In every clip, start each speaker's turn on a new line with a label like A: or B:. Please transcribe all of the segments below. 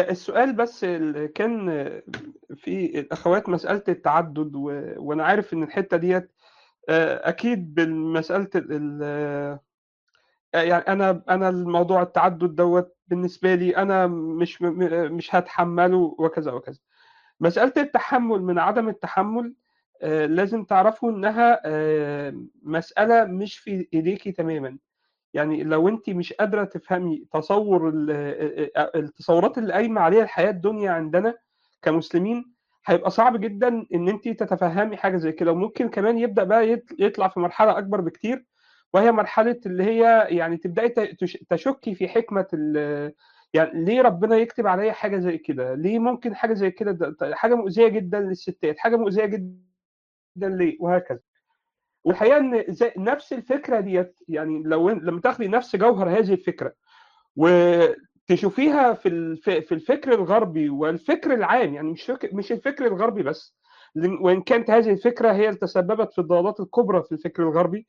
A: السؤال بس اللي كان في الأخوات مسألة التعدد و... وأنا عارف إن الحتة ديت آه، أكيد بالمسألة ال... ال- يعني أنا أنا الموضوع التعدد دوت بالنسبة لي أنا مش م- مش هتحمله وكذا وكذا مسألة التحمل من عدم التحمل آه، لازم تعرفوا إنها آه، مسألة مش في إيديكي تماما يعني لو انت مش قادره تفهمي تصور ال- التصورات اللي قايمه عليها الحياه الدنيا عندنا كمسلمين هيبقى صعب جدا ان انت تتفهمي حاجه زي كده وممكن كمان يبدا بقى يط- يطلع في مرحله اكبر بكتير وهي مرحله اللي هي يعني تبداي ت- تش- تشكي في حكمه ال- يعني ليه ربنا يكتب عليا حاجه زي كده؟ ليه ممكن حاجه زي كده ده- حاجه مؤذيه جدا للستات، حاجه مؤذيه جدا ليه؟ وهكذا. والحقيقه ان زي نفس الفكره ديت يعني لو لما تاخدي نفس جوهر هذه الفكره وتشوفيها في الف- في الفكر الغربي والفكر العام يعني مش فكر مش الفكر الغربي بس لأن- وان كانت هذه الفكره هي اللي تسببت في الضلالات الكبرى في الفكر الغربي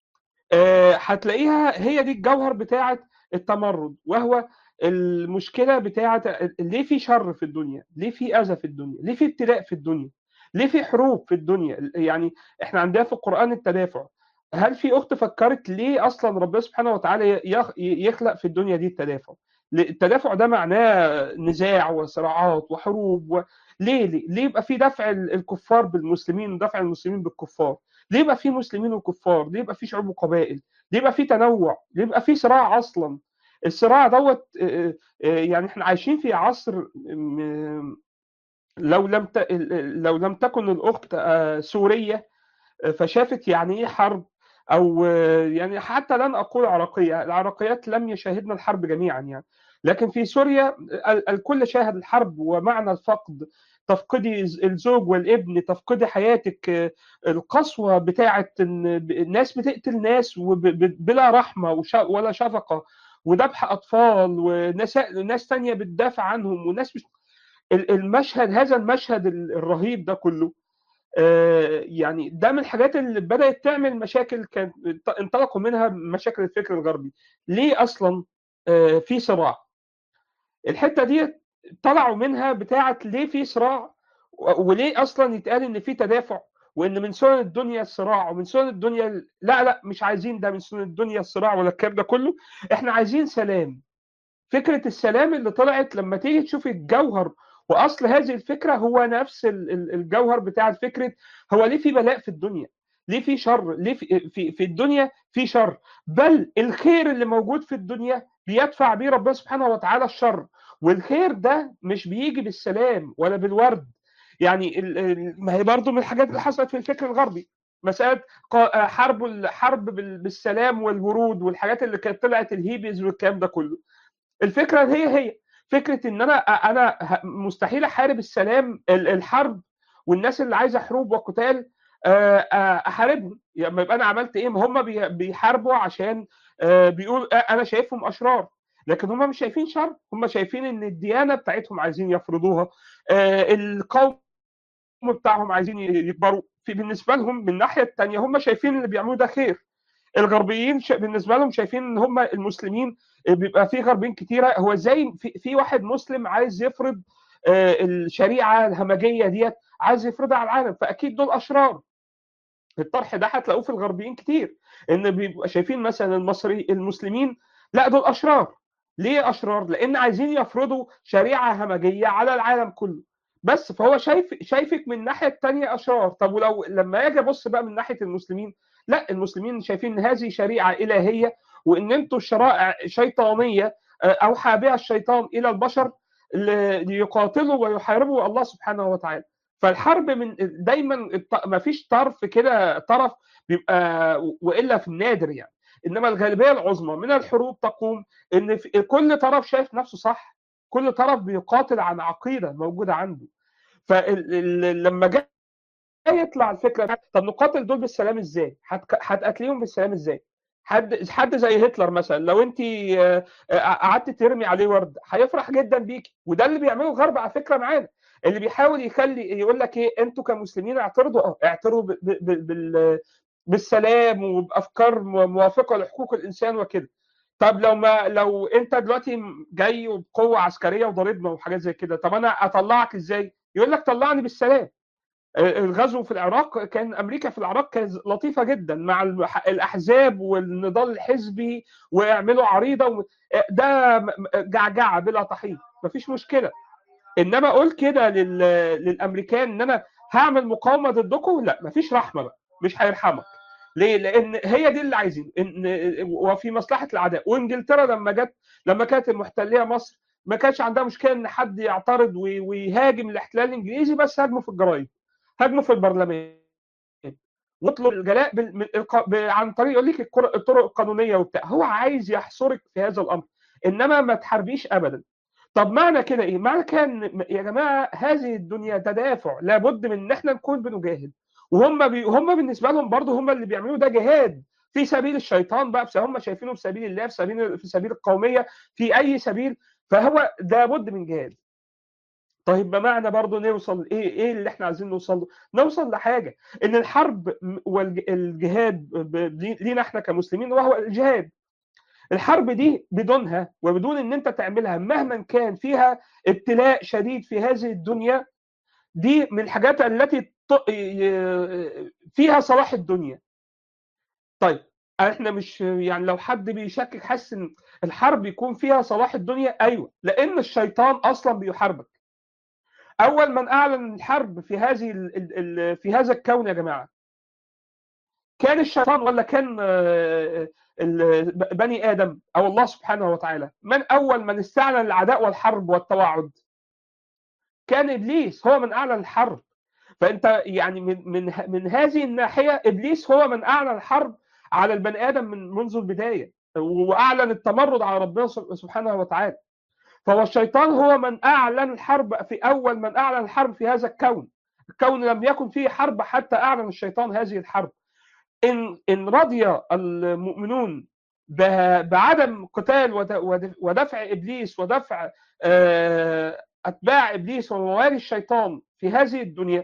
A: آه، هتلاقيها هي دي الجوهر بتاعه التمرد وهو المشكله بتاعه ليه في شر في الدنيا؟ ليه في اذى في الدنيا؟ ليه في ابتلاء في الدنيا؟ ليه في حروب في الدنيا؟ يعني احنا عندنا في القران التدافع هل في اخت فكرت ليه اصلا ربنا سبحانه وتعالى يخ- يخلق في الدنيا دي التدافع؟ التدافع ده معناه نزاع وصراعات وحروب و... ليه ليه ليه يبقى في دفع ال- الكفار بالمسلمين ودفع المسلمين بالكفار؟ ليه يبقى في مسلمين وكفار؟ ليه يبقى في شعوب وقبائل؟ ليه يبقى في تنوع؟ ليه يبقى في صراع اصلا؟ الصراع دوت آه، آه، يعني احنا عايشين في عصر م- لو لم ت... لو لم تكن الاخت آه، سوريه آه، فشافت يعني ايه حرب او آه، يعني حتى لن اقول عراقيه العراقيات لم يشاهدن الحرب جميعا يعني لكن في سوريا ال- الكل شاهد الحرب ومعنى الفقد تفقدي الزوج والابن تفقدي حياتك آه، القسوه بتاعه ان الناس بتقتل ناس وب- ب- بلا رحمه وش- ولا شفقه وذبح اطفال وناس ناس تانية بتدافع عنهم وناس مش ال- المشهد هذا المشهد ال- الرهيب ده كله آه، يعني ده من الحاجات اللي بدأت تعمل مشاكل كان انطلقوا منها مشاكل الفكر الغربي ليه اصلا آه، في صراع الحته دي طلعوا منها بتاعه ليه في صراع و- وليه اصلا يتقال ان في تدافع وان من سنن الدنيا الصراع ومن سنن الدنيا ال- لا لا مش عايزين ده من سنن الدنيا الصراع ولا الكلام ده كله احنا عايزين سلام فكره السلام اللي طلعت لما تيجي تشوف الجوهر واصل هذه الفكره هو نفس ال- ال- الجوهر بتاع فكره هو ليه في بلاء في الدنيا؟ ليه في شر؟ ليه في في, في الدنيا في شر؟ بل الخير اللي موجود في الدنيا بيدفع بيه ربنا سبحانه وتعالى الشر والخير ده مش بيجي بالسلام ولا بالورد يعني ال- ال- ما هي برضه من الحاجات اللي حصلت في الفكر الغربي مسألة قا- حرب الحرب بال- بالسلام والورود والحاجات اللي كانت طلعت الهيبيز والكلام ده كله الفكره هي هي فكره ان انا انا ه- مستحيل احارب السلام ال- الحرب والناس اللي عايزه حروب وقتال آه، آه، احاربهم يعني يبقى انا عملت ايه ما هم بي- بيحاربوا عشان آه، بيقول آه، انا شايفهم اشرار لكن هم مش شايفين شر هم شايفين ان الديانه بتاعتهم عايزين يفرضوها آه، القوم بتاعهم عايزين يكبروا في بالنسبه لهم من الناحيه الثانيه هم شايفين اللي بيعملوه ده خير الغربيين ش- بالنسبه لهم شايفين ان هم المسلمين بيبقى في غربيين كتيره هو ازاي في, في واحد مسلم عايز يفرض آه، الشريعه الهمجيه ديت عايز يفرضها على العالم فاكيد دول اشرار الطرح ده هتلاقوه في الغربيين كتير ان بيبقى شايفين مثلا المصري المسلمين لا دول اشرار ليه اشرار لان عايزين يفرضوا شريعه همجيه على العالم كله بس فهو شايف شايفك من الناحيه الثانيه اشرار طب ولو لما اجي ابص بقى من ناحيه المسلمين لا المسلمين شايفين ان هذه شريعه الهيه وان انتم شرائع شيطانيه آه، اوحى بها الشيطان الى البشر ل- ليقاتلوا ويحاربوا الله سبحانه وتعالى فالحرب من دايما ما فيش طرف كده طرف بيبقى والا في النادر يعني انما الغالبيه العظمى من الحروب تقوم ان في كل طرف شايف نفسه صح كل طرف بيقاتل عن عقيده موجوده عنده فلما جاء يطلع الفكره ده، طب نقاتل دول بالسلام ازاي؟ هتك- هتقاتليهم بالسلام ازاي؟ حد حد زي هتلر مثلا لو انت آه، آه، قعدت ترمي عليه ورد هيفرح جدا بيكي وده اللي بيعمله الغرب على فكره معانا اللي بيحاول يخلي يقول لك ايه انتوا كمسلمين اعترضوا اه اعترضوا ب- ب- بال بالسلام وبافكار موافقه لحقوق الانسان وكده طب لو ما لو انت دلوقتي جاي وبقوه عسكريه وضاربنا وحاجات زي كده طب انا اطلعك ازاي؟ يقول لك طلعني بالسلام الغزو في العراق كان امريكا في العراق كانت لطيفه جدا مع الاحزاب والنضال الحزبي ويعملوا عريضه و... ده جعجعه بلا طحين مفيش مشكله انما اقول كده لل... للامريكان ان انا هعمل مقاومه ضدكم لا مفيش رحمه بقى مش هيرحمك ليه؟ لان هي دي اللي عايزين ان وفي مصلحه العداء وانجلترا لما جت لما كانت المحتليه مصر ما كانش عندها مشكله ان حد يعترض ويهاجم الاحتلال الانجليزي بس هاجموا في الجرايد هاجموا في البرلمان واطلب الجلاء بال... عن طريق يقول لك الطرق القانونيه وبتاع هو عايز يحصرك في هذا الامر انما ما تحاربيش ابدا طب معنى كده ايه؟ معنى كان يا جماعه هذه الدنيا تدافع لابد من ان احنا نكون بنجاهد وهم بي... هم بالنسبه لهم برضه هم اللي بيعملوه ده جهاد في سبيل الشيطان بقى هم شايفينه في سبيل الله في سبيل في سبيل القوميه في اي سبيل فهو ده بد من جهاد طيب بمعنى برضه نوصل ايه ايه اللي احنا عايزين نوصل له؟ نوصل لحاجه ان الحرب والجهاد لينا احنا كمسلمين وهو الجهاد الحرب دي بدونها وبدون ان انت تعملها مهما كان فيها ابتلاء شديد في هذه الدنيا دي من الحاجات التي فيها صلاح الدنيا طيب احنا مش يعني لو حد بيشكك حاسس ان الحرب يكون فيها صلاح الدنيا ايوه لان الشيطان اصلا بيحاربك اول من اعلن الحرب في هذه ال ال في هذا الكون يا جماعه كان الشيطان ولا كان بني ادم او الله سبحانه وتعالى من اول من استعلن العداء والحرب والتوعد كان ابليس هو من اعلن الحرب فانت يعني من من من هذه الناحيه ابليس هو من اعلن الحرب على البني ادم من منذ البدايه واعلن التمرد على ربنا سبحانه وتعالى فهو الشيطان هو من اعلن الحرب في اول من اعلن الحرب في هذا الكون الكون لم يكن فيه حرب حتى اعلن الشيطان هذه الحرب ان ان رضي المؤمنون بعدم قتال ودفع ابليس ودفع اتباع ابليس وموالي الشيطان في هذه الدنيا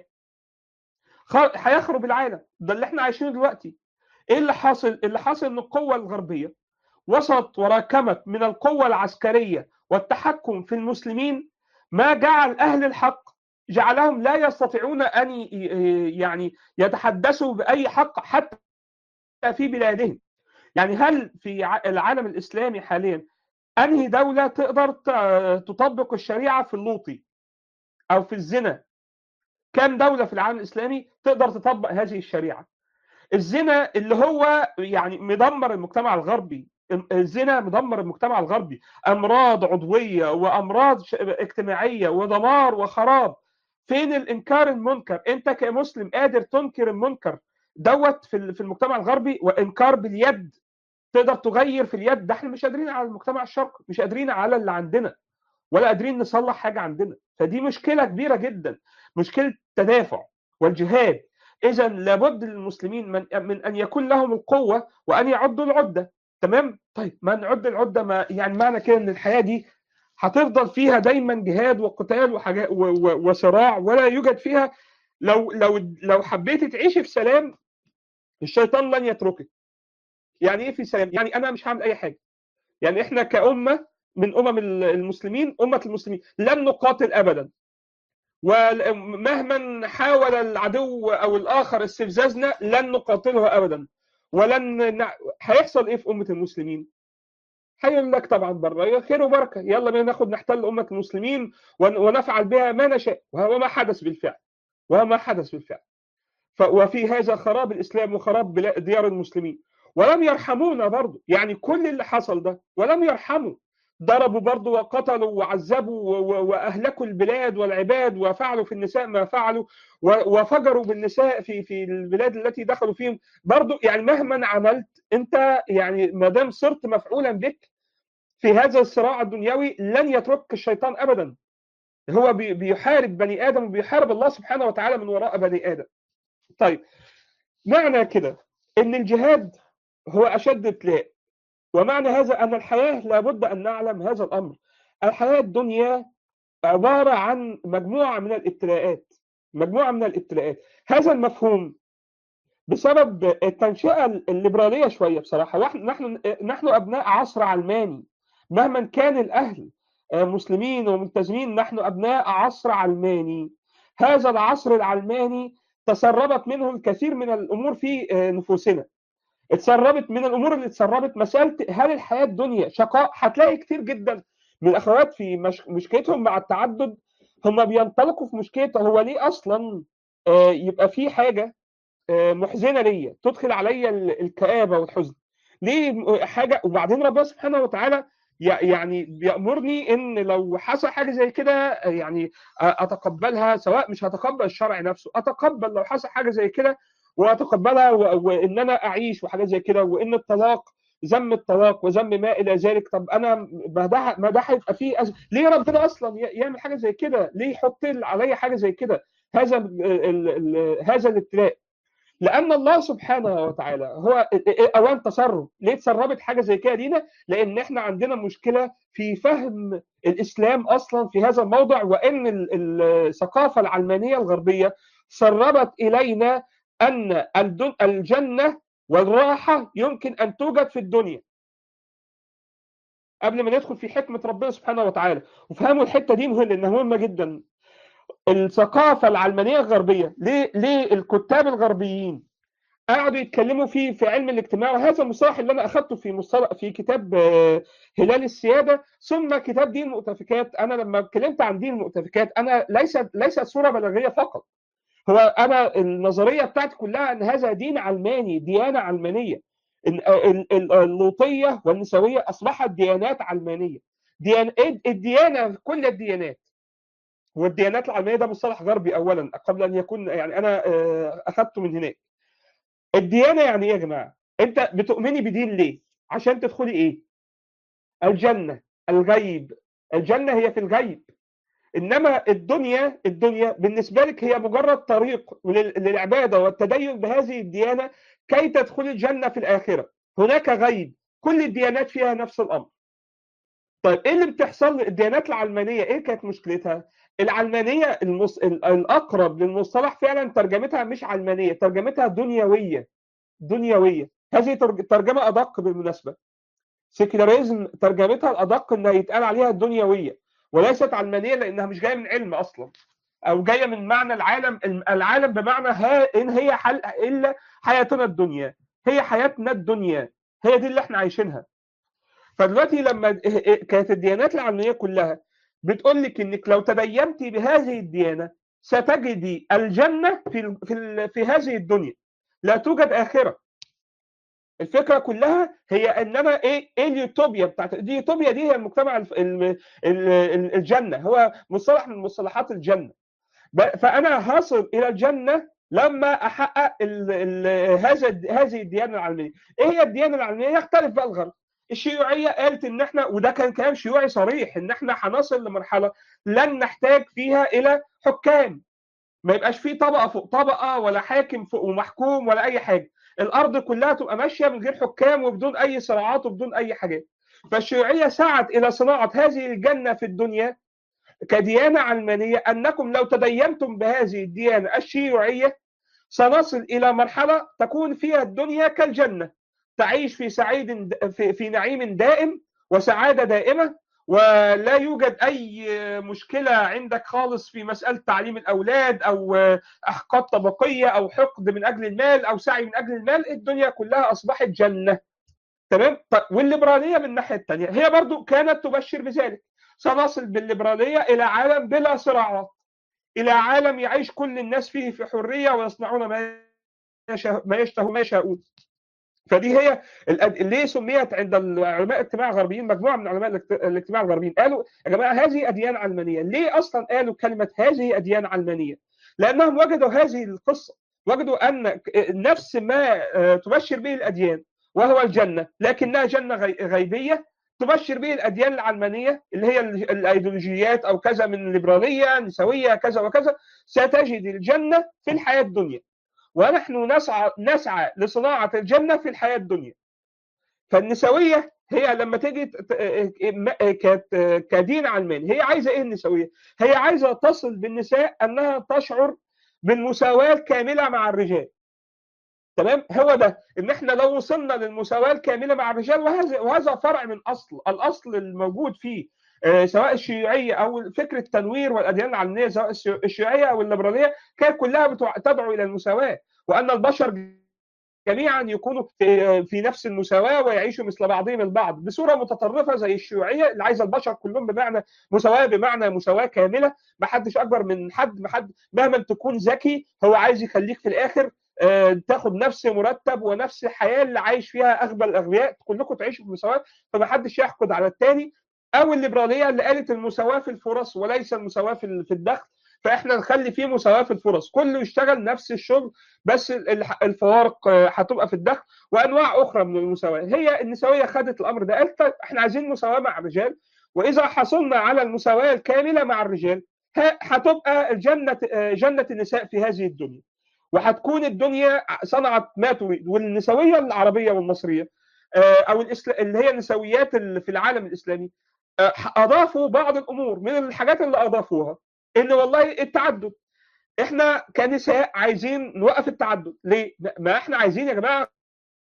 A: هيخرب العالم ده اللي احنا عايشينه دلوقتي ايه اللي حاصل اللي حاصل ان القوه الغربيه وصلت وراكمت من القوه العسكريه والتحكم في المسلمين ما جعل اهل الحق جعلهم لا يستطيعون ان يعني يتحدثوا باي حق حتى في بلادهم يعني هل في العالم الاسلامي حاليا انهي دوله تقدر تطبق الشريعه في اللوطي او في الزنا كم دوله في العالم الاسلامي تقدر تطبق هذه الشريعه الزنا اللي هو يعني مدمر المجتمع الغربي الزنا مدمر المجتمع الغربي امراض عضويه وامراض اجتماعيه ودمار وخراب فين الانكار المنكر انت كمسلم قادر تنكر المنكر دوت في في المجتمع الغربي وانكار باليد تقدر تغير في اليد ده احنا مش قادرين على المجتمع الشرقي مش قادرين على اللي عندنا ولا قادرين نصلح حاجه عندنا فدي مشكله كبيره جدا مشكله التدافع والجهاد اذا لابد للمسلمين من, من ان يكون لهم القوه وان يعدوا العده تمام طيب ما نعد العده ما يعني معنى كده ان الحياه دي هتفضل فيها دايما جهاد وقتال وحاجات وصراع ولا يوجد فيها لو لو لو حبيتي تعيشي في سلام الشيطان لن يتركك يعني ايه في سلام يعني انا مش هعمل اي حاجه يعني احنا كامه من امم المسلمين امه المسلمين لن نقاتل ابدا ومهما حاول العدو او الاخر استفزازنا لن نقاتله ابدا ولن ن... هيحصل ايه في امه المسلمين؟ هيقول لك طبعا بره خير وبركه يلا بينا ناخد نحتل امه المسلمين ونفعل بها ما نشاء وهو ما حدث بالفعل وهو ما حدث بالفعل ف... وفي هذا خراب الاسلام وخراب بلا... ديار المسلمين ولم يرحمونا برضه يعني كل اللي حصل ده ولم يرحموا ضربوا برضه وقتلوا وعذبوا واهلكوا البلاد والعباد وفعلوا في النساء ما فعلوا وفجروا بالنساء في في البلاد التي دخلوا فيهم برضه يعني مهما عملت انت يعني ما دام صرت مفعولا بك في هذا الصراع الدنيوي لن يتركك الشيطان ابدا هو بيحارب بني ادم وبيحارب الله سبحانه وتعالى من وراء بني ادم طيب معنى كده ان الجهاد هو اشد ابتلاء ومعنى هذا أن الحياة لابد أن نعلم هذا الأمر الحياة الدنيا عبارة عن مجموعة من الابتلاءات مجموعة من الابتلاءات هذا المفهوم بسبب التنشئه الليبراليه شويه بصراحه واحنا نحن نحن ابناء عصر علماني مهما كان الاهل مسلمين وملتزمين نحن ابناء عصر علماني هذا العصر العلماني تسربت منه الكثير من الامور في نفوسنا اتسربت من الامور اللي اتسربت مساله هل الحياه الدنيا شقاء هتلاقي كتير جدا من الاخوات في مش... مشكلتهم مع التعدد هم بينطلقوا في مشكله هو ليه اصلا يبقى في حاجه محزنه ليا تدخل عليا الكآبه والحزن ليه حاجه وبعدين ربنا سبحانه وتعالى يعني بيأمرني ان لو حصل حاجه زي كده يعني اتقبلها سواء مش هتقبل الشرع نفسه اتقبل لو حصل حاجه زي كده واتقبلها وان انا اعيش وحاجات زي كده وان الطلاق ذم الطلاق وذم ما الى ذلك طب انا ما ده ما ده هيبقى فيه أز... ليه ربنا اصلا يعمل حاجه زي كده؟ ليه يحط عليا حاجه زي كده؟ هذا ال ال ال هذا الابتلاء لان الله سبحانه وتعالى هو اوان تصرف ليه تسربت حاجه زي كده لينا لان احنا عندنا مشكله في فهم الاسلام اصلا في هذا الموضع وان الثقافه العلمانيه الغربيه سربت الينا ان الجنه والراحه يمكن ان توجد في الدنيا قبل ما ندخل في حكمه ربنا سبحانه وتعالى وفهموا الحته دي مهمه لانها مهمه جدا الثقافه العلمانيه الغربيه ليه ليه الكتاب الغربيين قعدوا يتكلموا في في علم الاجتماع وهذا المصطلح اللي انا اخذته في مصطلح في كتاب هلال السياده ثم كتاب دين المؤتفكات انا لما اتكلمت عن دين المؤتفكات انا ليست ليست صوره بلاغيه فقط هو انا النظريه بتاعتي كلها ان هذا دين علماني ديانه علمانيه اللوطيه والنسويه اصبحت ديانات علمانيه ديان الديانه كل الديانات والديانات العلمانيه ده مصطلح غربي اولا قبل ان يكون يعني انا اخذته من هناك الديانه يعني ايه يا جماعه انت بتؤمني بدين ليه عشان تدخلي ايه الجنه الغيب الجنه هي في الغيب انما الدنيا الدنيا بالنسبه لك هي مجرد طريق للعباده والتدين بهذه الديانه كي تدخلي الجنه في الاخره هناك غيب كل الديانات فيها نفس الامر طيب ايه اللي بتحصل الديانات العلمانيه ايه كانت مشكلتها العلمانيه المص... الاقرب للمصطلح فعلا ترجمتها مش علمانيه ترجمتها دنيويه دنيويه هذه ترجمه ادق بالمناسبه سيكولاريزم ترجمتها الادق انها يتقال عليها دنيويه وليست علمانيه لانها مش جايه من علم اصلا او جايه من معنى العالم العالم بمعنى ها ان هي حل الا حياتنا الدنيا هي حياتنا الدنيا هي دي اللي احنا عايشينها فدلوقتي لما كانت الديانات العلمانيه كلها بتقول لك انك لو تدينتي بهذه الديانه ستجدي الجنه في في في هذه الدنيا لا توجد اخره الفكره كلها هي ان انا ايه ايه اليوتوبيا بتاعت دي يوتوبيا دي هي المجتمع الجنه هو مصطلح من مصطلحات الجنه فانا هصل الى الجنه لما احقق ال ال هذا هذه الديانه العلمانيه ايه هي الديانه العلمانيه يختلف بقى الغرب الشيوعيه قالت ان احنا وده كان كلام شيوعي صريح ان احنا هنصل لمرحله لن نحتاج فيها الى حكام ما يبقاش في طبقه فوق طبقه ولا حاكم فوق ومحكوم ولا اي حاجه الارض كلها تبقى ماشيه من غير حكام وبدون اي صراعات وبدون اي حاجات فالشيوعيه سعت الى صناعه هذه الجنه في الدنيا كديانه علمانيه انكم لو تدينتم بهذه الديانه الشيوعيه سنصل الى مرحله تكون فيها الدنيا كالجنه تعيش في سعيد في, في نعيم دائم وسعاده دائمه ولا يوجد اي مشكله عندك خالص في مساله تعليم الاولاد او احقاد طبقيه او حقد من اجل المال او سعي من اجل المال الدنيا كلها اصبحت جنه تمام والليبراليه من الناحيه الثانيه هي برضو كانت تبشر بذلك سنصل بالليبراليه الى عالم بلا صراعات الى عالم يعيش كل الناس فيه في حريه ويصنعون ما ما يشتهون ما يشاءون فدي هي ليه سميت عند علماء الاجتماع الغربيين مجموعه من علماء الاجتماع الغربيين قالوا يا جماعه هذه اديان علمانيه ليه اصلا قالوا كلمه هذه اديان علمانيه لانهم وجدوا هذه القصه وجدوا ان نفس ما تبشر به الاديان وهو الجنه لكنها جنه غيبيه تبشر به الاديان العلمانيه اللي هي الايديولوجيات او كذا من الليبراليه نسويه كذا وكذا ستجد الجنه في الحياه الدنيا ونحن نسعى نسعى لصناعه الجنه في الحياه الدنيا فالنسويه هي لما تيجي كدين علماني هي عايزه ايه النسويه؟ هي عايزه تصل بالنساء انها تشعر بالمساواه الكامله مع الرجال. تمام هو ده ان احنا لو وصلنا للمساواه الكامله مع الرجال وهذا وهذا فرع من اصل الاصل الموجود فيه آه، سواء الشيوعيه او فكره التنوير والاديان العلمانيه سواء الشي- الشيوعيه او الليبراليه كانت كلها بتوع- تدعو الى المساواه وان البشر جميعا يكونوا في في نفس المساواه ويعيشوا مثل بعضهم البعض بصوره متطرفه زي الشيوعيه اللي عايزه البشر كلهم بمعنى مساواه بمعنى مساواه كامله ما حدش اكبر من حد ما حد مهما تكون ذكي هو عايز يخليك في الاخر آه، تاخد نفس مرتب ونفس الحياه اللي عايش فيها اغبى الاغبياء كلكم تعيشوا في مساواه فما حدش يحقد على الثاني او الليبراليه اللي قالت المساواه في الفرص وليس المساواه في ال- في الدخل فاحنا نخلي فيه مساواه في الفرص كله يشتغل نفس الشغل بس ال- الفوارق آه، هتبقى في الدخل وانواع اخرى من المساواه هي النسويه خدت الامر ده قالت طيب احنا عايزين مساواه مع الرجال واذا حصلنا على المساواه الكامله مع الرجال ه- هتبقى الجنه آه، جنه النساء في هذه الدنيا وهتكون الدنيا صنعت ما تريد والنسويه العربيه والمصريه آه، او الإسلا- اللي هي النسويات اللي في العالم الاسلامي آه، اضافوا بعض الامور من الحاجات اللي اضافوها ان والله التعدد احنا كنساء عايزين نوقف التعدد ليه؟ ما احنا عايزين يا جماعه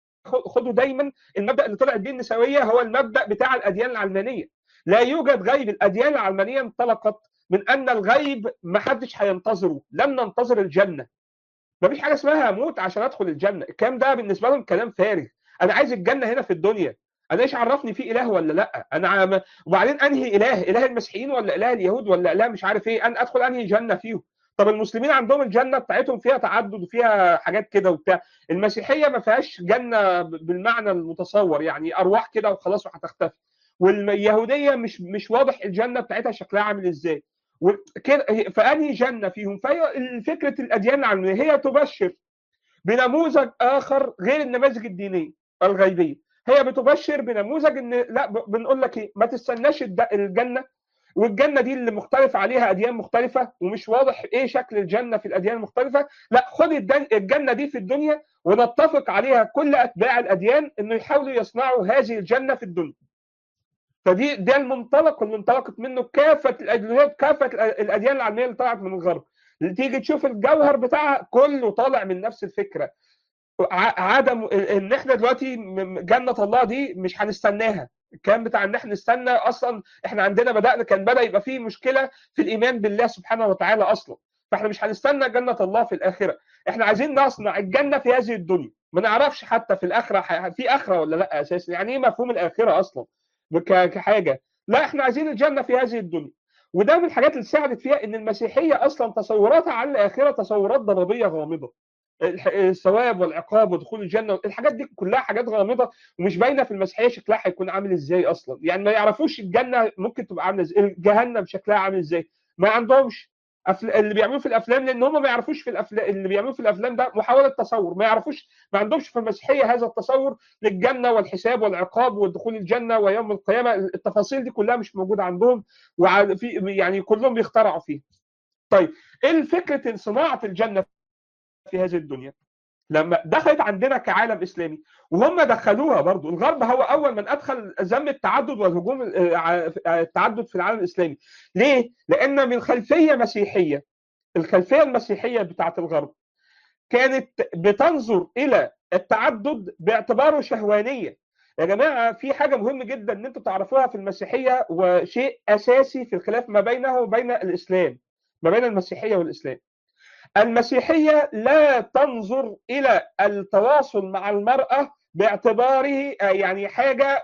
A: خ- خدوا دايما المبدا اللي طلعت بيه النسويه هو المبدا بتاع الاديان العلمانيه لا يوجد غيب الاديان العلمانيه انطلقت من ان الغيب ما حدش هينتظره لن ننتظر الجنه ما فيش حاجه اسمها اموت عشان ادخل الجنه الكلام ده بالنسبه لهم كلام فارغ انا عايز الجنه هنا في الدنيا انا ايش عرفني في اله ولا لا انا عم... وبعدين انهي اله اله المسيحيين ولا اله اليهود ولا اله مش عارف ايه انا ادخل انهي جنه فيهم طب المسلمين عندهم الجنه بتاعتهم فيها تعدد وفيها حاجات كده وبتاع المسيحيه ما فيهاش جنه ب- بالمعنى المتصور يعني ارواح كده وخلاص وهتختفي واليهوديه مش مش واضح الجنه بتاعتها شكلها عامل ازاي وكده فانهي جنه فيهم فهي فكره الاديان العلمانيه هي تبشر بنموذج اخر غير النماذج الدينيه الغيبيه هي بتبشر بنموذج ان لا ب- بنقول لك ايه ما تستناش الد- الجنه والجنه دي اللي مختلف عليها اديان مختلفه ومش واضح ايه شكل الجنه في الاديان المختلفه لا خد الدن- الجنه دي في الدنيا ونتفق عليها كل اتباع الاديان انه يحاولوا يصنعوا هذه الجنه في الدنيا فدي ده المنطلق اللي انطلقت منه كافه الاديان كافه الاديان العلميه اللي طلعت من الغرب تيجي تشوف الجوهر بتاعها كله طالع من نفس الفكره ع- عدم ان احنا دلوقتي م- جنه الله دي مش هنستناها الكلام بتاع ان احنا نستنى اصلا احنا عندنا بدانا كان بدا يبقى فيه مشكله في الايمان بالله سبحانه وتعالى اصلا فاحنا مش هنستنى جنه الله في الاخره احنا عايزين نصنع الجنه في هذه الدنيا ما نعرفش حتى في الاخره ح- في اخره ولا لا اساسا يعني ايه مفهوم الاخره اصلا ك- كحاجه لا احنا عايزين الجنه في هذه الدنيا وده من الحاجات اللي ساعدت فيها ان المسيحيه اصلا تصوراتها عن الاخره تصورات ضبابيه غامضه الح- الثواب والعقاب ودخول الجنه الحاجات دي كلها حاجات غامضه ومش باينه في المسيحيه شكلها هيكون عامل ازاي اصلا يعني ما يعرفوش الجنه ممكن تبقى عامله ازاي جهنم شكلها عامل ازاي ما عندهمش أفل... اللي بيعملوه في الافلام لان هم ما يعرفوش في الافلام اللي بيعملوه في الافلام ده محاوله تصور ما يعرفوش ما عندهمش في المسيحيه هذا التصور للجنه والحساب والعقاب ودخول الجنه ويوم القيامه التفاصيل دي كلها مش موجوده عندهم وفي يعني كلهم بيخترعوا فيها طيب ايه فكره صناعه الجنه في هذه الدنيا لما دخلت عندنا كعالم اسلامي وهم دخلوها برضو الغرب هو اول من ادخل ذم التعدد والهجوم التعدد في العالم الاسلامي ليه لان من خلفيه مسيحيه الخلفيه المسيحيه بتاعت الغرب كانت بتنظر الى التعدد باعتباره شهوانيه يا جماعه في حاجه مهمه جدا ان انتم تعرفوها في المسيحيه وشيء اساسي في الخلاف ما بينه وبين الاسلام ما بين المسيحيه والاسلام المسيحيه لا تنظر الى التواصل مع المراه باعتباره يعني حاجه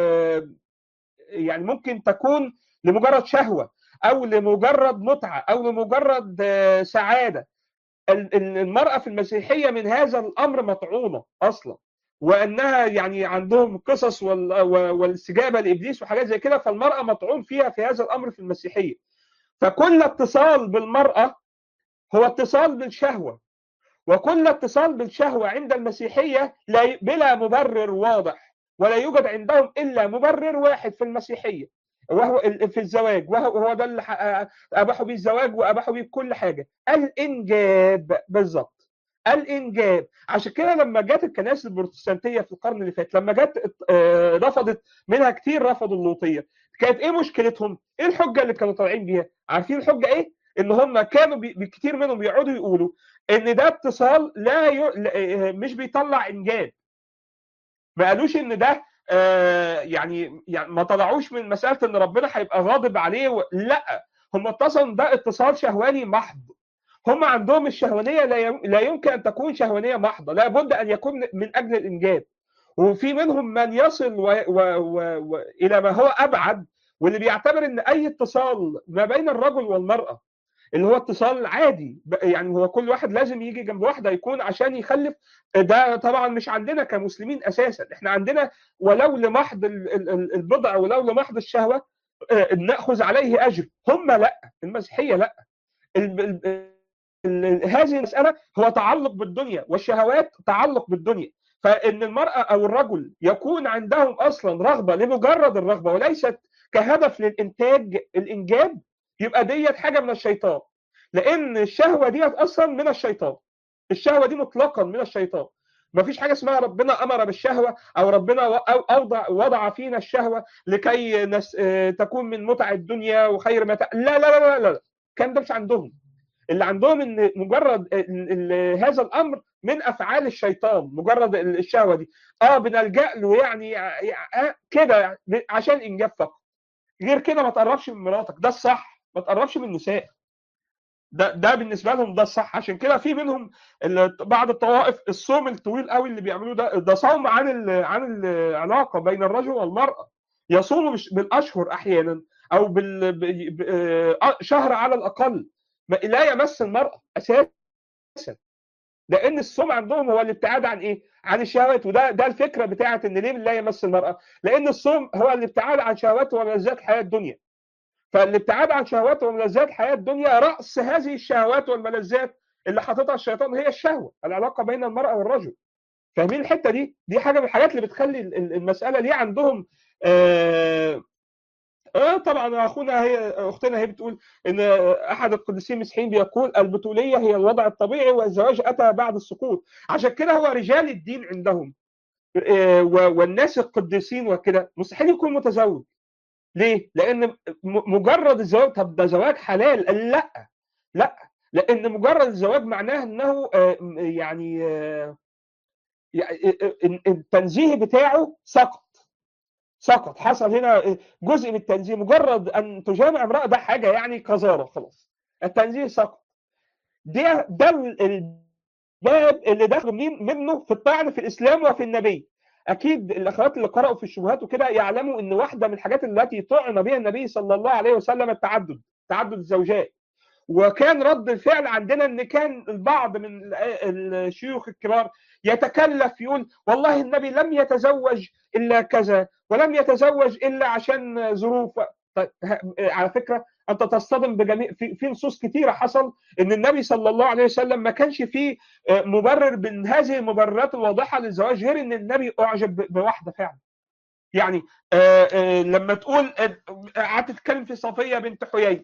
A: يعني ممكن تكون لمجرد شهوه او لمجرد متعه او لمجرد سعاده المراه في المسيحيه من هذا الامر مطعونه اصلا وانها يعني عندهم قصص والاستجابه لابليس وحاجات زي كده فالمراه مطعون فيها في هذا الامر في المسيحيه فكل اتصال بالمراه هو اتصال بالشهوه وكل اتصال بالشهوه عند المسيحيه لا بلا مبرر واضح ولا يوجد عندهم الا مبرر واحد في المسيحيه وهو في الزواج وهو ده اللي اباحوا بيه الزواج واباحوا بيه كل حاجه الانجاب بالظبط الانجاب عشان كده لما جت الكنائس البروتستانتيه في القرن اللي فات لما جت رفضت منها كتير رفضوا اللوطيه كانت ايه مشكلتهم؟ ايه الحجه اللي كانوا طالعين بيها؟ عارفين الحجه ايه؟ ان هم كانوا بي... كتير منهم بيقعدوا يقولوا ان ده اتصال لا ي... مش بيطلع انجاب ما قالوش ان ده آه يعني يعني ما طلعوش من مساله ان ربنا هيبقى غاضب عليه و... لا هم اتصلوا ده اتصال شهواني محض هم عندهم الشهوانيه لا, يم... لا يمكن ان تكون شهوانيه محضه لابد ان يكون من اجل الانجاب وفي منهم من يصل و... و... و... و... الى ما هو ابعد واللي بيعتبر ان اي اتصال ما بين الرجل والمراه اللي هو اتصال عادي يعني هو كل واحد لازم يجي جنب واحده يكون عشان يخلف ده طبعا مش عندنا كمسلمين اساسا احنا عندنا ولو لمحض البضع ولو لمحض الشهوه ناخذ عليه اجر هم لا المسيحيه لا هذه المساله هو تعلق بالدنيا والشهوات تعلق بالدنيا فان المراه او الرجل يكون عندهم اصلا رغبه لمجرد الرغبه وليست كهدف للانتاج الانجاب يبقى ديت حاجه من الشيطان لان الشهوه ديت اصلا من الشيطان الشهوه دي مطلقا من الشيطان ما فيش حاجه اسمها ربنا امر بالشهوه او ربنا اوضع وضع فينا الشهوه لكي نس... تكون من متع الدنيا وخير متاع لا لا لا لا لا كان ده مش عندهم اللي عندهم ان مجرد ال ال هذا الامر من افعال الشيطان مجرد الشهوه دي اه بنلجا له يعني آه كده عشان انجاب فقط غير كده ما تقربش من مراتك ده الصح ما تقربش من النساء ده ده بالنسبه لهم ده الصح عشان كده في منهم بعض الطوائف الصوم الطويل قوي اللي بيعملوه ده ده صوم عن ال عن العلاقه بين الرجل والمراه يصوموا بالاشهر احيانا او بال شهر على الاقل لا يمس المراه اساسا لان الصوم عندهم هو الابتعاد عن ايه؟ عن الشهوات وده ده الفكره بتاعه ان ليه لا يمس المراه؟ لان الصوم هو الابتعاد عن شهوات وملذات حياه الدنيا. فالابتعاد عن شهوات وملذات حياه الدنيا راس هذه الشهوات والملذات اللي حاططها الشيطان هي الشهوه، العلاقه بين المراه والرجل. فاهمين الحته دي؟ دي حاجه من الحاجات اللي بتخلي المساله ليه عندهم آه آه طبعا اخونا هي اختنا هي بتقول ان احد القديسين المسيحيين بيقول البتوليه هي الوضع الطبيعي والزواج اتى بعد السقوط عشان كده هو رجال الدين عندهم آه والناس القديسين وكده مستحيل يكون متزوج ليه؟ لان مجرد الزواج طب ده زواج حلال لا لا لان مجرد الزواج معناه انه آه يعني التنزيه بتاعه سقط سقط حصل هنا جزء من التنزيه مجرد ان تجامع امراه ده حاجه يعني قذاره خلاص التنزيه سقط ده ده الباب اللي دخل منه في الطعن في الاسلام وفي النبي اكيد الاخوات اللي قرأوا في الشبهات وكده يعلموا ان واحده من الحاجات التي طعن بها النبي صلى الله عليه وسلم التعدد تعدد الزوجات وكان رد الفعل عندنا ان كان البعض من الشيوخ الكبار يتكلف يقول والله النبي لم يتزوج الا كذا ولم يتزوج الا عشان ظروف طيب على فكره انت تصطدم بجميع في, في نصوص كثيره حصل ان النبي صلى الله عليه وسلم ما كانش فيه مبرر من هذه المبررات الواضحه للزواج غير ان النبي اعجب بواحده فعلا يعني آآ آآ لما تقول قعدت تتكلم في صفيه بنت حيي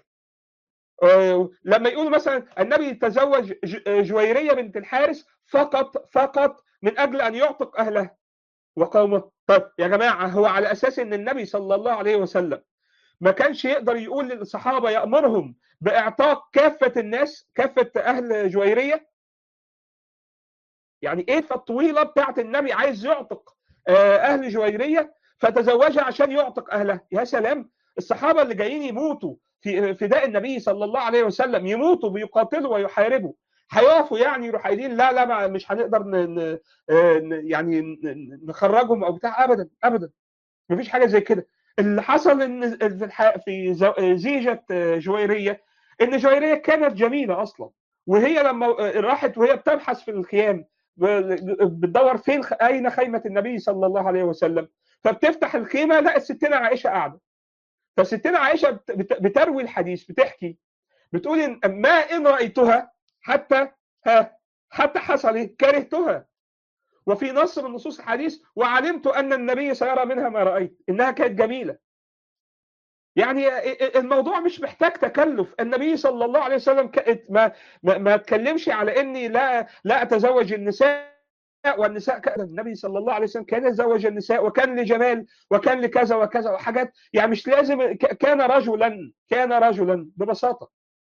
A: لما يقول مثلا النبي تزوج جويريه بنت الحارث فقط فقط من اجل ان يعتق اهلها وقومه طب يا جماعه هو على اساس ان النبي صلى الله عليه وسلم ما كانش يقدر يقول للصحابه يامرهم باعتاق كافه الناس كافه اهل جويريه يعني ايه الطويله بتاعت النبي عايز يعتق اهل جويريه فتزوجها عشان يعتق اهلها يا سلام الصحابه اللي جايين يموتوا في فداء النبي صلى الله عليه وسلم يموتوا بيقاتلوا ويحاربوا هيقفوا يعني يروحوا قايلين لا لا مش هنقدر ن... ن... يعني نخرجهم او بتاع ابدا ابدا مفيش حاجه زي كده اللي حصل ان في الح... في زيجه جويريه ان جويريه كانت جميله اصلا وهي لما راحت وهي بتبحث في الخيام بتدور فين اين خيمه النبي صلى الله عليه وسلم فبتفتح الخيمه لقت ستنا عائشه قاعده فستنا عائشه بتروي الحديث بتحكي بتقول إن ما ان رايتها حتى ها حتى حصل ايه؟ كرهتها وفي نص من نصوص الحديث وعلمت ان النبي سيرى منها ما رايت انها كانت جميله يعني الموضوع مش محتاج تكلف النبي صلى الله عليه وسلم ما ما, ما تكلمش على اني لا لا اتزوج النساء والنساء كان النبي صلى الله عليه وسلم كان يتزوج النساء وكان لجمال وكان لكذا وكذا وحاجات يعني مش لازم كان رجلا كان رجلا ببساطه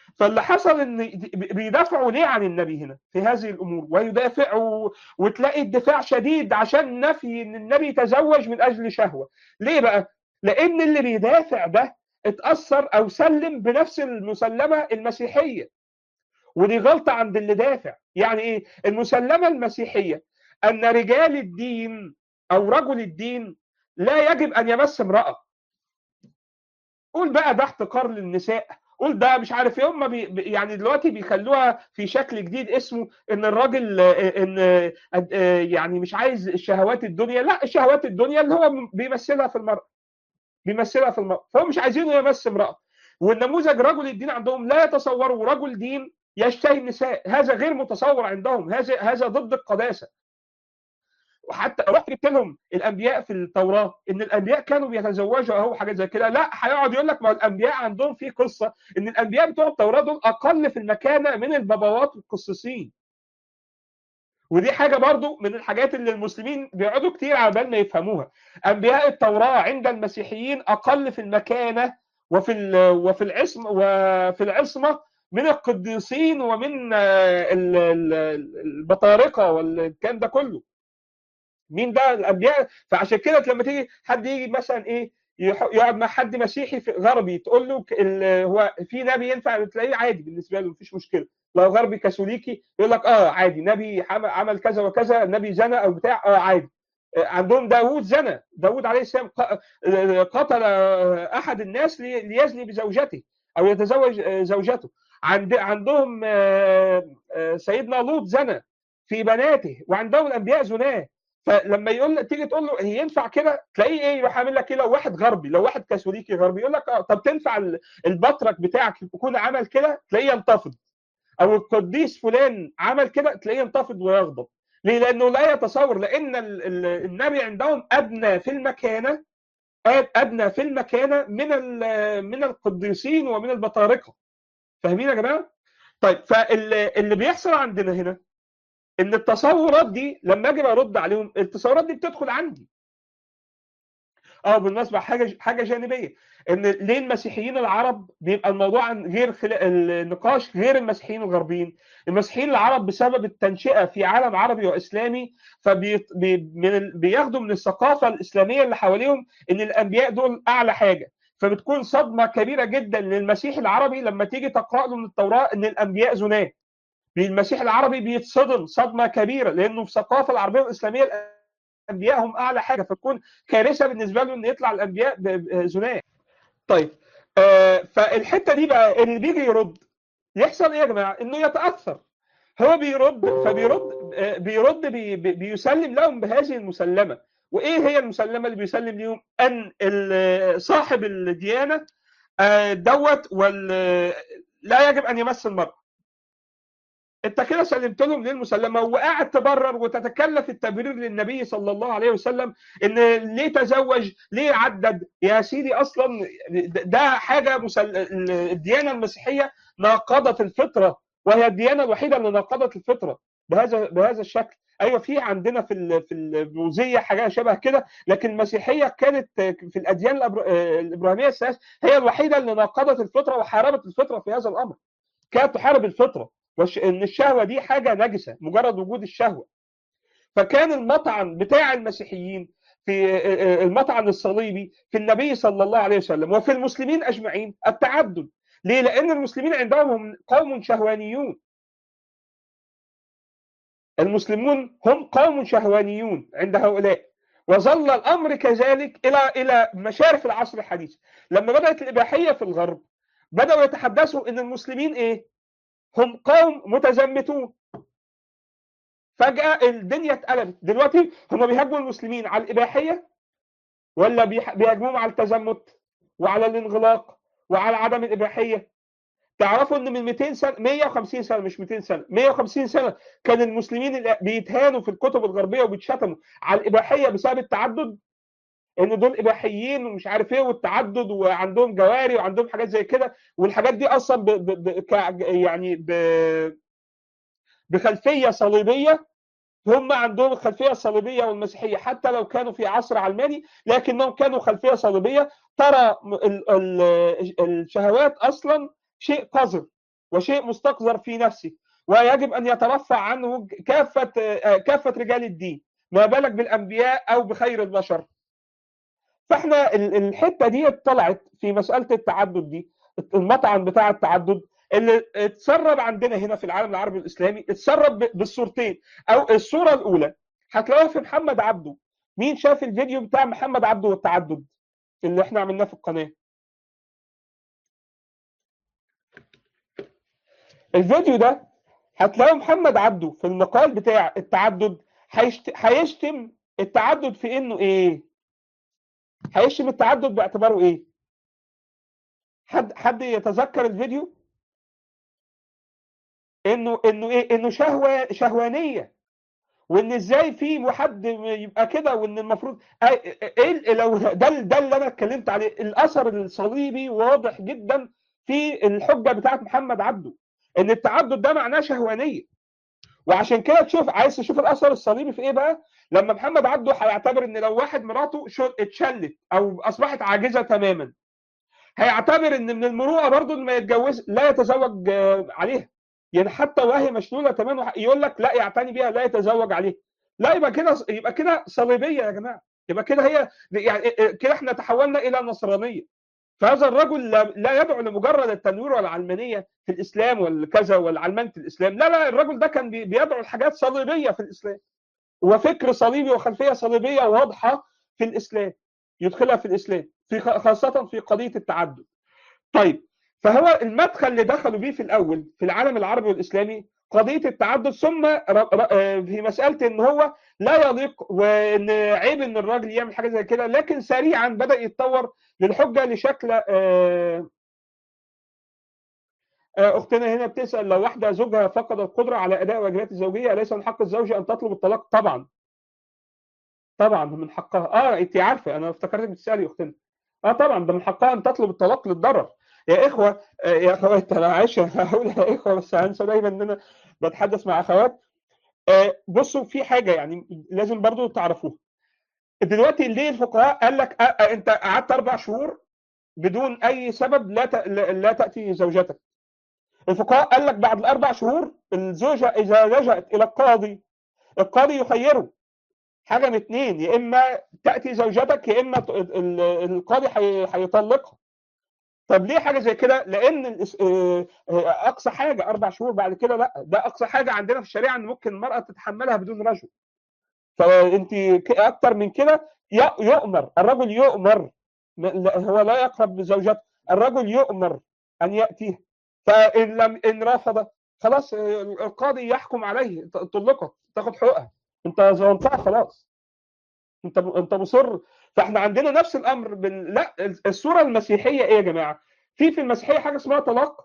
A: فاللي حصل ان بيدافعوا ليه عن النبي هنا في هذه الامور ويدافعوا وتلاقي الدفاع شديد عشان نفي ان النبي تزوج من اجل شهوه ليه بقى لان اللي بيدافع ده اتاثر او سلم بنفس المسلمه المسيحيه ودي غلطه عند اللي دافع يعني ايه المسلمه المسيحيه ان رجال الدين او رجل الدين لا يجب ان يمس امراه قول بقى ده احتقار للنساء قول ده مش عارف ايه هم بي يعني دلوقتي بيخلوها في شكل جديد اسمه ان الراجل ان يعني مش عايز شهوات الدنيا لا شهوات الدنيا اللي هو بيمثلها في المرأة بيمثلها في المرأة فهم مش عايزينه يمس امرأة والنموذج رجل الدين عندهم لا يتصوروا رجل دين يشتهي النساء هذا غير متصور عندهم هذا هذا ضد القداسه وحتى رحت جبت لهم الانبياء في التوراه ان الانبياء كانوا بيتزوجوا اهو حاجات زي كده لا هيقعد يقول لك ما الانبياء عندهم في قصه ان الانبياء بتوع التوراه دول اقل في المكانه من البابوات والقصصين ودي حاجه برضو من الحاجات اللي المسلمين بيقعدوا كتير على بال ما يفهموها انبياء التوراه عند المسيحيين اقل في المكانه وفي وفي العصم وفي العصمه من القديسين ومن البطارقه والكلام ده كله مين ده الانبياء فعشان كده لما تيجي حد يجي مثلا ايه يقعد مع حد مسيحي في غربي تقول له هو في نبي ينفع تلاقيه عادي بالنسبه له مفيش مشكله لو غربي كاثوليكي يقول لك اه عادي نبي عمل كذا وكذا نبي زنى او بتاع اه عادي عندهم داوود زنى داوود عليه السلام قتل احد الناس ليزني بزوجته او يتزوج زوجته عند عندهم سيدنا لوط زنى في بناته وعندهم الانبياء زناه فلما يقول تيجي تقول له هي ينفع كده تلاقيه ايه يروح عامل لك ايه لو واحد غربي لو واحد كاثوليكي غربي يقول لك اه طب تنفع البطرك بتاعك يكون عمل كده تلاقيه ينتفض او القديس فلان عمل كده تلاقيه ينتفض ويغضب ليه؟ لانه لا يتصور لان النبي عندهم ادنى في المكانه ادنى في المكانه من من القديسين ومن البطارقه فاهمين يا جماعه؟ طيب فاللي بيحصل عندنا هنا ان التصورات دي لما اجي ارد عليهم التصورات دي بتدخل عندي اه بالمناسبه حاجه حاجه جانبيه ان ليه المسيحيين العرب بيبقى الموضوع عن غير خلا... النقاش غير المسيحيين الغربيين المسيحيين العرب بسبب التنشئه في عالم عربي واسلامي فبياخدوا فبي... من الثقافه الاسلاميه اللي حواليهم ان الانبياء دول اعلى حاجه فبتكون صدمه كبيره جدا للمسيح العربي لما تيجي تقرا له من التوراه ان الانبياء زناه المسيح العربي بيتصدم صدمه كبيره لانه في الثقافه العربيه والاسلاميه الانبياء هم اعلى حاجه فتكون كارثه بالنسبه له ان يطلع الانبياء زناه. طيب آه فالحته دي بقى اللي بيجي يرد يحصل ايه يا جماعه؟ انه يتاثر هو بيرد فبيرد آه بيرد بي بيسلم لهم بهذه المسلمه وايه هي المسلمه اللي بيسلم لهم؟ ان صاحب الديانه آه دوت وال لا يجب ان يمس المرأة انت كده سلمت لهم للمسلمه وقاعد تبرر وتتكلف التبرير للنبي صلى الله عليه وسلم ان ليه تزوج ليه عدد يا سيدي اصلا ده حاجه مسل... الديانه المسيحيه ناقضت الفطره وهي الديانه الوحيده اللي ناقضت الفطره بهذا بهذا الشكل ايوه في عندنا في ال... في البوذيه حاجه شبه كده لكن المسيحيه كانت في الاديان الأبر... الابراهيميه الثلاث هي الوحيده اللي ناقضت الفطره وحاربت الفطره في هذا الامر كانت تحارب الفطره وش... ان الشهوه دي حاجه نجسه مجرد وجود الشهوه فكان المطعن بتاع المسيحيين في المطعن الصليبي في النبي صلى الله عليه وسلم وفي المسلمين اجمعين التعدد ليه؟ لان المسلمين عندهم هم قوم شهوانيون المسلمون هم قوم شهوانيون عند هؤلاء وظل الامر كذلك الى الى مشارف العصر الحديث لما بدات الاباحيه في الغرب بداوا يتحدثوا ان المسلمين ايه هم قوم متزمتون فجاه الدنيا اتقلبت دلوقتي هم بيهاجموا المسلمين على الاباحيه ولا بيهاجموهم على التزمت وعلى الانغلاق وعلى عدم الاباحيه تعرفوا ان من 200 سنه 150 سنه مش 200 سنه 150 سنه كان المسلمين بيتهانوا في الكتب الغربيه وبيتشتموا على الاباحيه بسبب التعدد ان دول اباحيين ومش عارف ايه والتعدد وعندهم جواري وعندهم حاجات زي كده والحاجات دي اصلا ب ب ب يعني ب بخلفيه صليبيه هم عندهم الخلفيه الصليبيه والمسيحيه حتى لو كانوا في عصر علماني لكنهم كانوا خلفيه صليبيه ترى ال ال الشهوات اصلا شيء قذر وشيء مستقذر في نفسه ويجب ان يترفع عنه كافه كافه رجال الدين ما بالك بالانبياء او بخير البشر فاحنا الحته دي طلعت في مساله التعدد دي المطعم بتاع التعدد اللي اتسرب عندنا هنا في العالم العربي الاسلامي اتسرب بالصورتين او الصوره الاولى هتلاقوها في محمد عبده مين شاف الفيديو بتاع محمد عبده والتعدد اللي احنا عملناه في القناه الفيديو ده هتلاقوا محمد عبده في المقال بتاع التعدد هيشتم التعدد في انه ايه هيشتم التعدد باعتباره ايه حد حد يتذكر الفيديو انه انه ايه انه شهوه شهوانيه وان ازاي في حد يبقى كده وان المفروض ايه لو ده ده اللي انا اتكلمت عليه الاثر الصليبي واضح جدا في الحجه بتاعت محمد عبده ان التعدد ده معناه شهوانيه وعشان كده تشوف عايز تشوف الاثر الصليبي في ايه بقى لما محمد عبده هيعتبر ان لو واحد مراته اتشلت او اصبحت عاجزه تماما هيعتبر ان من المروءه برضه ان ما يتجوز لا يتزوج عليها يعني حتى وهي مشلوله تماما يقول لك لا يعتني بيها لا يتزوج عليها لا يبقى كده يبقى كده صليبيه يا جماعه يبقى كده هي يعني كده احنا تحولنا الى نصرانيه فهذا الرجل لا يدعو لمجرد التنوير والعلمانيه في الاسلام والكذا والعلمانه الاسلام لا لا الرجل ده كان بيدعو لحاجات صليبيه في الاسلام وفكر صليبي وخلفيه صليبيه واضحه في الاسلام يدخلها في الاسلام في خاصه في قضيه التعدد طيب فهو المدخل اللي دخلوا بيه في الاول في العالم العربي والاسلامي قضيه التعدد ثم في مساله ان هو لا يليق وان عيب ان الراجل يعمل حاجه زي كده لكن سريعا بدا يتطور للحجه لشكل اختنا هنا بتسال لو واحده زوجها فقد القدره على اداء واجبات الزوجيه اليس من حق الزوجه ان تطلب الطلاق طبعا طبعا من حقها اه انت عارفه انا افتكرتك بتسالي اختنا اه طبعا ده من حقها ان تطلب الطلاق للضرر يا اخوه يا اخوات انا عايش هقول يا اخوه بس هنسى دايما ان انا بتحدث مع اخوات بصوا في حاجه يعني لازم برضو تعرفوها دلوقتي ليه الفقهاء قال لك انت قعدت اربع شهور بدون اي سبب لا لا تاتي زوجتك الفقهاء قال لك بعد الاربع شهور الزوجه اذا لجأت الى القاضي القاضي يخيره حاجه من اثنين يا اما تاتي زوجتك يا اما القاضي هيطلقها طب ليه حاجه زي كده؟ لان اقصى حاجه اربع شهور بعد كده لا ده اقصى حاجه عندنا في الشريعه ان ممكن المراه تتحملها بدون رجل. فانت اكتر من كده يؤمر الرجل يؤمر هو لا يقرب زوجته الرجل يؤمر ان ياتيه فان لم ان رفض خلاص القاضي يحكم عليه طلقها تاخد حقوقها انت ظلمتها خلاص انت انت مصر فاحنا عندنا نفس الامر بال... لا الصوره المسيحيه ايه يا جماعه؟ في في المسيحيه حاجه اسمها طلاق؟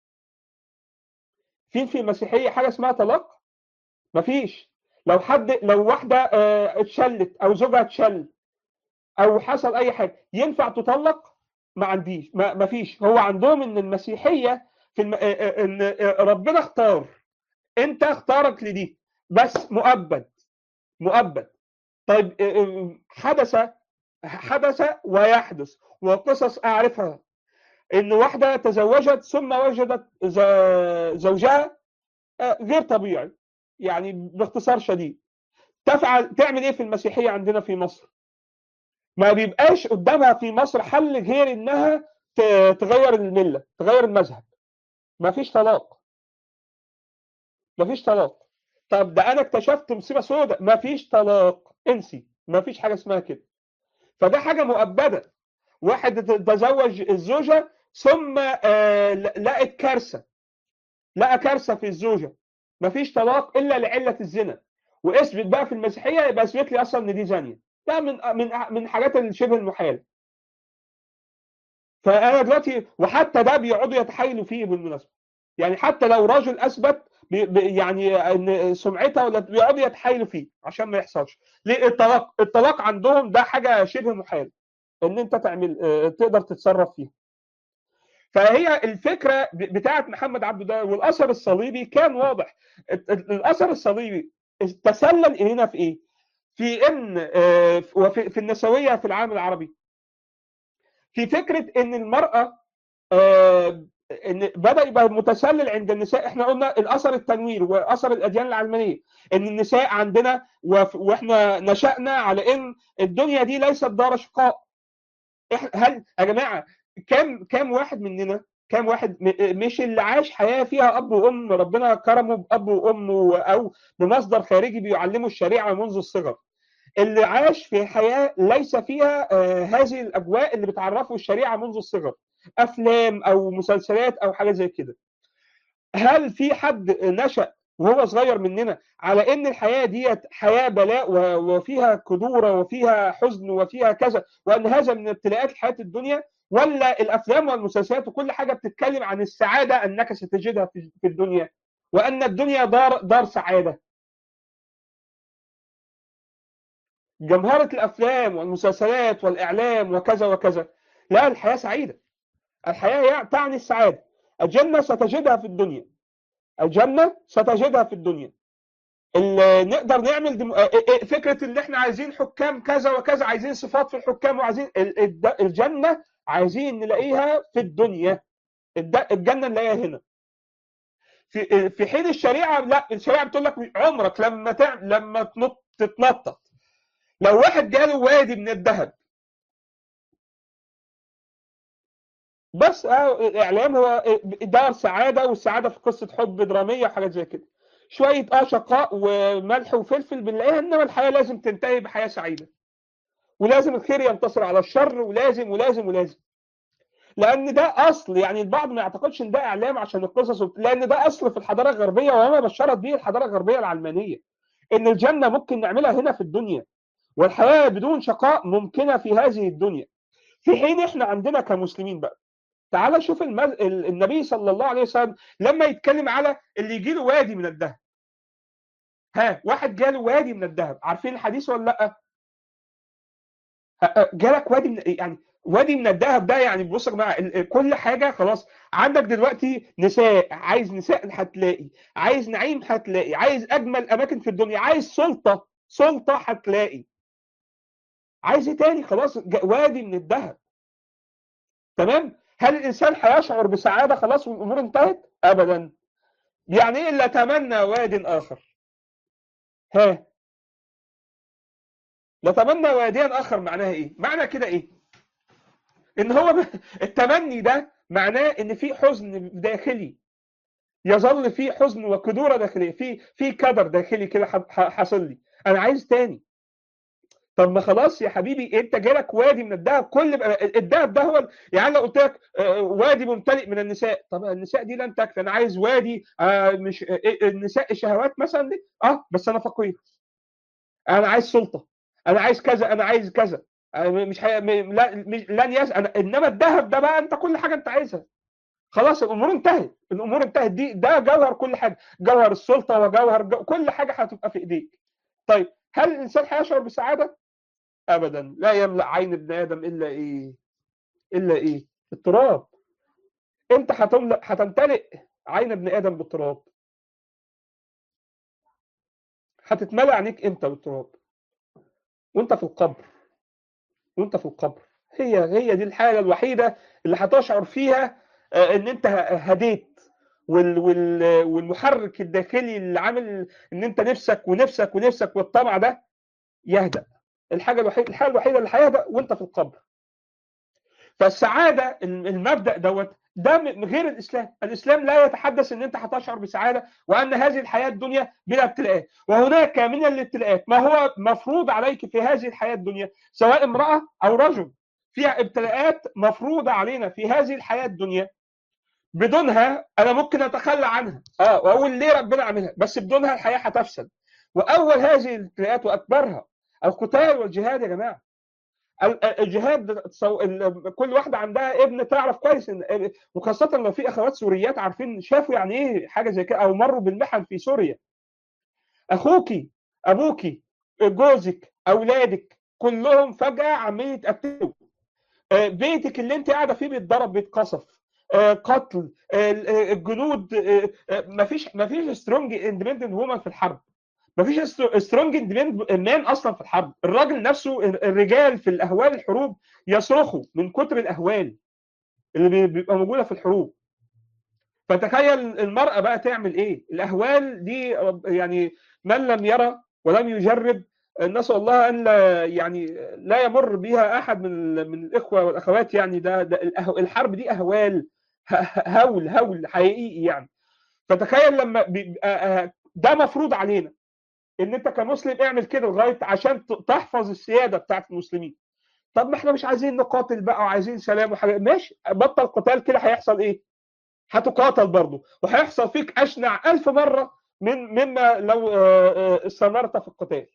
A: في في المسيحيه حاجه اسمها طلاق؟ مفيش لو حد لو واحده اه اتشلت او زوجها اتشل او حصل اي حاجه ينفع تطلق؟ ما عنديش ما مفيش هو عندهم ان المسيحيه في الم... اه ان ربنا اختار انت اختارك لدي بس مؤبد مؤبد طيب حدث حدث ويحدث وقصص اعرفها ان واحده تزوجت ثم وجدت زوجها غير طبيعي يعني باختصار شديد تفعل تعمل ايه في المسيحيه عندنا في مصر ما بيبقاش قدامها في مصر حل غير انها تغير المله تغير المذهب ما فيش طلاق ما فيش طلاق طب ده انا اكتشفت مصيبه سوداء ما فيش طلاق انسي ما فيش حاجه اسمها كده فده حاجه مؤبده واحد تزوج الزوجه ثم آه لقت كارثه لقى كارثه في الزوجه ما فيش طلاق الا لعله الزنا واثبت بقى في المسيحيه يبقى اثبت لي اصلا ان دي زانيه ده من من من حاجات الشبه المحال فانا دلوقتي وحتى ده بيقعدوا يتحايلوا فيه بالمناسبه يعني حتى لو راجل اثبت يعني ان سمعتها ولا بيقعدوا يتحايلوا فيه عشان ما يحصلش ليه الطلاق الطلاق عندهم ده حاجه شبه محال ان انت تعمل تقدر تتصرف فيها فهي الفكره بتاعه محمد عبده ده والاثر الصليبي كان واضح الاثر الصليبي تسلل الينا في ايه في ان وفي في النسويه في العالم العربي في فكره ان المراه ان بدا يبقى متسلل عند النساء احنا قلنا الاثر التنوير واثر الاديان العلمانيه ان النساء عندنا وف- واحنا نشأنا على ان الدنيا دي ليست دار شقاء إحنا هل يا جماعه كم كم واحد مننا كم واحد م- مش اللي عاش حياه فيها اب وام ربنا كرمه باب وام و- او بمصدر خارجي بيعلمه الشريعه منذ الصغر اللي عاش في حياه ليس فيها آه، هذه الاجواء اللي بتعرفه الشريعه منذ الصغر افلام او مسلسلات او حاجه زي كده هل في حد نشأ وهو صغير مننا على ان الحياه ديت حياه بلاء و- وفيها كدوره وفيها حزن وفيها كذا وان هذا من ابتلاءات الحياه الدنيا ولا الافلام والمسلسلات وكل حاجه بتتكلم عن السعاده انك ستجدها في في الدنيا وان الدنيا دار دار سعاده جمهره الافلام والمسلسلات والاعلام وكذا وكذا لا الحياه سعيده الحياه يعني تعني السعاده الجنه ستجدها في الدنيا الجنه ستجدها في الدنيا ال- نقدر نعمل دم... آه، آه، فكره ان احنا عايزين حكام كذا وكذا عايزين صفات في الحكام وعايزين ال- الد- الجنه عايزين نلاقيها في الدنيا الد- الجنه نلاقيها هنا في في حين الشريعه لا الشريعه بتقول لك عمرك لما تع... لما تنط تتنطط لو واحد جاله وادي من الذهب بس اه الاعلام هو دار سعاده والسعاده في قصه حب دراميه وحاجات زي كده شويه اه شقاء وملح وفلفل بنلاقيها انما الحياه لازم تنتهي بحياه سعيده ولازم الخير ينتصر على الشر ولازم ولازم ولازم لان ده اصل يعني البعض ما يعتقدش ان ده اعلام عشان القصص وبت- لان ده اصل في الحضاره الغربيه وما بشرت به الحضاره الغربيه العلمانيه ان الجنه ممكن نعملها هنا في الدنيا والحياه بدون شقاء ممكنه في هذه الدنيا في حين احنا عندنا كمسلمين بقى تعال شوف المز... ال- النبي صلى الله عليه وسلم لما يتكلم على اللي يجي له وادي من الذهب ها واحد جاله وادي من الذهب عارفين الحديث ولا لا ها- ها، جالك وادي من يعني وادي من الذهب ده يعني بص يا جماعه ال- ال- كل حاجه خلاص عندك دلوقتي نساء عايز نساء هتلاقي عايز نعيم هتلاقي عايز اجمل اماكن في الدنيا عايز سلطه سلطه هتلاقي عايز ايه تاني خلاص جا- وادي من الذهب تمام هل الانسان هيشعر بسعاده خلاص والامور انتهت ابدا يعني ايه الا تمنى واد اخر ها نتمنى واديا اخر معناها ايه معنى كده ايه ان هو ب- التمني ده معناه ان في حزن داخلي يظل في حزن وكدوره داخليه في في كدر داخلي كده ح- ح- حاصل لي انا عايز تاني طب ما خلاص يا حبيبي انت جالك وادي من الذهب كل بقى- الذهب ده هو يعني لو قلت لك آه، وادي ممتلئ من النساء طب النساء دي لن تكفي انا عايز وادي آه، مش آه، النساء الشهوات مثلا دي اه بس انا فقير انا عايز سلطه انا عايز كذا انا عايز كذا أنا مش هي... م- لا مش... لن يس... أنا... انما الذهب ده بقى انت كل حاجه انت عايزها خلاص الامور انتهت الامور انتهت دي ده جوهر كل حاجه جوهر السلطه وجوهر جو... كل حاجه هتبقى في ايديك طيب هل الانسان هيشعر بسعاده ابدا لا يملا عين ابن ادم الا ايه الا ايه التراب انت هتملا هتمتلئ عين ابن ادم بالتراب هتتملى عينيك امتى بالتراب وانت في القبر وانت في القبر هي هي دي الحاله الوحيده اللي هتشعر فيها آه، ان انت هديت وال وال والمحرك الداخلي اللي عامل ان انت نفسك ونفسك ونفسك والطمع ده يهدأ الحاجه الوحيده الحاله الوحيده اللي هيهدأ وانت في القبر فالسعاده المبدأ دوت ده م- غير الاسلام، الاسلام لا يتحدث ان انت هتشعر بسعاده وان هذه الحياه الدنيا بلا ابتلاءات، وهناك من الابتلاءات ما هو مفروض عليك في هذه الحياه الدنيا سواء امراه او رجل فيها ابتلاءات مفروضه علينا في هذه الحياه الدنيا بدونها انا ممكن اتخلى عنها اه واقول ليه ربنا عاملها بس بدونها الحياه هتفسد واول هذه الابتلاءات واكبرها القتال والجهاد يا جماعه ال- الجهاد ده تصو- ال- كل واحده عندها ابن تعرف كويس ان وخاصه لو في اخوات سوريات عارفين شافوا يعني ايه حاجه زي كده او مروا بالمحن في سوريا اخوكي ابوكي جوزك اولادك كلهم فجاه عمالين يتقتلوا آه، بيتك اللي انت قاعده فيه بيتضرب بيتقصف آه، قتل آه، الجنود آه، آه، مفيش مفيش سترونج اندبندنت وومن في الحرب مفيش سترونج اندبندنت مان اصلا في الحرب الراجل نفسه الرجال في الاهوال الحروب يصرخوا من كتر الاهوال اللي بي- بيبقى موجوده في الحروب فتخيل المرأة بقى تعمل ايه الاهوال دي يعني من لم يرى ولم يجرب نسأل الله ان لا يعني لا يمر بها احد من من الاخوه والاخوات يعني ده, ده الحرب دي اهوال هول هول حقيقي يعني فتخيل لما ده مفروض علينا ان انت كمسلم اعمل كده لغايه عشان تحفظ السياده بتاعت المسلمين طب ما احنا مش عايزين نقاتل بقى وعايزين سلام وحاجات ماشي بطل قتال كده هيحصل ايه؟ هتقاتل برضه وهيحصل فيك اشنع ألف مره من مما لو استمرت في القتال.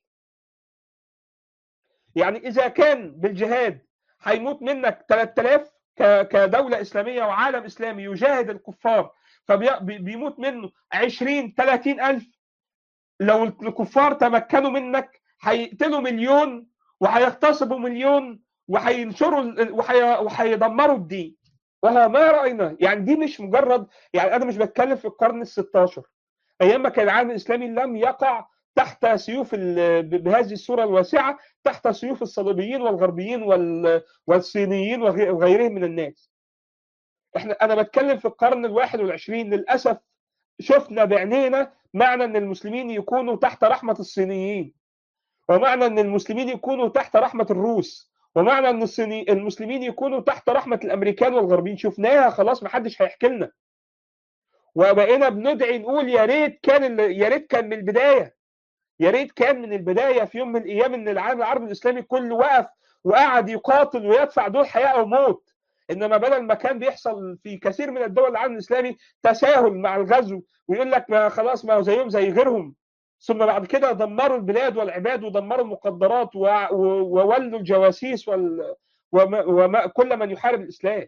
A: يعني اذا كان بالجهاد هيموت منك 3000 كدوله اسلاميه وعالم اسلامي يجاهد الكفار فبيموت منه 20 30 ألف لو الكفار تمكنوا منك هيقتلوا مليون وهيغتصبوا مليون وهينشروا وهيدمروا الدين وهو ما راينا يعني دي مش مجرد يعني انا مش بتكلم في القرن ال 16 ايام ما كان العالم الاسلامي لم يقع تحت سيوف بهذه الصوره الواسعه تحت سيوف الصليبيين والغربيين والصينيين وغيرهم من الناس. احنا انا بتكلم في القرن الواحد والعشرين للاسف شفنا بعينينا معنى ان المسلمين يكونوا تحت رحمه الصينيين ومعنى ان المسلمين يكونوا تحت رحمه الروس ومعنى ان الصيني المسلمين يكونوا تحت رحمه الامريكان والغربيين شفناها خلاص ما حدش هيحكي لنا وبقينا بندعي نقول يا ريت كان يا ريت كان من البدايه يا ريت كان من البدايه في يوم من الايام ان العالم العربي الاسلامي كله وقف وقعد يقاتل ويدفع دول حياه او موت انما بدل ما كان بيحصل في كثير من الدول العالم الاسلامي تساهل مع الغزو ويقول لك ما خلاص ما هو زيهم زي غيرهم ثم بعد كده دمروا البلاد والعباد ودمروا المقدرات وولوا الجواسيس وال... وما... وما... كل من يحارب الاسلام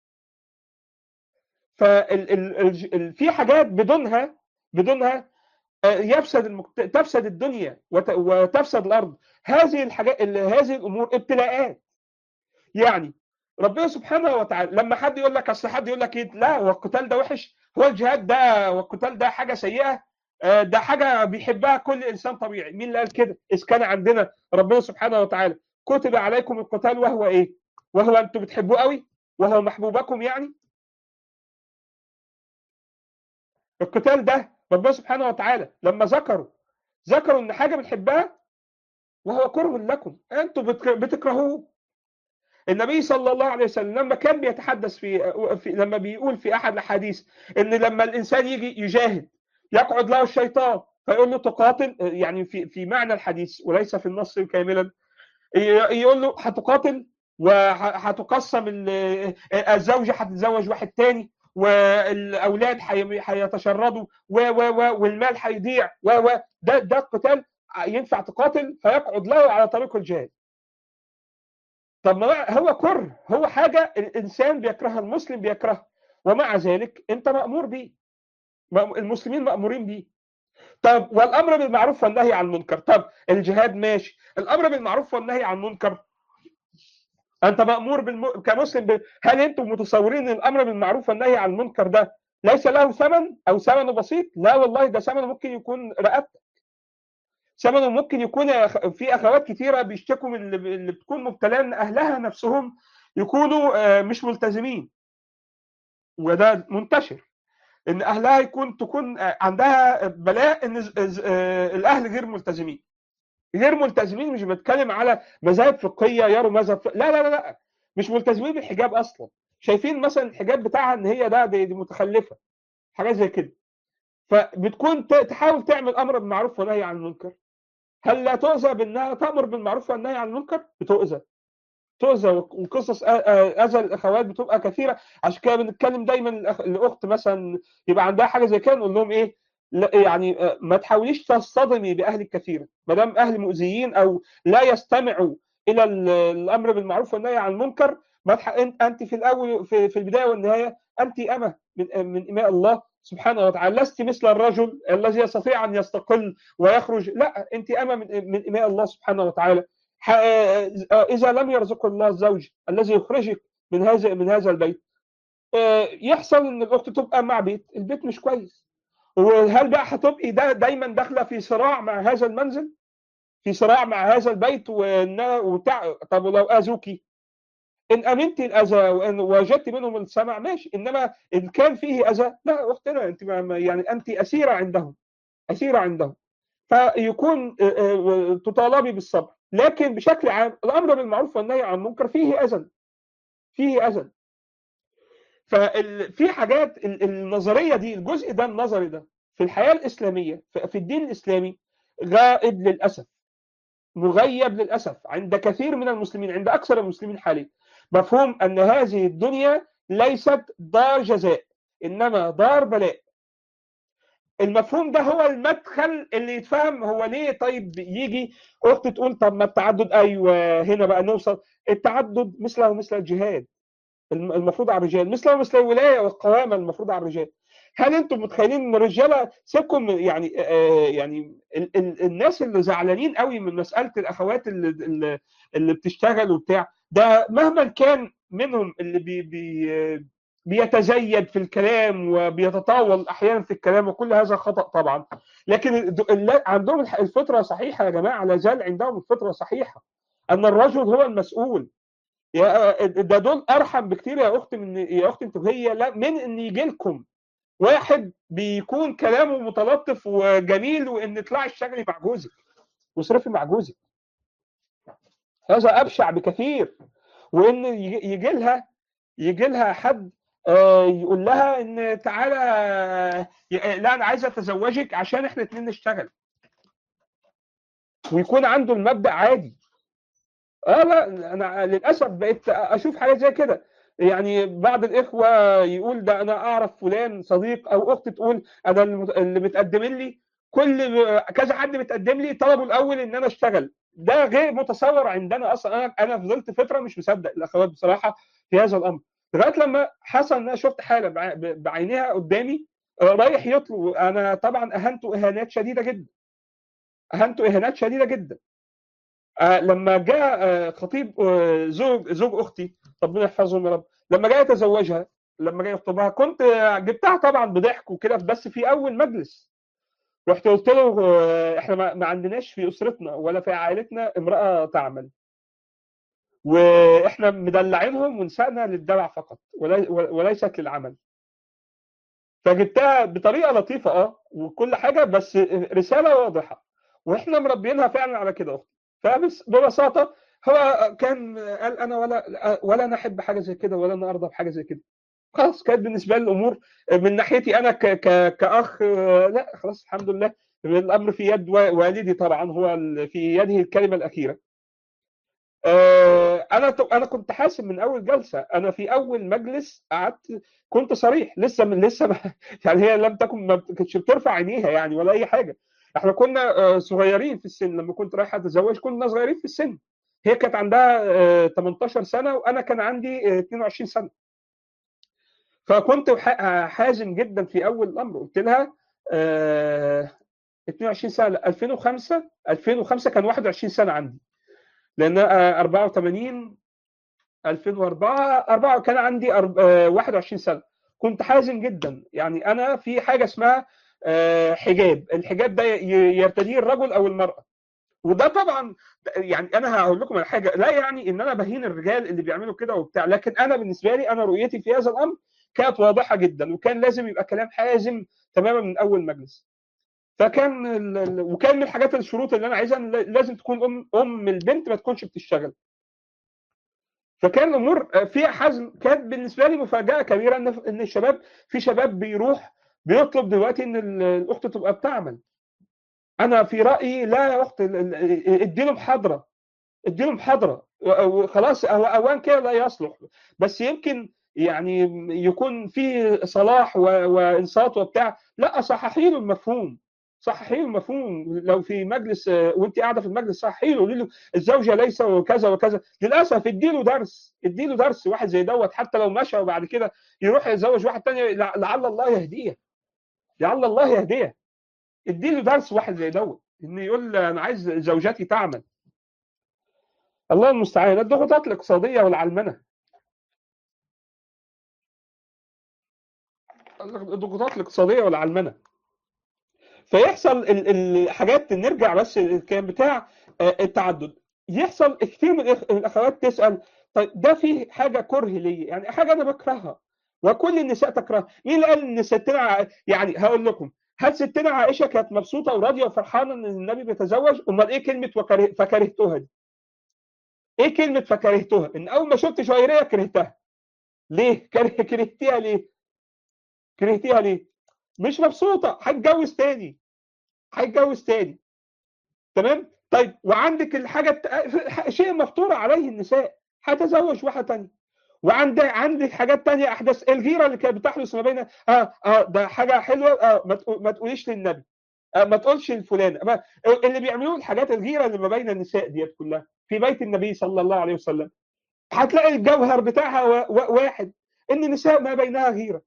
A: ففي حاجات بدونها بدونها يفسد المكت... تفسد الدنيا وت... وتفسد الارض هذه الحاجات هذه الامور ابتلاءات يعني ربنا سبحانه وتعالى لما حد يقول لك اصل حد يقول لك إيه لا هو القتال ده وحش هو الجهاد ده والقتال ده حاجه سيئه ده حاجه بيحبها كل انسان طبيعي مين اللي قال كده اذ كان عندنا ربنا سبحانه وتعالى كتب عليكم القتال وهو ايه وهو انتم بتحبوه قوي وهو محبوبكم يعني القتال ده ربنا سبحانه وتعالى لما ذكروا ذكروا ان حاجه بنحبها وهو كره لكم انتم بتكرهوه النبي صلى الله عليه وسلم لما كان بيتحدث في, في لما بيقول في احد الاحاديث ان لما الانسان يجي يجاهد يقعد له الشيطان فيقول له تقاتل يعني في في معنى الحديث وليس في النص كاملا يقول له هتقاتل وهتقسم الزوجه هتتزوج واحد تاني والاولاد هيتشردوا و و و والمال هيضيع و و ده ده القتال ينفع تقاتل فيقعد له على طريق الجهاد طب ما هو كره هو حاجه الانسان بيكرهها المسلم بيكرهها ومع ذلك انت مامور بيه المسلمين مامورين بيه طب والامر بالمعروف والنهي عن المنكر طب الجهاد ماشي الامر بالمعروف والنهي عن المنكر انت مامور بالم... كمسلم ب... هل انتم متصورين ان الامر بالمعروف والنهي عن المنكر ده ليس له ثمن او ثمنه بسيط لا والله ده ثمنه ممكن يكون رقبتك ثمنه ممكن يكون في اخوات كثيره بيشتكوا من اللي بتكون مبتلاه ان اهلها نفسهم يكونوا مش ملتزمين وده منتشر ان اهلها يكون تكون عندها بلاء ان الاهل غير ملتزمين غير ملتزمين مش بتكلم على مذاهب فقهيه يروا مذهب ف... لا لا لا لا مش ملتزمين بالحجاب اصلا شايفين مثلا الحجاب بتاعها ان هي ده دي, دي متخلفه حاجات زي كده فبتكون تحاول تعمل امر بالمعروف ونهي عن المنكر هل لا تؤذى بانها تامر بالمعروف والنهي عن المنكر بتؤذى تؤذى وقصص اذى الاخوات بتبقى كثيره عشان كده بنتكلم دايما الاخت مثلا يبقى عندها حاجه زي كده نقول لهم ايه لا يعني ما تحاوليش تصطدمي باهلك كثيرا ما دام اهل مؤذيين او لا يستمعوا الى الامر بالمعروف والنهي عن المنكر ما تح... انت في الاول في, في البدايه والنهايه انت امه من من اماء الله سبحانه وتعالى لست مثل الرجل الذي يستطيع ان يستقل ويخرج لا انت امه من, من اماء الله سبحانه وتعالى اذا لم يرزق الله الزوج الذي يخرجك من هذا من هذا البيت يحصل ان الاخت تبقى مع بيت البيت مش كويس وهل بقى هتبقي دا دايما داخله في صراع مع هذا المنزل في صراع مع هذا البيت وتع... طب ولو اذوكي ان امنت الاذى وان وجدت منهم السمع ماشي انما ان كان فيه اذى لا اختنا انت يعني انت اسيره عندهم اسيره عندهم فيكون تطالبي بالصبر لكن بشكل عام الامر بالمعروف والنهي عن المنكر فيه اذى فيه اذى ففي حاجات النظريه دي الجزء ده النظري ده في الحياه الاسلاميه في الدين الاسلامي غائب للاسف مغيب للاسف عند كثير من المسلمين عند اكثر المسلمين حاليا مفهوم ان هذه الدنيا ليست دار جزاء انما دار بلاء المفهوم ده هو المدخل اللي يتفهم هو ليه طيب يجي اخت تقول طب ما التعدد ايوه هنا بقى نوصل التعدد مثله مثل الجهاد المفروض على الرجال مثله مثل الولايه والقوامه المفروض على الرجال هل انتم متخيلين ان الرجاله سيبكم يعني آه يعني ال ال الناس اللي زعلانين قوي من مساله الاخوات اللي اللي بتشتغل وبتاع ده مهما كان منهم اللي بي بي بيتزيد في الكلام وبيتطاول احيانا في الكلام وكل هذا خطا طبعا لكن عندهم الفطره صحيحه يا جماعه لا زال عندهم الفطره صحيحه ان الرجل هو المسؤول يا ده دول ارحم بكتير يا اختي من يا اختي انت وهي لا من ان يجي لكم واحد بيكون كلامه متلطف وجميل وان اطلعي اشتغلي مع جوزك واصرفي مع جوزك هذا ابشع بكثير وان يجي لها يجي لها حد يقول لها ان تعالى لا انا عايز اتزوجك عشان احنا اتنين نشتغل ويكون عنده المبدا عادي اه لا انا للاسف بقيت اشوف حاجات زي كده يعني بعض الاخوه يقول ده انا اعرف فلان صديق او اخت تقول انا اللي متقدم لي كل كذا حد متقدم لي طلبوا الاول ان انا اشتغل ده غير متصور عندنا اصلا انا انا فضلت فتره مش مصدق الاخوات بصراحه في هذا الامر لغايه لما حصل ان انا شفت حاله بعينيها قدامي رايح يطلب انا طبعا اهنته اهانات شديده جدا اهنته اهانات شديده جدا آه لما جاء آه خطيب آه زوج زوج اختي ربنا يحفظهم يا رب لما جاء يتزوجها لما جاء يخطبها كنت جبتها طبعا بضحك وكده بس في اول مجلس رحت قلت له احنا ما عندناش في اسرتنا ولا في عائلتنا امراه تعمل واحنا مدلعينهم ونسأنا للدلع فقط وليست للعمل فجبتها بطريقه لطيفه اه وكل حاجه بس رساله واضحه واحنا مربينها فعلا على كده اختي فبس ببساطه هو كان قال انا ولا ولا انا احب حاجه زي كده ولا انا ارضى بحاجه زي كده خلاص كانت بالنسبه لي الامور من ناحيتي انا ك ك كاخ لا خلاص الحمد لله الامر في يد والدي طبعا هو في يده الكلمه الاخيره انا انا كنت حاسب من اول جلسه انا في اول مجلس قعدت كنت صريح لسه من لسه يعني هي لم تكن ما كانتش بترفع عينيها يعني ولا اي حاجه احنا كنا صغيرين في السن لما كنت رايح اتزوج كنا صغيرين في السن هي كانت عندها 18 سنه وانا كان عندي 22 سنه فكنت حازم جدا في اول الامر قلت لها 22 سنه 2005 2005 كان 21 سنه عندي لان 84 2004 4 كان عندي 21 سنه كنت حازم جدا يعني انا في حاجه اسمها حجاب الحجاب ده يرتديه الرجل او المراه وده طبعا يعني انا هقول لكم على حاجه لا يعني ان انا بهين الرجال اللي بيعملوا كده وبتاع لكن انا بالنسبه لي انا رؤيتي في هذا الامر كانت واضحه جدا وكان لازم يبقى كلام حازم تماما من اول مجلس فكان ال... وكان من الحاجات الشروط اللي انا عايزها لازم تكون ام ام البنت ما تكونش بتشتغل فكان الامور فيها حزم كانت بالنسبه لي مفاجاه كبيره ان ان الشباب في شباب بيروح بيطلب دلوقتي ان الاخت تبقى بتعمل انا في رايي لا يا اخت اديله محاضره اديله محاضره وخلاص هو اوان كده لا يصلح بس يمكن يعني يكون في صلاح وانصات وبتاع لا صححي له المفهوم صححي له المفهوم لو في مجلس وانت قاعده في المجلس صححي له قولي له الزوجه ليس وكذا وكذا للاسف اديله درس اديله درس واحد زي دوت حتى لو مشى وبعد كده يروح يتزوج واحد تاني لعل الله يهديه لعل الله يهديه اديله درس واحد زي دوت ان يقول انا عايز زوجتي تعمل الله المستعان الضغوطات الاقتصاديه والعلمنه الضغوطات الاقتصاديه والعلمنه فيحصل الحاجات نرجع بس كان بتاع التعدد يحصل كتير من الاخوات تسال طيب ده فيه حاجه كره ليا يعني حاجه انا بكرهها وكل النساء تكرهها مين اللي قال ان ستنا ع- يعني هقول لكم هل ستنا عائشه كانت مبسوطه وراضيه وفرحانه ان النبي بيتزوج امال ايه كلمه وكره فكرهتها دي ايه كلمه فكرهتها ان اول ما شفت جويريه كرهتها ليه كره- كرهتيها ليه كرهتيها ليه مش مبسوطه هتجوز تاني هيتجوز تاني تمام طيب وعندك الحاجه الت- شيء مفطور عليه النساء هتزوج واحده تانية وعندك عندك حاجات تانية احداث الغيره اللي كانت بتحدث ما بين اه اه ده حاجه حلوه اه ما تقو- ما تقوليش للنبي آه ما تقولش لفلان ما- اللي بيعملوه الحاجات الغيره اللي ما بين النساء ديت كلها في بيت النبي صلى الله عليه وسلم هتلاقي الجوهر بتاعها و- و- واحد ان النساء ما بينها غيره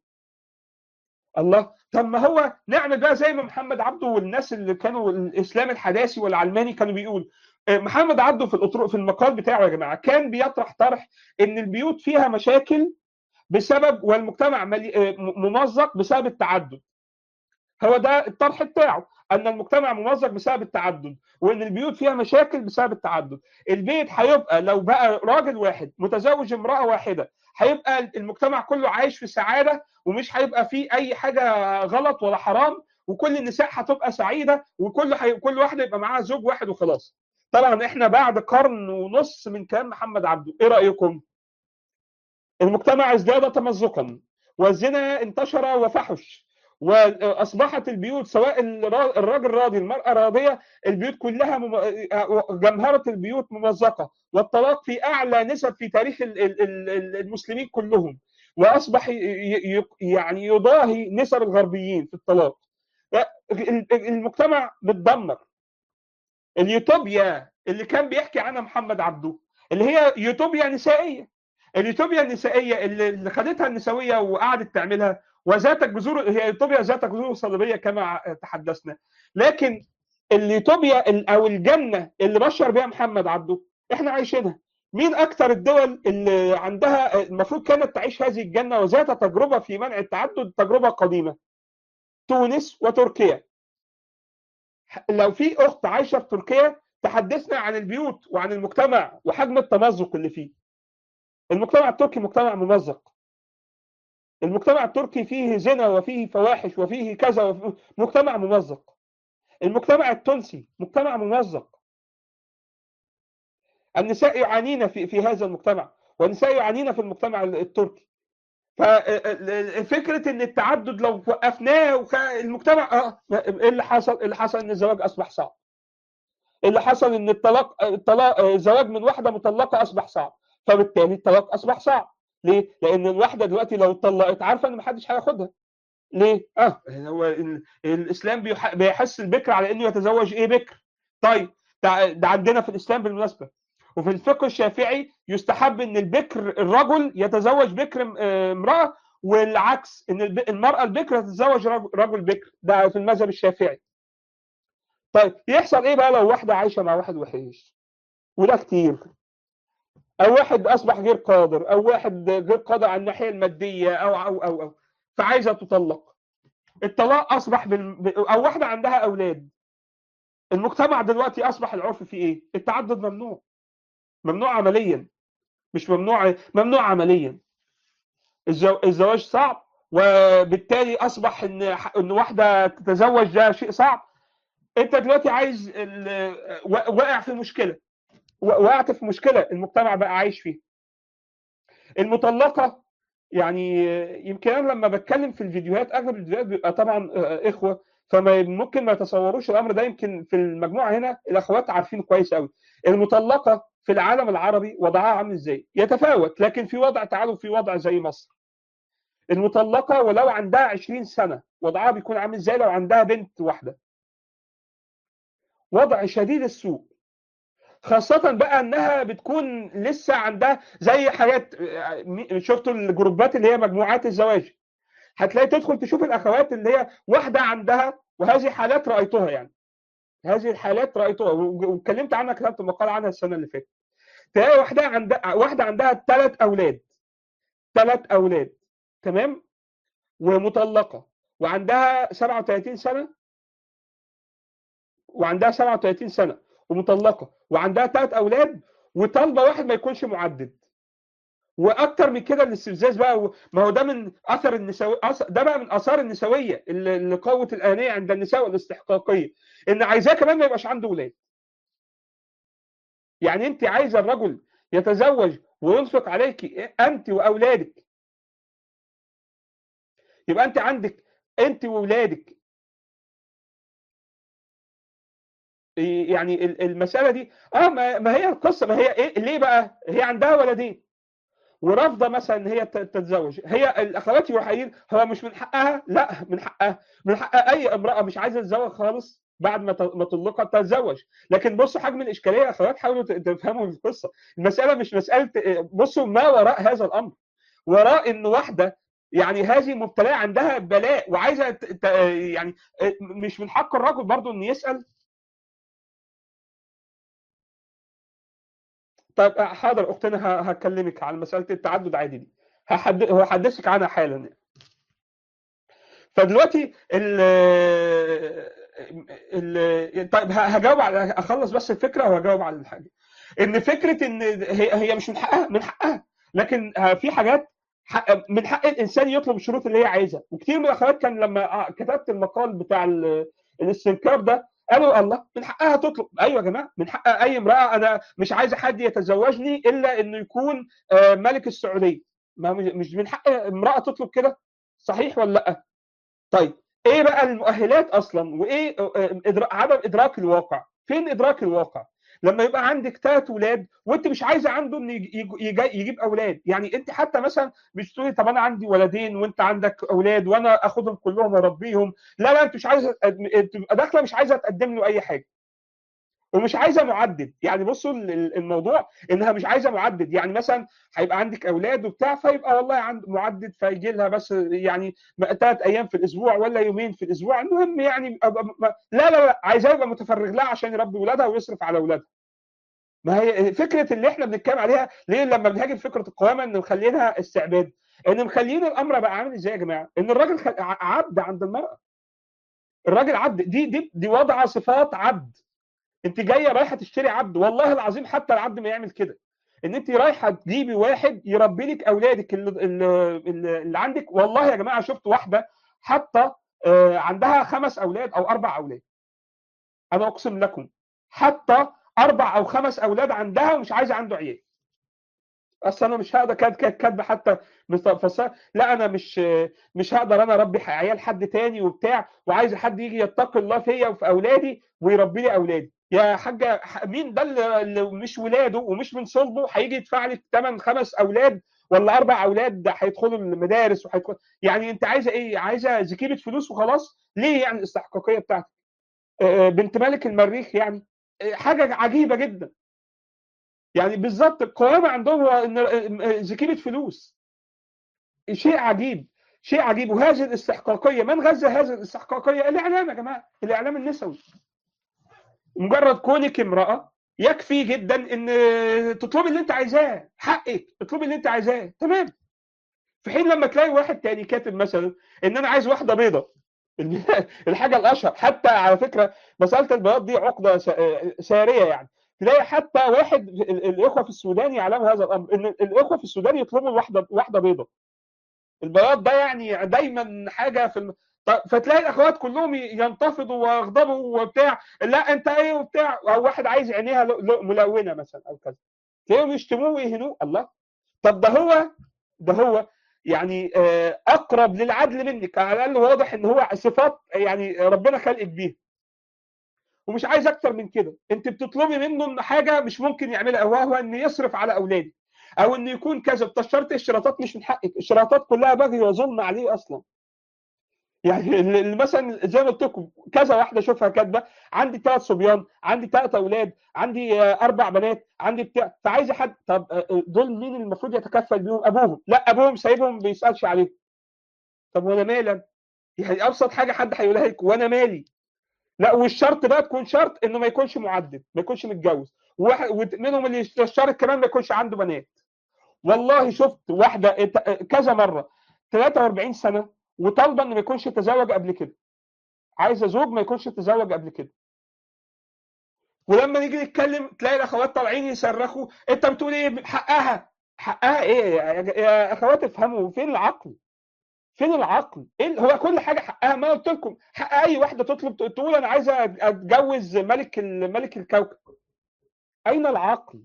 A: الله طب ما هو نعمل بقى زي ما محمد عبده والناس اللي كانوا الاسلام الحداثي والعلماني كانوا بيقول آه، محمد عبده في الأطر- في المقال بتاعه يا جماعه كان بيطرح طرح ان البيوت فيها مشاكل بسبب والمجتمع ملي- آه، م- ممزق بسبب التعدد هو ده الطرح بتاعه ان المجتمع ممزق بسبب التعدد وان البيوت فيها مشاكل بسبب التعدد البيت هيبقى لو بقى راجل واحد متزوج امراه واحده هيبقى المجتمع كله عايش في سعاده ومش هيبقى فيه اي حاجه غلط ولا حرام وكل النساء هتبقى سعيده وكل حي... كل واحده يبقى معاها زوج واحد وخلاص طبعا احنا بعد قرن ونص من كلام محمد عبده ايه رايكم المجتمع ازداد تمزقا والزنا انتشر وفحش واصبحت البيوت سواء الرا- الراجل راضي المراه راضيه البيوت كلها مم... جمهره البيوت ممزقه والطلاق في اعلى نسب في تاريخ ال- ال- ال- المسلمين كلهم واصبح ي- ي- يعني يضاهي نسب الغربيين في الطلاق ال- المجتمع متدمر اليوتوبيا اللي كان بيحكي عنها محمد عبده اللي هي يوتوبيا نسائيه اليوتوبيا النسائيه اللي اللي خدتها النسويه وقعدت تعملها وذات الجذور هي يوتوبيا ذات جذور صليبيه كما تحدثنا لكن اليوتوبيا ال- او الجنه اللي بشر بها محمد عبده احنا عايشينها مين اكثر الدول اللي عندها المفروض كانت تعيش هذه الجنه وذات تجربه في منع التعدد تجربه قديمه تونس وتركيا لو في اخت عايشه في تركيا تحدثنا عن البيوت وعن المجتمع وحجم التمزق اللي فيه المجتمع التركي مجتمع ممزق المجتمع التركي فيه زنا وفيه فواحش وفيه كذا وفيه مجتمع ممزق المجتمع التونسي مجتمع ممزق النساء يعانين في في هذا المجتمع والنساء يعانين في المجتمع التركي ففكره ان التعدد لو وقفناه وك- المجتمع اه ايه اللي حصل؟ اللي حصل ان الزواج اصبح صعب. اللي حصل ان الطلاق الطلاق الزواج من واحده مطلقه اصبح صعب فبالتالي الطلاق اصبح صعب. ليه؟ لان الواحده دلوقتي لو اتطلقت عارفه ان محدش هياخدها. ليه؟ اه هو ال- الاسلام بيح- بيحث البكر على انه يتزوج ايه بكر. طيب ده ده عندنا في الاسلام بالمناسبه وفي الفقه الشافعي يستحب ان البكر الرجل يتزوج بكر آه، امراه والعكس ان الب- المراه البكر تتزوج رجل- رجل بكر ده في المذهب الشافعي. طيب يحصل ايه بقى لو واحده عايشه مع واحد وحش؟ وده كتير. او واحد اصبح غير قادر او واحد غير قادر على الناحيه الماديه او او او او فعايزه تطلق. الطلاق اصبح بال... او واحده عندها اولاد. المجتمع دلوقتي اصبح العرف فيه ايه؟ التعدد ممنوع. ممنوع عمليا مش ممنوع ممنوع عمليا الزو... الزواج صعب وبالتالي اصبح ان ان واحده تتزوج ده شيء صعب انت دلوقتي عايز ال... وا- واقع في مشكله وا- وقعت في مشكله المجتمع بقى عايش فيها المطلقه يعني يمكن انا لما بتكلم في الفيديوهات اغلب الفيديوهات بيبقى طبعا اخوه فما ممكن ما يتصوروش الامر ده يمكن في المجموعه هنا الاخوات عارفين كويس قوي المطلقه في العالم العربي وضعها عامل ازاي يتفاوت لكن في وضع تعالوا في وضع زي مصر المطلقه ولو عندها 20 سنه وضعها بيكون عامل ازاي لو عندها بنت واحده وضع شديد السوء خاصة بقى انها بتكون لسه عندها زي حاجات شفتوا الجروبات اللي هي مجموعات الزواج هتلاقي تدخل تشوف الاخوات اللي هي واحده عندها وهذه حالات رايتها يعني هذه الحالات رايتها واتكلمت عنها كتبت مقال عنها السنه اللي فاتت تلاقي واحده عندها واحده عندها ثلاث اولاد ثلاث اولاد تمام ومطلقه وعندها 37 سنه وعندها 37 سنه ومطلقه وعندها ثلاث اولاد وطالبه واحد ما يكونش معدد واكتر من كده الاستفزاز بقى و- ما هو ده من اثر النسوي أث- ده بقى من اثار النسويه اللي اللي قوه الانيه عند النساء والاستحقاقيه ان عايزاه كمان ما يبقاش عنده اولاد يعني انت عايزه الرجل يتزوج وينفق عليك انت واولادك يبقى انت عندك انت واولادك يعني ال- المساله دي اه ما ما هي القصه ما هي ايه ليه بقى هي عندها ولدين ورافضه مثلا ان هي ت- تتزوج هي الاخوات يروحوا قايلين هو مش من حقها لا من حقها من حق اي امراه مش عايزه تتزوج خالص بعد ما ت- ما تطلقها تتزوج لكن بصوا حجم الاشكاليه يا اخوات حاولوا ت- تفهموا القصه المساله مش مساله بصوا ما وراء هذا الامر وراء ان واحده يعني هذه مبتلاه عندها بلاء وعايزه ت- ت- يعني مش من حق الرجل برضو ان يسال طيب حاضر اختنا ه- هكلمك عن مساله التعدد عادي دي هحد- هحدثك عنها حالا فدلوقتي ال ال طيب ه- هجاوب على اخلص بس الفكره وهجاوب على الحاجه ان فكره ان هي هي مش من حقها من حقها لكن في حاجات حق من حق الانسان يطلب الشروط اللي هي عايزها وكتير من الاخوات كان لما كتبت المقال بتاع ال- الاستنكار ده قالوا الله من حقها تطلب ايوه يا جماعه من حق اي امراه انا مش عايزه حد يتزوجني الا انه يكون آه، ملك السعوديه ما مش من حق امراه تطلب كده صحيح ولا لا طيب ايه بقى المؤهلات اصلا وايه إدرا- عدم ادراك الواقع فين ادراك الواقع لما يبقى عندك ثلاث اولاد وانت مش عايزه عنده ان يج- يج- يج- يجيب اولاد يعني انت حتى مثلا مش تقولي طب انا عندي ولدين وانت عندك اولاد وانا اخدهم كلهم واربيهم لا لا انت مش عايزه تقد- تبقى داخله مش عايزه تقدم له اي حاجه ومش عايزه معدد يعني بصوا ال- ال- الموضوع انها مش عايزه معدد يعني مثلا هيبقى عندك اولاد وبتاع فيبقى والله عند معدد فيجي لها بس يعني ثلاث ايام في الاسبوع ولا يومين في الاسبوع المهم يعني أبقى م- لا لا لا عايزاه يبقى متفرغ لها عشان يربي ولادها ويصرف على اولادها ما هي فكره اللي احنا بنتكلم عليها ليه لما بنهاجم فكره القوامه ان مخلينها استعباد ان مخلين الامر بقى عامل ازاي يا جماعه ان الراجل خ- ع- عبد عند المراه الراجل عبد دي دي دي وضع صفات عبد انت جايه رايحه تشتري عبد والله العظيم حتى العبد ما يعمل كده ان انت رايحه تجيبي واحد يربي لك اولادك اللي, اللي, اللي اللي عندك والله يا جماعه شفت واحده حتى آه، عندها خمس اولاد او اربع اولاد انا اقسم لكم حتى اربع او خمس اولاد عندها ومش عايزه عنده عيال اصل انا مش هقدر كانت كانت كاتبه حتى مفسره لا انا مش مش هقدر انا اربي عيال حد تاني وبتاع وعايز حد يجي يتقي الله فيا وفي اولادي ويربي لي اولادي يا حاجه ح- مين ده اللي اللي مش ولاده ومش من صلبه هيجي يدفع لك ثمن خمس اولاد ولا اربع اولاد هيدخلوا المدارس وهيدخلوا يعني انت عايزه ايه؟ عايزه زكيبه فلوس وخلاص؟ ليه يعني الاستحقاقيه بتاعتك؟ آه، بنت ملك المريخ يعني آه، حاجه عجيبه جدا يعني بالظبط القوامه عندهم هو ان آه، زكيبه فلوس شيء عجيب شيء عجيب وهذه الاستحقاقيه من غذى هذه الاستحقاقيه؟ الاعلام يا جماعه الاعلام النسوي مجرد كونك امراه يكفي جدا ان تطلبي اللي انت عايزاه حقك اطلبي اللي انت عايزاه تمام في حين لما تلاقي واحد تاني كاتب مثلا ان انا عايز واحده بيضه الحاجه الاشهر حتى على فكره مساله البياض دي عقده س- ساريه يعني تلاقي حتى واحد ال- الاخوه في السودان يعلموا هذا الامر ان الاخوه في السودان يطلبوا واحده واحده بيضه البياض ده يعني دايما حاجه في الم... طب فتلاقي الاخوات كلهم ينتفضوا ويغضبوا وبتاع لا انت ايه وبتاع او واحد عايز عينيها ل- ل- ملونه مثلا او كذا تلاقيهم يشتموه ويهنوه الله طب ده هو ده هو يعني آه، اقرب للعدل منك على الاقل واضح ان هو صفات يعني ربنا خلقك بيها ومش عايز اكتر من كده انت بتطلبي منه إن حاجه مش ممكن يعملها وهو ان يصرف على اولادك او ان يكون كذا بتشترط الشراطات مش من حقك الشراطات كلها بغي وظلم عليه اصلا يعني ال- ال- مثلا زي ما قلت لكم كذا واحده اشوفها كاتبه عندي ثلاث صبيان عندي ثلاث اولاد عندي آه، اربع بنات عندي بتاع فعايزه حد طب آه، آه، دول مين اللي المفروض يتكفل بيهم ابوهم لا ابوهم سايبهم ما بيسالش عليهم طب وانا مالي أنا؟ يعني ابسط حاجه حد هيقولها لك وانا مالي لا والشرط بقى تكون شرط انه ما يكونش معدد ما يكونش متجوز وواحد ومنهم اللي يشترط كمان ما يكونش عنده بنات والله شفت واحده ات- كذا مره 43 سنه وطالبه انه ما يكونش تزوج قبل كده عايزه زوج ما يكونش تزوج قبل كده ولما نيجي نتكلم تلاقي الاخوات طالعين يصرخوا انت بتقول ايه حقها حقها ايه يا يا اخوات افهموا فين العقل فين العقل ايه هو كل حاجه حقها ما قلت لكم حق اي واحده تطلب تقول انا عايزه اتجوز ملك ملك الكوكب اين العقل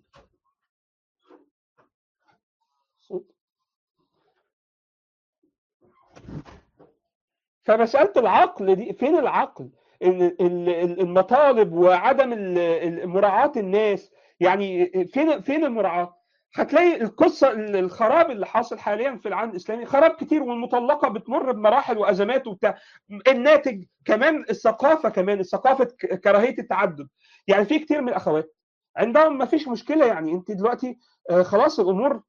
A: فمساله العقل دي فين العقل المطالب وعدم مراعاه الناس يعني فين فين المراعاه هتلاقي القصه الخراب اللي حاصل حاليا في العالم الاسلامي خراب كتير والمطلقه بتمر بمراحل وازمات وبتاع الناتج كمان الثقافه كمان الثقافه كراهيه التعدد يعني في كتير من الاخوات عندهم ما فيش مشكله يعني انت دلوقتي خلاص الامور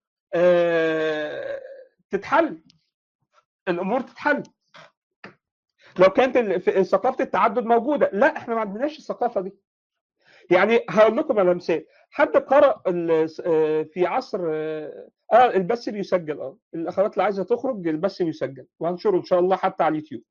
A: تتحل الامور تتحل لو كانت ثقافه التعدد موجوده لا احنا ما عندناش الثقافه دي يعني هقول لكم على مثال حد قرأ في عصر اه البث بيسجل اه الاخوات اللي عايزه تخرج البث بيسجل وهنشره ان شاء الله حتى على اليوتيوب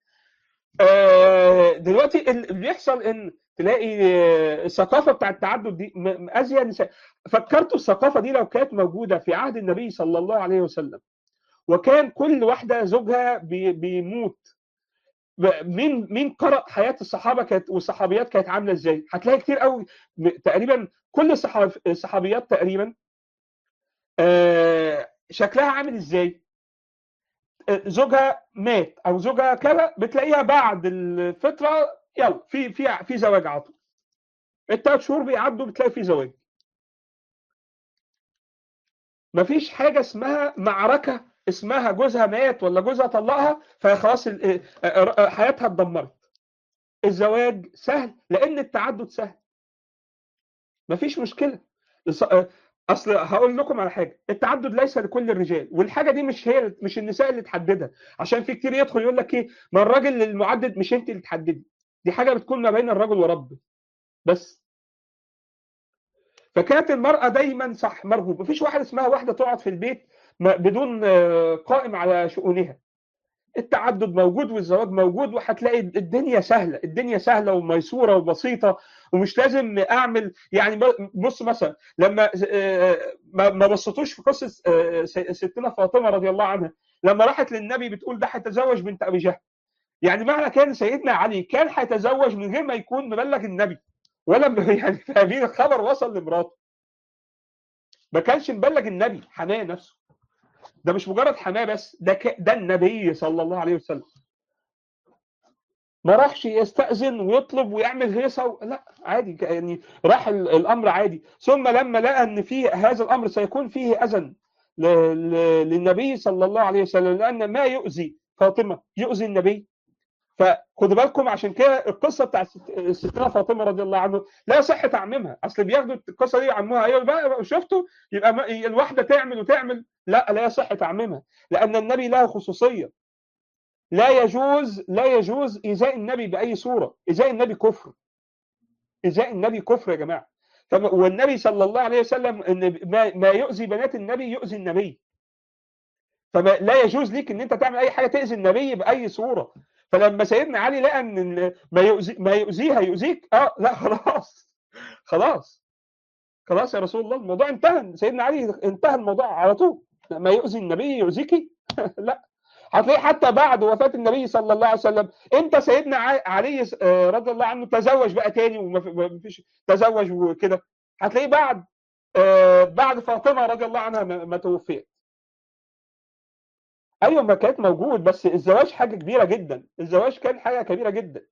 A: آه دلوقتي اللي بيحصل ان تلاقي الثقافه بتاع التعدد دي ازيد نساء فكرتوا الثقافه دي لو كانت موجوده في عهد النبي صلى الله عليه وسلم وكان كل واحده زوجها بي بيموت مين مين قرأ حياة الصحابة كانت والصحابيات كانت عاملة ازاي؟ هتلاقي كتير قوي تقريبا كل الصحاب الصحابيات تقريبا آه شكلها عامل ازاي؟ زوجها مات او زوجها كذا بتلاقيها بعد الفترة يلا في في في زواج على طول. الثلاث شهور بيعدوا بتلاقي في زواج. مفيش حاجة اسمها معركة اسمها جوزها مات ولا جوزها طلقها فخلاص حياتها اتدمرت الزواج سهل لان التعدد سهل مفيش مشكله اصل هقول لكم على حاجه التعدد ليس لكل الرجال والحاجه دي مش هي مش النساء اللي تحددها عشان في كتير يدخل يقول لك ايه ما الراجل المعدد مش انت اللي تحددي دي حاجه بتكون ما بين الرجل وربه بس فكانت المراه دايما صح مرغوب مفيش واحده اسمها واحده تقعد في البيت بدون قائم على شؤونها التعدد موجود والزواج موجود وهتلاقي الدنيا سهله الدنيا سهله وميسوره وبسيطه ومش لازم اعمل يعني بص مثلا لما ما بسطوش في قصه ستنا فاطمه رضي الله عنها لما راحت للنبي بتقول ده هيتزوج بنت ابي جهل يعني معنى كان سيدنا علي كان هيتزوج من غير ما يكون مبلغ النبي ولا يعني فاهمين الخبر وصل لمراته ما كانش مبلغ النبي حماه نفسه ده مش مجرد حماه بس ده ك... ده النبي صلى الله عليه وسلم ما راحش يستأذن ويطلب ويعمل هيصة و... لا عادي يعني راح الأمر عادي ثم لما لقى أن في هذا الأمر سيكون فيه أذى ل... ل... للنبي صلى الله عليه وسلم لأن ما يؤذي فاطمة يؤذي النبي فخدوا بالكم عشان كده القصه بتاعت ستنا فاطمه رضي الله عنها لا يصح تعميمها اصل بياخدوا القصه دي يعموها ايوه بقى شفتوا يبقى الواحده تعمل وتعمل لا لا يصح تعميمها لان النبي له خصوصيه لا يجوز لا يجوز ايذاء النبي باي صوره ايذاء النبي كفر ايذاء النبي كفر يا جماعه والنبي صلى الله عليه وسلم ان ما, ما يؤذي بنات النبي يؤذي النبي فما لا يجوز ليك ان انت تعمل اي حاجه تاذي النبي باي صوره فلما سيدنا علي لقى ان ما يؤذي ما يؤذيها يؤذيك اه لا خلاص خلاص خلاص يا رسول الله الموضوع انتهى سيدنا علي انتهى الموضوع على طول ما يؤذي النبي يؤذيكي لا هتلاقي حتى بعد وفاه النبي صلى الله عليه وسلم انت سيدنا علي رضي الله عنه تزوج بقى تاني وما فيش تزوج وكده هتلاقيه بعد بعد فاطمه رضي الله عنها ما توفيت ايوه ما كانت موجود بس الزواج حاجه كبيره جدا الزواج كان حاجه كبيره جدا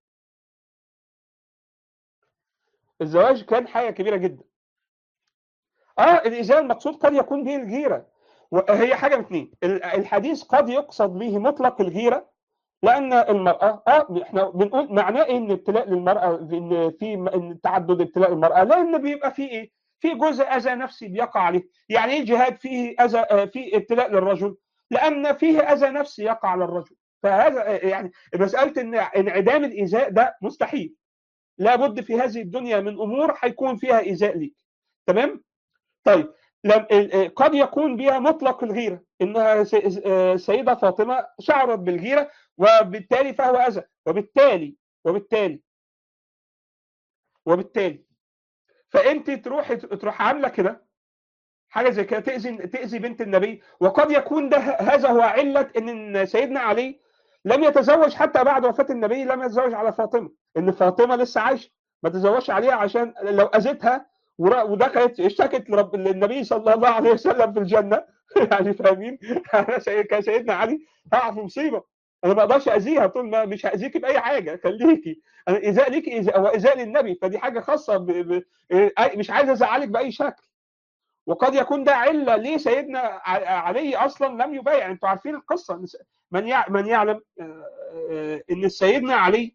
A: الزواج كان حاجه كبيره جدا اه الايذاء المقصود قد يكون به الغيره وهي حاجه من اثنين الحديث قد يقصد به مطلق الغيره لان المراه اه احنا بنقول معناه ايه ان ابتلاء للمراه ان في ان تعدد ابتلاء المراه لان بيبقى في ايه في جزء اذى نفسي بيقع عليه يعني ايه جهاد فيه اذى في ابتلاء للرجل لان فيه اذى نفسي يقع على الرجل فهذا يعني مساله ان انعدام الايذاء ده مستحيل لابد في هذه الدنيا من امور هيكون فيها ايذاء ليك تمام طيب لم قد يكون بها مطلق الغيره انها سيده فاطمه شعرت بالغيره وبالتالي فهو اذى وبالتالي وبالتالي وبالتالي فانت تروحي تروح عامله كده حاجه زي كده تاذي تاذي بنت النبي وقد يكون ده هذا هو عله ان سيدنا علي لم يتزوج حتى بعد وفاه النبي لم يتزوج على فاطمه ان فاطمه لسه عايشه ما تزوجش عليها عشان لو اذتها ودخلت اشتكت لرب للنبي صلى الله عليه وسلم في الجنه يعني فاهمين كان سيدنا علي هقع في مصيبه انا ما اقدرش اذيها طول ما مش هاذيكي باي حاجه خليكي انا ايذاء ليكي ايذاء هو ايذاء للنبي فدي حاجه خاصه ب... ب... مش عايز ازعلك باي شكل وقد يكون ده عله ليه سيدنا علي اصلا لم يبايع انتوا عارفين القصه من يع... من يعلم ان سيدنا علي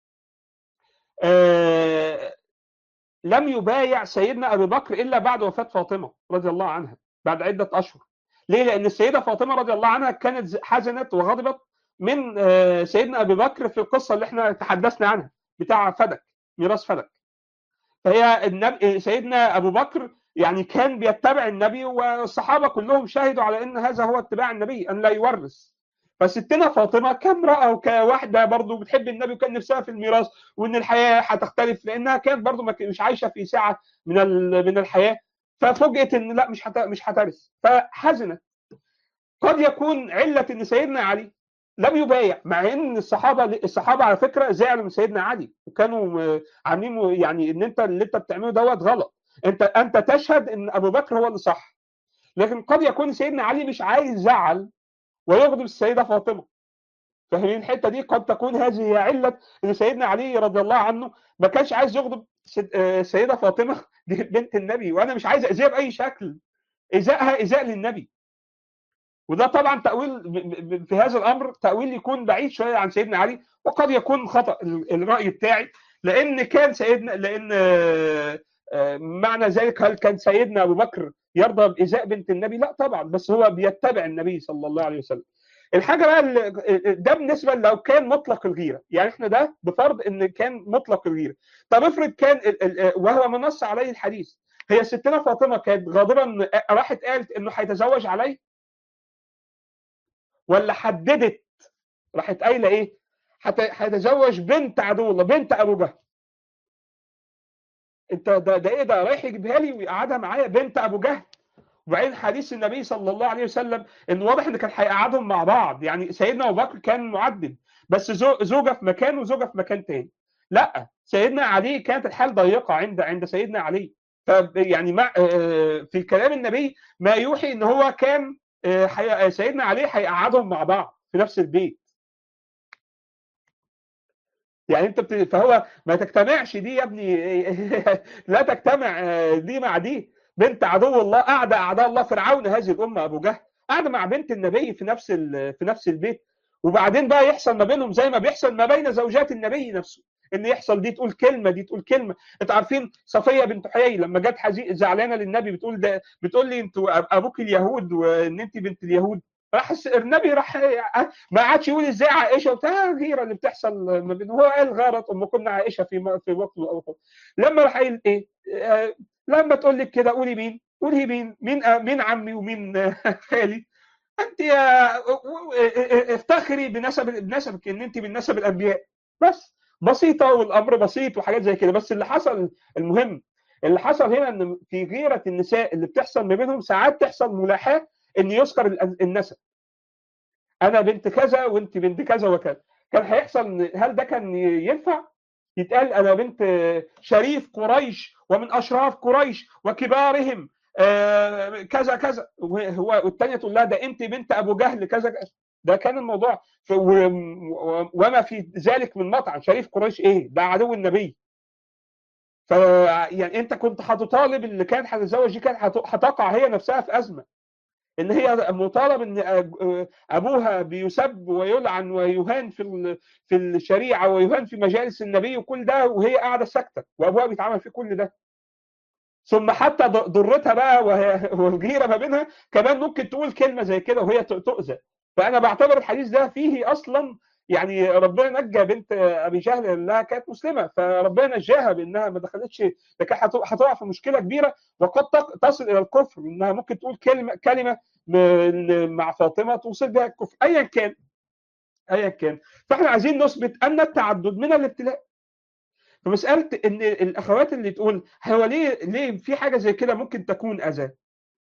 A: لم يبايع سيدنا ابي بكر الا بعد وفاه فاطمه رضي الله عنها بعد عده اشهر ليه لان السيده فاطمه رضي الله عنها كانت حزنت وغضبت من سيدنا ابي بكر في القصه اللي احنا تحدثنا عنها بتاع فدك ميراث فدك فهي النبي سيدنا ابو بكر يعني كان بيتبع النبي والصحابه كلهم شهدوا على ان هذا هو اتباع النبي ان لا يورث فستنا فاطمه كامراه وكواحده برضه بتحب النبي وكان نفسها في الميراث وان الحياه هتختلف لانها كانت برضه مش عايشه في سعه من من الحياه ففوجئت ان لا مش مش هترث فحزنت قد يكون عله ان سيدنا علي لم يبايع مع ان الصحابه الصحابه على فكره زعلوا من سيدنا علي وكانوا عاملين يعني ان انت اللي انت بتعمله دوت غلط انت انت تشهد ان ابو بكر هو اللي صح لكن قد يكون سيدنا علي مش عايز يزعل ويغضب السيده فاطمه فاهمين الحته دي قد تكون هذه هي عله ان سيدنا علي رضي الله عنه ما كانش عايز يغضب السيده فاطمه دي بنت النبي وانا مش عايز اذيها باي شكل ايذائها ايذاء للنبي وده طبعا تاويل في هذا الامر تاويل يكون بعيد شويه عن سيدنا علي وقد يكون خطا الراي بتاعي لان كان سيدنا لان معنى ذلك هل كان سيدنا ابو بكر يرضى بايذاء بنت النبي؟ لا طبعا بس هو بيتبع النبي صلى الله عليه وسلم. الحاجه بقى ده بالنسبه لو كان مطلق الغيره، يعني احنا ده بفرض ان كان مطلق الغيره. طب افرض كان وهو ما نص عليه الحديث، هي ستنا فاطمه كانت غاضبه راحت قالت انه هيتزوج علي؟ ولا حددت راحت قايله ايه؟ هيتزوج بنت عدو الله بنت ابو جهل. انت ده, ده ايه ده رايح يجيبها لي ويقعدها معايا بنت ابو جهل وبعدين حديث النبي صلى الله عليه وسلم ان واضح ان كان هيقعدهم مع بعض يعني سيدنا ابو بكر كان معدد بس زوجه في مكان وزوجه في مكان تاني لا سيدنا علي كانت الحال ضيقه عند عند سيدنا علي يعني مع في كلام النبي ما يوحي ان هو كان سيدنا علي هيقعدهم مع بعض في نفس البيت يعني انت بت... فهو ما تجتمعش دي يا ابني لا تجتمع دي مع دي بنت عدو الله قاعده اعداء الله فرعون هذه الامه ابو جهل قاعده مع بنت النبي في نفس ال... في نفس البيت وبعدين بقى يحصل ما بينهم زي ما بيحصل ما بين زوجات النبي نفسه ان يحصل دي تقول كلمه دي تقول كلمه انتوا عارفين صفيه بنت حيي لما جت حزي... زعلانه للنبي بتقول ده بتقول لي انتوا ابوك اليهود وان انت بنت اليهود راح النبي راح ما عادش يقول ازاي عائشه وبتاع الغيره اللي بتحصل ما بين هو قال غلط ام كنا عائشه في في وقت او لما راح قايل ايه آه لما تقول لك كده قولي مين قولي مين مين آه مين عمي ومين خالي انت افتخري بنسب بنسبك ان انت من نسب الانبياء بس بسيطه والامر بسيط وحاجات زي كده بس اللي حصل المهم اللي حصل هنا ان في غيره النساء اللي بتحصل ما بينهم ساعات تحصل ملاحاه ان يذكر النسب انا بنت كذا وانت بنت كذا وكذا كان هيحصل هل ده كان ينفع يتقال انا بنت شريف قريش ومن اشراف قريش وكبارهم كذا كذا هو والثانيه تقول لها ده انت بنت ابو جهل كذا كذا ده كان الموضوع وما في ذلك من مطعم شريف قريش ايه ده عدو النبي ف يعني انت كنت هتطالب اللي كان هتتزوج دي كانت هتقع هي نفسها في ازمه ان هي مطالب ان ابوها بيسب ويلعن ويهان في في الشريعه ويهان في مجالس النبي وكل ده وهي قاعده ساكته وابوها بيتعمل فيه كل ده ثم حتى ضرتها بقى والغيره ما بينها كمان ممكن تقول كلمه زي كده وهي تؤذى فانا بعتبر الحديث ده فيه اصلا يعني ربنا نجى بنت ابي جهل انها كانت مسلمه فربنا نجاها بانها ما دخلتش كانت هتقع في مشكله كبيره وقد تصل الى الكفر انها ممكن تقول كلمه كلمه مع فاطمه توصل بها الكفر ايا كان ايا كان فاحنا عايزين نثبت ان التعدد من الابتلاء فمساله ان الاخوات اللي تقول هو ليه ليه في حاجه زي كده ممكن تكون اذى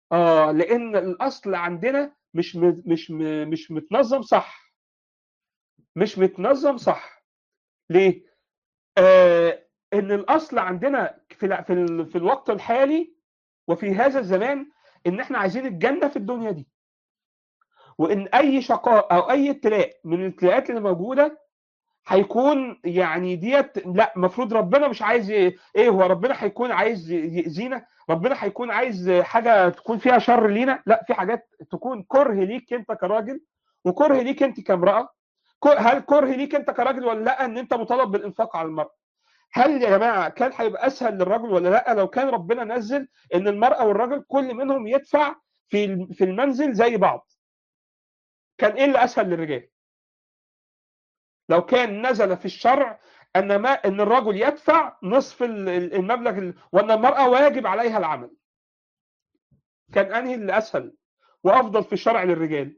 A: اه لان الاصل عندنا مش م... مش م... مش متنظم صح مش متنظم صح ليه آه ان الاصل عندنا في ال... في, ال... في الوقت الحالي وفي هذا الزمان ان احنا عايزين الجنه في الدنيا دي وان اي شقاء او اي ابتلاء من الابتلاءات اللي موجوده هيكون يعني ديت لا المفروض ربنا مش عايز ي- ايه هو ربنا هيكون عايز ي- يأذينا ربنا هيكون عايز حاجه تكون فيها شر لينا لا في حاجات تكون كره ليك انت كراجل وكره ليك انت كامراه ك- هل كره ليك انت كراجل ولا لا ان انت مطالب بالانفاق على المراه هل يا جماعه كان هيبقى اسهل للرجل ولا لا لو كان ربنا نزل ان المراه والرجل كل منهم يدفع في في المنزل زي بعض كان ايه اللي اسهل للرجال لو كان نزل في الشرع ان ما ان الرجل يدفع نصف ال- ال- المبلغ ال- وان المراه واجب عليها العمل كان انهي اللي اسهل وافضل في الشرع للرجال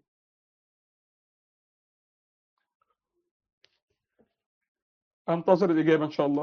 A: انتظر الاجابه ان شاء الله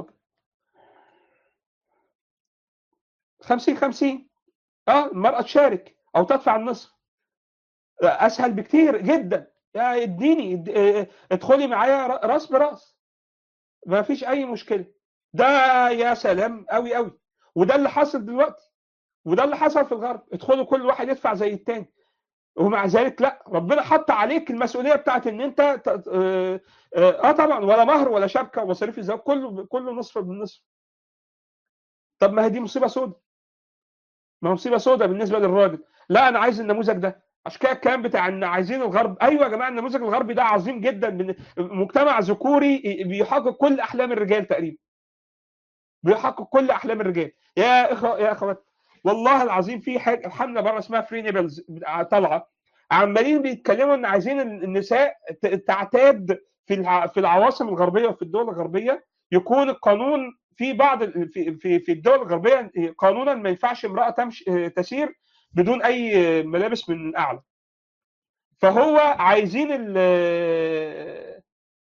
A: 50 50 اه المراه تشارك او تدفع النصف اسهل بكتير جدا يا اديني اد- اه، ادخلي معايا ر- راس براس ما فيش اي مشكله ده يا سلام قوي قوي وده اللي حاصل دلوقتي وده اللي حصل في الغرب ادخلوا كل واحد يدفع زي التاني ومع ذلك لا ربنا حط عليك المسؤوليه بتاعت ان انت ت- اه, اه طبعا ولا مهر ولا شبكه ومصاريف الزواج كله كله نصف بالنصف طب ما هي دي مصيبه سوداء ما هو مصيبه سوداء بالنسبه للراجل لا انا عايز النموذج ده عشان كده الكلام بتاع ان عايزين الغرب ايوه يا جماعه النموذج الغربي ده عظيم جدا من مجتمع ذكوري بيحقق كل احلام الرجال تقريبا بيحقق كل احلام الرجال يا اخوه يا اخوات والله العظيم في حاجه حمله بره اسمها فري نيبلز طالعه عمالين بيتكلموا ان عايزين النساء ت- تعتاد في الع- في العواصم الغربيه وفي الدول الغربيه يكون القانون في بعض ال- في في في الدول الغربيه قانونا ما ينفعش امراه تمشي تسير بدون اي ملابس من اعلى فهو عايزين ال-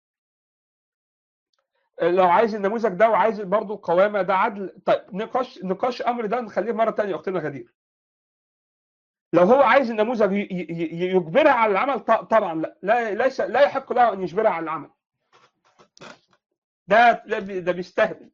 A: لو عايز النموذج ده وعايز برضه القوامه ده عدل طيب نقاش نقاش امر ده نخليه مره ثانيه اختنا غدير لو هو عايز النموذج ي- ي- ي- يجبرها على العمل ط- طبعا لا لا ليس لا يحق له ان يجبرها على العمل ده ده بي- ده بيستهبل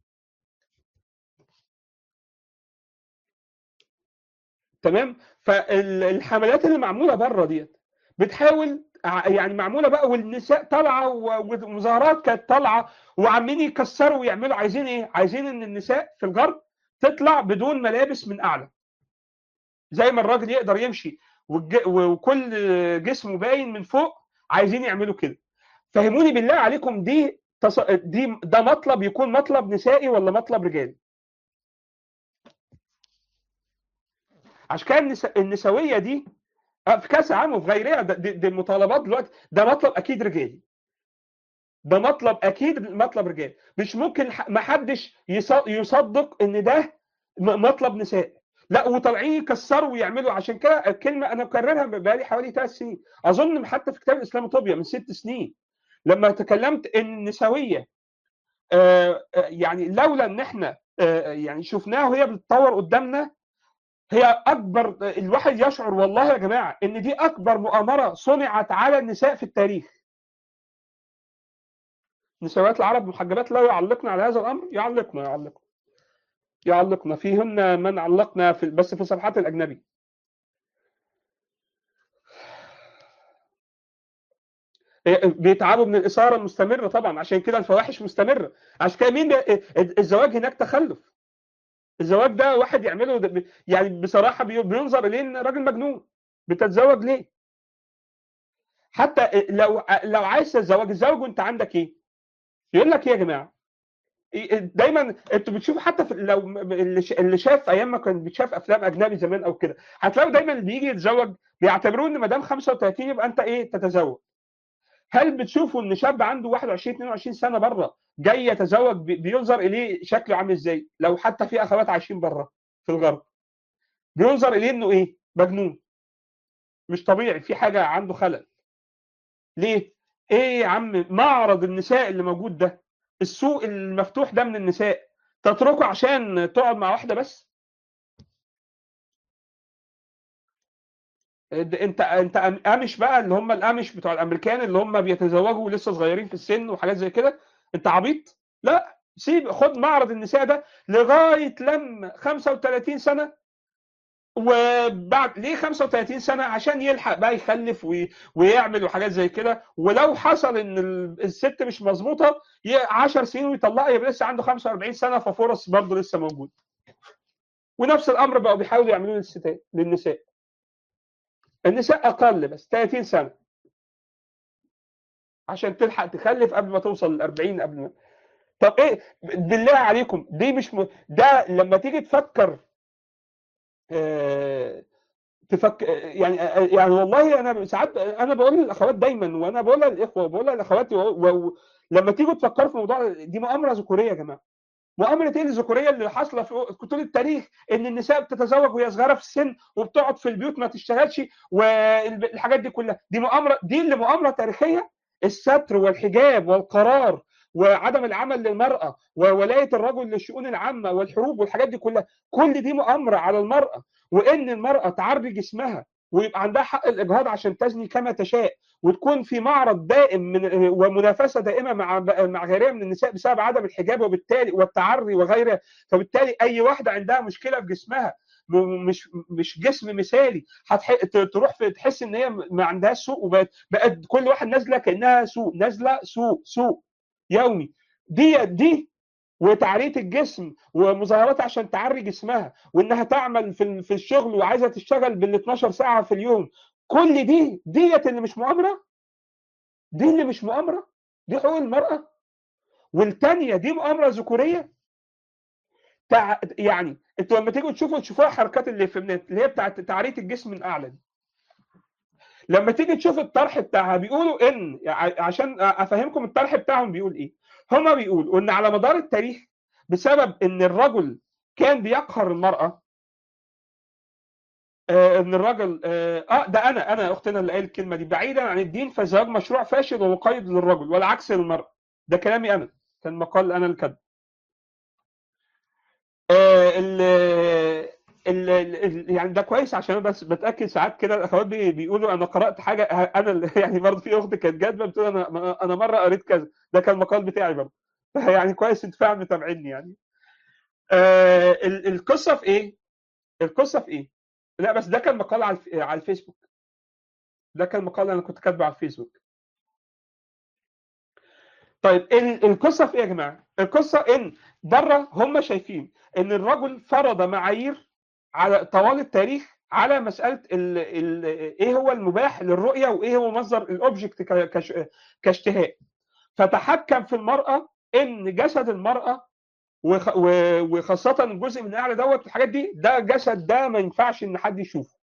A: تمام فالحملات اللي معموله بره ديت بتحاول ع- يعني معموله بقى والنساء طالعه و- ومظاهرات كانت طالعه وعمالين يكسروا ويعملوا عايزين ايه؟ عايزين ان النساء في الغرب تطلع بدون ملابس من اعلى زي ما الراجل يقدر يمشي والج- وكل جسمه باين من فوق عايزين يعملوا كده فهموني بالله عليكم دي تص... دي ده مطلب يكون مطلب نسائي ولا مطلب رجالي عشان كده النس... النسويه دي آه، في كاس العالم وفي غيرها ده- دي, دي المطالبات دلوقتي ده مطلب اكيد رجالي ده مطلب اكيد مطلب رجالي مش ممكن ح- ما حدش يص- يصدق ان ده م- مطلب نساء لا وطالعين يكسروا ويعملوا عشان كده الكلمه انا بكررها بقالي حوالي ثلاث سنين اظن حتى في كتاب الاسلاموطوبيا من ست سنين لما تكلمت ان النسويه آه، آه، يعني لولا ان احنا آه، يعني شفناها وهي بتتطور قدامنا هي اكبر الواحد يشعر والله يا جماعه ان دي اكبر مؤامره صنعت على النساء في التاريخ نسوات العرب محجبات لا يعلقن على هذا الامر يعلقنا يعلقنا يعلقنا فيهن من علقنا في بس في صفحات الاجنبي بيتعبوا من الاثاره المستمره طبعا عشان كده الفواحش مستمره عشان كده مين بي... الزواج هناك تخلف الزواج ده واحد يعمله ده ب- يعني بصراحه بي- بينظر اليه ان راجل مجنون بتتزوج ليه؟ حتى لو لو عايز تتزوج الزوج وانت عندك ايه؟ يقول لك ايه يا جماعه؟ إيه- دايما انتوا بتشوفوا حتى في لو اللي ش- اللي شاف ايام ما كان بيتشاف افلام اجنبي زمان او كده هتلاقوا دايما اللي بيجي يتزوج بيعتبروه ان ما دام 35 يبقى انت ايه تتزوج هل بتشوفوا ان شاب عنده 21 22 سنه بره جاي يتزوج بي- بينظر اليه شكله عامل ازاي لو حتى في اخوات عايشين بره في الغرب بينظر اليه انه ايه مجنون مش طبيعي في حاجه عنده خلل ليه ايه يا عم معرض النساء اللي موجود ده السوق المفتوح ده من النساء تتركه عشان تقعد مع واحده بس انت انت امش بقى اللي هم الامش بتوع الامريكان اللي هم بيتزوجوا لسه صغيرين في السن وحاجات زي كده انت عبيط لا سيب خد معرض النساء ده لغايه لما 35 سنه وبعد ليه 35 سنه عشان يلحق بقى يخلف وي... ويعمل وحاجات زي كده ولو حصل ان الست مش مظبوطه 10 سنين ويطلقها يبقى لسه عنده 45 سنه ففرص برضه لسه موجود ونفس الامر بقوا بيحاولوا يعملوه للستات للنساء النساء اقل بس 30 سنه عشان تلحق تخلف قبل ما توصل ل 40 قبل ما طب ايه بالله عليكم دي مش م... ده لما تيجي تفكر آه... تفك يعني يعني والله انا ساعات انا بقول للاخوات دايما وانا بقولها للاخوه وبقولها لاخواتي و... و... لما تيجوا تفكروا في الموضوع دي مؤامره ذكوريه يا جماعه مؤامره ايه الذكوريه اللي حاصله في طول التاريخ ان النساء بتتزوج وهي صغيره في السن وبتقعد في البيوت ما تشتغلش والحاجات دي كلها دي مؤامره دي اللي مؤامره تاريخيه الستر والحجاب والقرار وعدم العمل للمرأة وولاية الرجل للشؤون العامة والحروب والحاجات دي كلها كل دي مؤامرة على المرأة وإن المرأة تعري جسمها ويبقى عندها حق الإجهاض عشان تزني كما تشاء وتكون في معرض دائم من ومنافسة دائمة مع مع غيرها من النساء بسبب عدم الحجاب وبالتالي والتعري وغيرها فبالتالي أي واحدة عندها مشكلة في جسمها مش مش جسم مثالي هتح... تروح في تحس ان هي ما عندهاش سوق وبقت بقت كل واحد نازله كانها سوق نازله سوق سوق يومي دي دي وتعريه الجسم ومظاهرات عشان تعري جسمها وانها تعمل في في الشغل وعايزه تشتغل بال 12 ساعه في اليوم كل دي ديت اللي مش مؤامره دي اللي مش مؤامره دي حقوق المراه والثانيه دي مؤامره ذكوريه تع... يعني انتوا لما تيجوا تشوفوا تشوفوها حركات اللي في اللي هي بتاعت تعريه الجسم من اعلى دي لما تيجي تشوف الطرح بتاعها بيقولوا ان عشان افهمكم الطرح بتاعهم بيقول ايه هما بيقولوا ان على مدار التاريخ بسبب ان الرجل كان بيقهر المراه آه ان الرجل اه, آه ده انا انا اختنا اللي قايل الكلمه دي بعيدا عن الدين فالزواج مشروع فاشل ومقيد للرجل والعكس للمراه ده كلامي انا كان مقال انا الكذب آه ال ال ال يعني ده كويس عشان بس بتاكد ساعات كده الاخوات بيقولوا انا قرات حاجه انا يعني برضه في اخت كانت كاتبه بتقول انا انا مره قريت كذا ده كان المقال بتاعي برضه يعني كويس انت فعلا متابعيني يعني آه القصه في ايه؟ القصه في ايه؟ لا بس ده كان مقال على على الفيسبوك ده كان مقال انا كنت كاتبه على الفيسبوك طيب القصه في ايه يا جماعه؟ القصه ان بره هم شايفين ان الرجل فرض معايير على طوال التاريخ على مساله ال ال ايه هو المباح للرؤيه وايه هو مصدر الاوبجكت كاشتهاء فتحكم في المراه ان جسد المراه وخاصه الجزء من اعلى دوت الحاجات دي ده جسد ده ما ينفعش ان حد يشوفه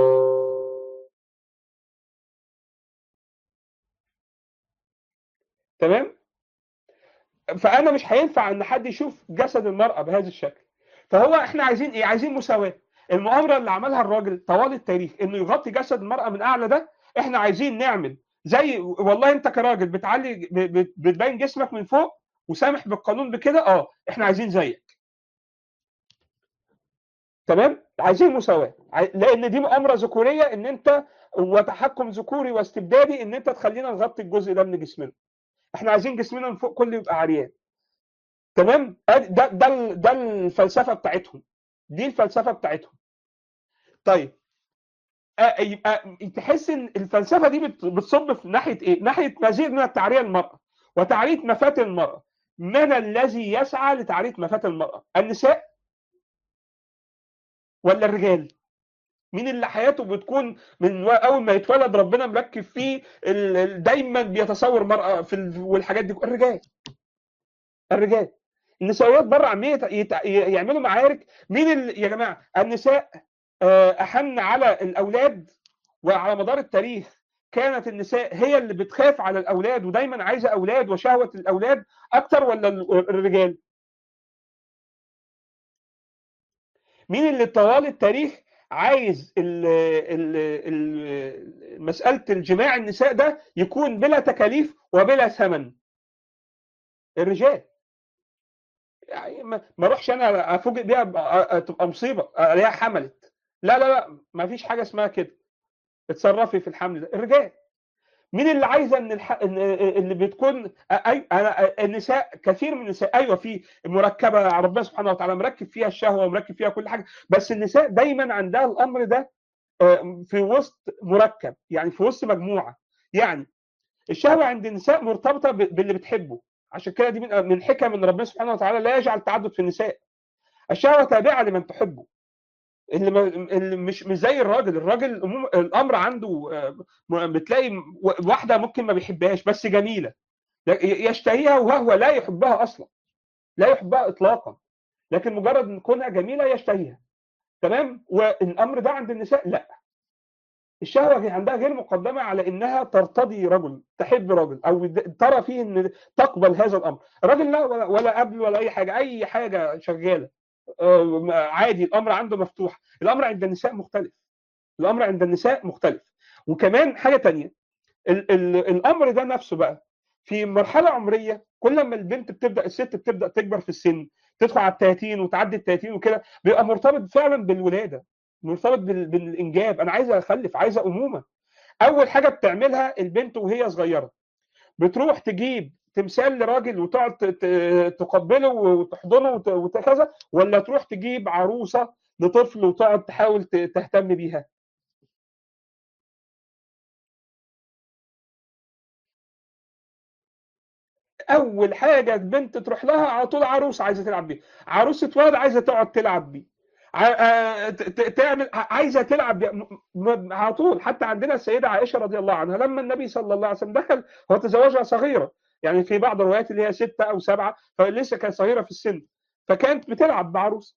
A: تمام فانا مش هينفع ان حد يشوف جسد المراه بهذا الشكل فهو احنا عايزين ايه عايزين مساواه المؤامره اللي عملها الراجل طوال التاريخ انه يغطي جسد المراه من اعلى ده احنا عايزين نعمل زي والله انت كراجل بتعلي بتبين جسمك من فوق وسامح بالقانون بكده اه احنا عايزين زيك تمام عايزين مساواه لان دي مؤامره ذكوريه ان انت وتحكم ذكوري واستبدادي ان انت تخلينا نغطي الجزء ده من جسمنا احنا عايزين جسمنا من فوق كله يبقى عريان تمام ده ده ده الفلسفه بتاعتهم دي الفلسفه بتاعتهم طيب يبقى تحس ان الفلسفه دي بتصب في ناحيه ايه؟ ناحيه مزيد من التعريه للمراه وتعريه مفاتن المراه. من الذي يسعى لتعريه مفاتن المراه؟ النساء ولا الرجال؟ مين اللي حياته بتكون من اول ما يتولد ربنا مركب فيه دايما بيتصور مرأة في والحاجات دي الرجال الرجال النسويات بره عماليه يعملوا معارك مين اللي يا جماعه النساء احن على الاولاد وعلى مدار التاريخ كانت النساء هي اللي بتخاف على الاولاد ودايما عايزه اولاد وشهوه الاولاد اكتر ولا الرجال مين اللي طوال التاريخ عايز ال ال ال مساله الجماع النساء ده يكون بلا تكاليف وبلا ثمن الرجال يعني ما اروحش انا افوجئ بيها تبقى مصيبه الاقيها حملت لا لا لا ما فيش حاجه اسمها كده اتصرفي في الحمل ده الرجال مين اللي عايزه ان الح... إن اللي بتكون اي انا النساء كثير من النساء ايوه في مركبه ربنا سبحانه وتعالى مركب فيها الشهوه ومركب فيها كل حاجه بس النساء دايما عندها الامر ده في وسط مركب يعني في وسط مجموعه يعني الشهوه عند النساء مرتبطه باللي بتحبه عشان كده دي من من حكم ان ربنا سبحانه وتعالى لا يجعل تعدد في النساء الشهوه تابعه لمن تحبه اللي, ما اللي مش مش زي الراجل الراجل الامر عنده بتلاقي واحده ممكن ما بيحبهاش بس جميله يشتهيها وهو لا يحبها اصلا لا يحبها اطلاقا لكن مجرد ان كونها جميله يشتهيها تمام والامر ده عند النساء لا الشهوه عندها غير مقدمه على انها ترتضي رجل تحب رجل او ترى فيه ان تقبل هذا الامر الراجل لا ولا, ولا قبل ولا اي حاجه اي حاجه شغاله عادي الامر عنده مفتوح الامر عند النساء مختلف الامر عند النساء مختلف وكمان حاجه تانية ال ال الامر ده نفسه بقى في مرحله عمريه كل ما البنت بتبدا الست بتبدا تكبر في السن تدخل على ال 30 وتعدي ال 30 وكده بيبقى مرتبط فعلا بالولاده مرتبط بالانجاب انا عايزه اخلف عايزه امومه اول حاجه بتعملها البنت وهي صغيره بتروح تجيب تمثال لراجل وتقعد تقبله وتحضنه وكذا ولا تروح تجيب عروسه لطفل وتقعد تحاول تهتم بيها اول حاجه البنت تروح لها على طول عروسه عايزه تلعب بيها عروسه ولد عايزه تقعد تلعب بيه تعمل عايزه تلعب على طول حتى عندنا السيده عائشه رضي الله عنها لما النبي صلى الله عليه وسلم دخل هو تزوجها صغيره يعني في بعض الروايات اللي هي ستة أو سبعة فلسه كانت صغيرة في السن فكانت بتلعب بعروس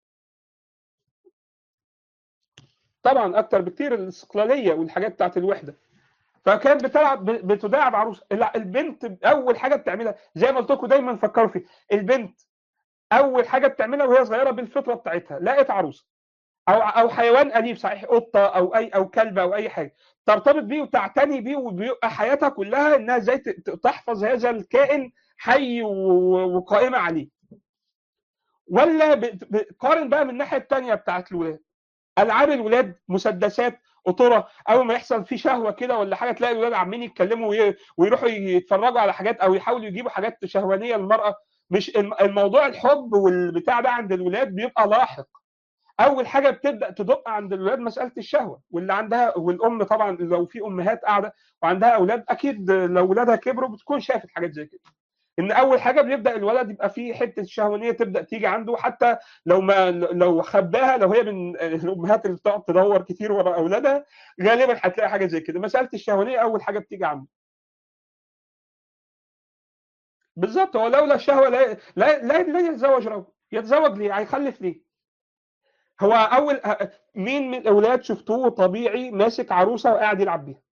A: طبعا أكتر بكتير الاستقلالية والحاجات بتاعت الوحدة فكانت بتلعب بتداعب عروس البنت أول حاجة بتعملها زي ما قلت لكم دايما فكروا فيه البنت أول حاجة بتعملها وهي صغيرة بالفطرة بتاعتها لقت عروسة او او حيوان اليف صحيح قطه او اي او كلب او اي حاجه ترتبط بيه وتعتني بيه وبيبقى حياتها كلها انها ازاي تحفظ هذا الكائن حي وقائمه عليه ولا قارن بقى من الناحيه الثانيه بتاعت الولاد العاب الولاد مسدسات قطوره اول ما يحصل في شهوه كده ولا حاجه تلاقي الولاد عمالين يتكلموا ويروحوا يتفرجوا على حاجات او يحاولوا يجيبوا حاجات شهوانيه للمراه مش الموضوع الحب والبتاع ده عند الولاد بيبقى لاحق اول حاجه بتبدا تدق عند الولاد مساله الشهوه واللي عندها والام طبعا لو في امهات قاعده وعندها اولاد اكيد لو ولادها كبروا بتكون شافت حاجات زي كده ان اول حاجه بيبدا الولد يبقى فيه حته الشهوانيه تبدا تيجي عنده حتى لو ما لو خباها لو هي من الامهات اللي بتقعد تدور كتير ورا اولادها غالبا هتلاقي حاجه زي كده مساله الشهوانيه اول حاجه بتيجي عنده بالظبط هو لولا الشهوه لا لا لا, لا يتزوج رجل يتزوج ليه هيخلف ليه هو اول مين من الاولاد شفتوه طبيعي ماسك عروسه وقاعد يلعب بيها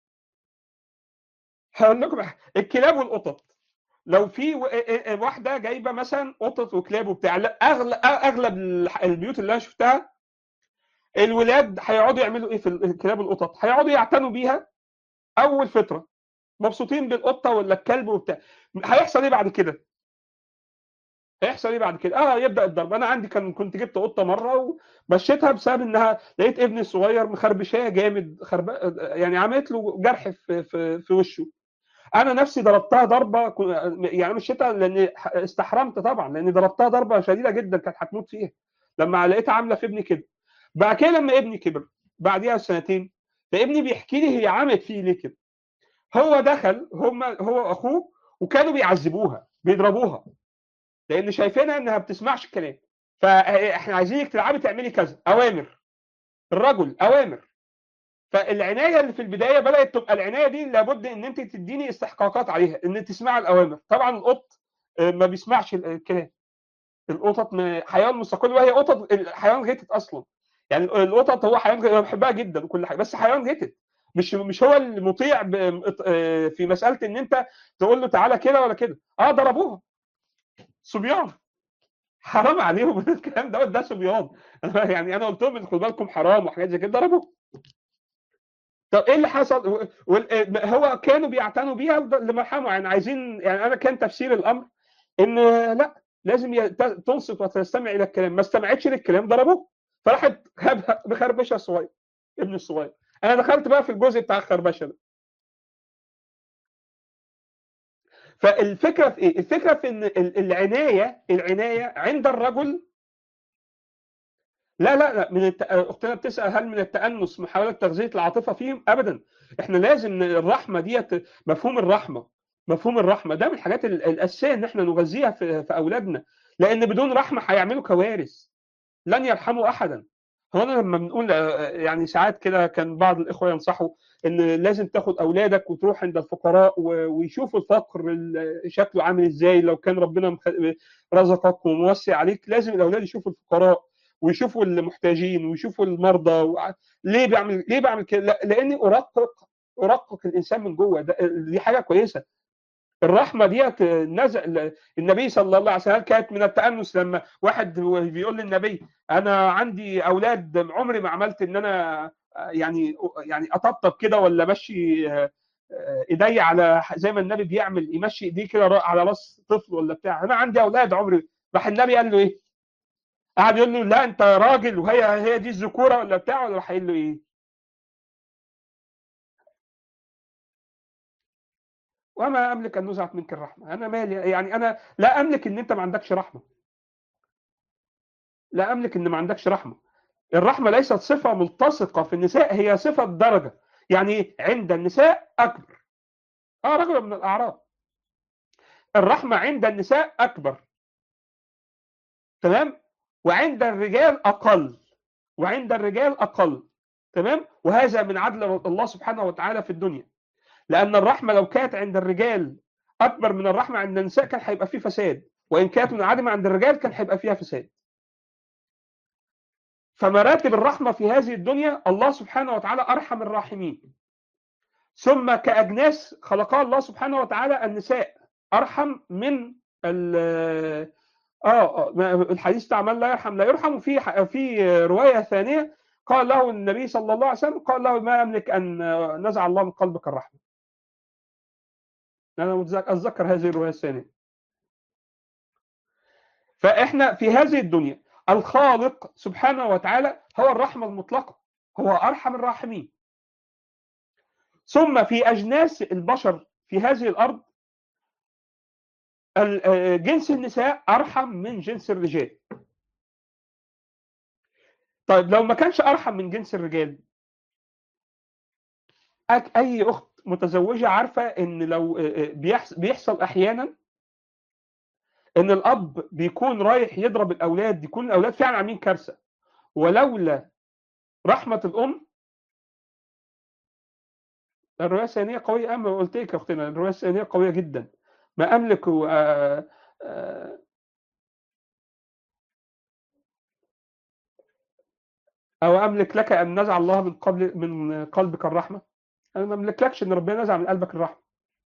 A: هقول لكم الكلاب والقطط لو في واحده جايبه مثلا قطط وكلاب وبتاع اغلب اغلب البيوت اللي انا شفتها الولاد هيقعدوا يعملوا ايه في الكلاب والقطط هيقعدوا يعتنوا بيها اول فتره مبسوطين بالقطه ولا الكلب وبتاع هيحصل ايه بعد كده هيحصل ايه بعد كده؟ اه يبدا الضرب انا عندي كان كنت جبت قطه مره ومشيتها بسبب انها لقيت ابني الصغير مخربشاه جامد خرب يعني عملت له جرح في في, في وشه انا نفسي ضربتها ضربه يعني مشيتها لان استحرمت طبعا لان ضربتها ضربه شديده جدا كانت هتموت فيها لما لقيتها عامله في ابني كده بعد كده لما ابني كبر بعديها بسنتين فابني بيحكي لي هي عملت فيه ليه كده هو دخل هم هو واخوه وكانوا بيعذبوها بيضربوها لان شايفينها انها ما بتسمعش الكلام فاحنا عايزينك تلعبي تعملي كذا اوامر الرجل اوامر فالعنايه اللي في البدايه بدات تبقى العنايه دي لابد ان انت تديني استحقاقات عليها ان تسمع الاوامر طبعا القط ما بيسمعش الكلام القطط حيوان مستقل وهي قطط حيوان غتت اصلا يعني القطط هو حيوان انا بحبها جدا وكل حاجه بس حيوان غتت مش مش هو المطيع في مساله ان انت تقول له تعالى كده ولا كده اه ضربوها صبيان حرام عليهم الكلام دوت ده صبيان يعني انا قلت لهم خدوا بالكم حرام وحاجات زي كده ضربوه طب ايه اللي حصل؟ هو كانوا بيعتنوا بيها لمرحله يعني عايزين يعني انا كان تفسير الامر ان لا لازم تنصت وتستمع الى الكلام ما استمعتش للكلام ضربوه فراحت بخربشه الصغير ابن الصغير انا دخلت بقى في الجزء بتاع الخربشه ده فالفكره في ايه؟ الفكره في ان ال- العنايه العنايه عند الرجل لا لا لا من الت... اختنا بتسال هل من التانس محاوله تغذيه العاطفه فيهم؟ ابدا احنا لازم ن- الرحمه ديت مفهوم الرحمه مفهوم الرحمه ده من الحاجات ال- الاساسيه ان احنا نغذيها في, في اولادنا لان بدون رحمه هيعملوا كوارث لن يرحموا احدا هو انا لما بنقول آه، يعني ساعات كده كان بعض الاخوه ينصحوا ان لازم تاخد اولادك وتروح عند الفقراء و- ويشوفوا الفقر ال- شكله عامل ازاي لو كان ربنا مخ- رزقك وموسع عليك لازم الاولاد يشوفوا الفقراء ويشوفوا المحتاجين ويشوفوا المرضى وع- ليه بعمل ليه بعمل كده؟ لا، لاني ارقق ارقق الانسان من جوه ده- دي حاجه كويسه الرحمه ديت نزل النبي صلى الله عليه وسلم كانت من التانس لما واحد بيقول للنبي انا عندي اولاد عمري ما عملت ان انا يعني يعني اطبطب كده ولا امشي ايدي على زي ما النبي بيعمل يمشي ايديه كده على راس طفل ولا بتاع انا عندي اولاد عمري راح النبي قال له ايه؟ قعد يقول له لا انت راجل وهي هي دي الذكوره ولا بتاع ولا راح قايل له ايه؟ وما املك ان نزعت منك الرحمه انا مالي يعني انا لا املك ان انت ما عندكش رحمه لا املك ان ما عندكش رحمه الرحمه ليست صفه ملتصقه في النساء هي صفه درجه يعني عند النساء اكبر اه رجل من الاعراب الرحمه عند النساء اكبر تمام وعند الرجال اقل وعند الرجال اقل تمام وهذا من عدل الله سبحانه وتعالى في الدنيا لان الرحمه لو كانت عند الرجال اكبر من الرحمه عند النساء كان هيبقى فيه فساد وان كانت منعدمه عند الرجال كان هيبقى فيها فساد فمراتب الرحمه في هذه الدنيا الله سبحانه وتعالى ارحم الراحمين ثم كاجناس خلقها الله سبحانه وتعالى النساء ارحم من ال اه الحديث بتاع من لا يرحم لا يرحم وفي في روايه ثانيه قال له النبي صلى الله عليه وسلم قال له ما املك ان نزع الله من قلبك الرحمه انا اتذكر هذه الروايه الثانيه فاحنا في هذه الدنيا الخالق سبحانه وتعالى هو الرحمه المطلقه هو ارحم الراحمين ثم في اجناس البشر في هذه الارض جنس النساء ارحم من جنس الرجال طيب لو ما كانش ارحم من جنس الرجال اي اخت متزوجه عارفه ان لو بيحصل احيانا ان الاب بيكون رايح يضرب الاولاد يكون الاولاد فعلا عاملين كارثه ولولا رحمه الام الروايه الثانيه قويه اما قلت لك يا اختنا الروايه الثانيه قويه جدا ما املك آآ آآ او املك لك ان نزع الله من قبل من قلبك الرحمه انا ما املكلكش ان ربنا نزع من قلبك الرحمه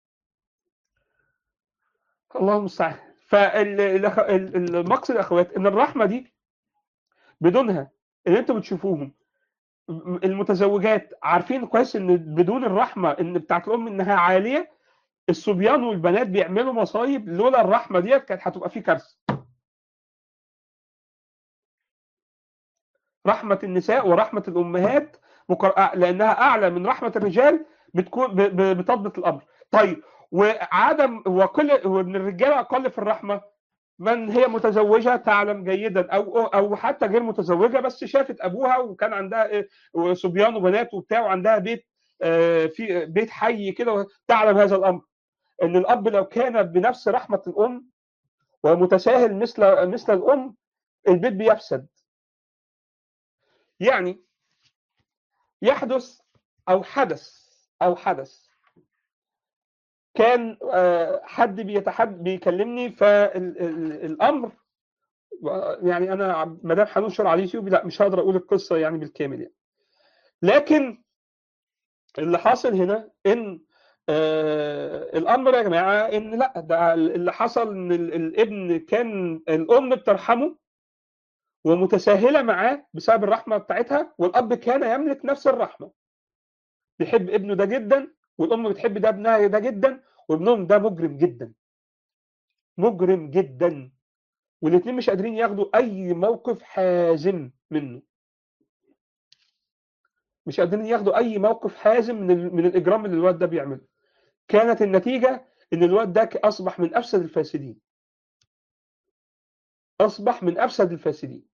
A: الله المستعان فالمقصد يا اخوات ان الرحمه دي بدونها اللي انتم بتشوفوهم المتزوجات عارفين كويس ان بدون الرحمه ان بتاعت الام انها عاليه الصبيان والبنات بيعملوا مصايب لولا الرحمه ديت كانت هتبقى في كارثه رحمه النساء ورحمه الامهات لانها اعلى من رحمه الرجال بتكون بتضبط الامر طيب وعدم وكل وان الرجاله اقل في الرحمه من هي متزوجه تعلم جيدا او او حتى غير متزوجه بس شافت ابوها وكان عندها صبيان وبنات وبتاع وعندها بيت في بيت حي كده تعلم هذا الامر ان الاب لو كان بنفس رحمه الام ومتساهل مثل مثل الام البيت بيفسد يعني يحدث او حدث او حدث كان حد بيتحد بيكلمني فالامر يعني انا ما دام هننشر على اليوتيوب لا مش هقدر اقول القصه يعني بالكامل يعني لكن اللي حاصل هنا ان آه الامر يا جماعه ان لا ده اللي حصل ان الابن كان الام بترحمه ومتساهله معاه بسبب الرحمه بتاعتها والاب كان يملك نفس الرحمه بيحب ابنه ده جدا والام بتحب ده ابنها ده جدا وابنهم ده مجرم جدا مجرم جدا والاثنين مش قادرين ياخدوا اي موقف حازم منه مش قادرين ياخدوا اي موقف حازم من ال- من الاجرام اللي الواد ده بيعمله كانت النتيجه ان الواد ده اصبح من افسد الفاسدين اصبح من افسد الفاسدين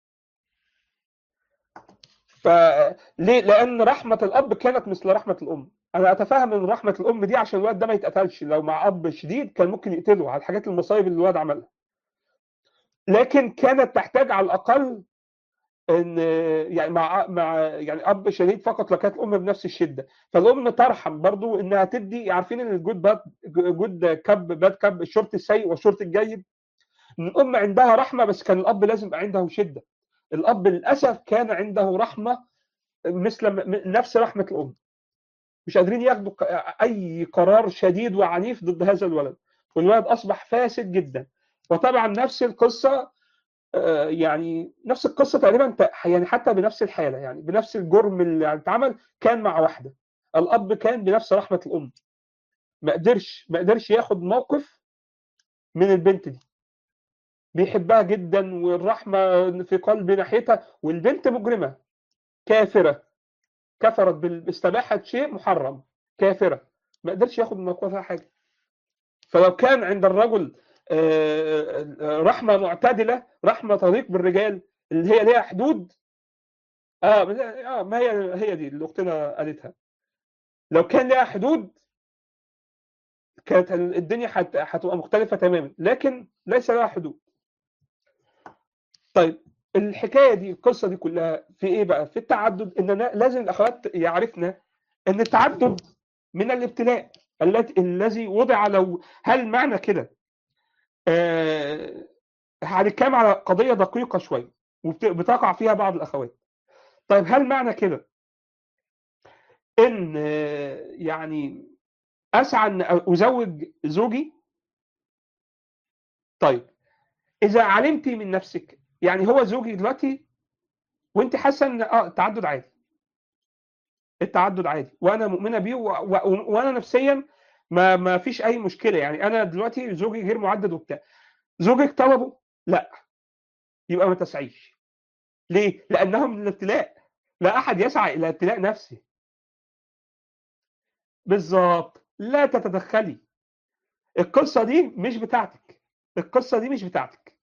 A: فليه لان رحمه الاب كانت مثل رحمه الام انا اتفهم ان رحمه الام دي عشان الواد ده ما يتقتلش لو مع اب شديد كان ممكن يقتله على الحاجات المصايب اللي الواد عملها لكن كانت تحتاج على الاقل ان يعني مع مع يعني اب شديد فقط لو كانت الام بنفس الشده فالام ترحم برضو انها تدي عارفين ان الجود باد جود كاب باد كاب الشرط السيء والشرط الجيد ان الام عندها رحمه بس كان الاب لازم يبقى عنده شده الاب للاسف كان عنده رحمه مثل م- نفس رحمه الام مش قادرين ياخدوا ق- اي قرار شديد وعنيف ضد هذا الولد والولد اصبح فاسد جدا وطبعا نفس القصه آه، يعني نفس القصه تقريبا ت- يعني حتى بنفس الحاله يعني بنفس الجرم اللي اتعمل كان مع واحده الاب كان بنفس رحمه الام ما قدرش ما قدرش ياخد موقف من البنت دي بيحبها جدا والرحمه في قلبي ناحيتها والبنت مجرمه كافره كفرت بال- باستباحه شيء محرم كافره ما قدرش ياخد من موقفها حاجه فلو كان عند الرجل آه، آه، رحمه معتدله رحمه تليق بالرجال اللي هي ليها حدود اه اه ما هي هي دي اللي اختنا قالتها لو كان ليها حدود كانت الدنيا هت- هتبقى مختلفه تماما لكن ليس لها حدود طيب الحكايه دي القصه دي كلها في ايه بقى في التعدد ان أنا لازم الاخوات يعرفنا ان التعدد من الابتلاء التي الذي وضع لو هل معنى كده آه هنتكلم على قضيه دقيقه شويه وبتقع فيها بعض الاخوات طيب هل معنى كده ان آه، يعني اسعى ان ازوج زوجي طيب اذا علمتي من نفسك يعني هو زوجي دلوقتي وانت حاسه ان اه التعدد عادي التعدد عادي وانا مؤمنه بيه و... و... وانا نفسيا ما ما فيش اي مشكله يعني انا دلوقتي زوجي غير معدد وبتاع زوجك طلبه لا يبقى ما تسعيش ليه لانه من الابتلاء لا احد يسعى الى ابتلاء نفسه بالظبط لا تتدخلي القصه دي مش بتاعتك القصه دي مش بتاعتك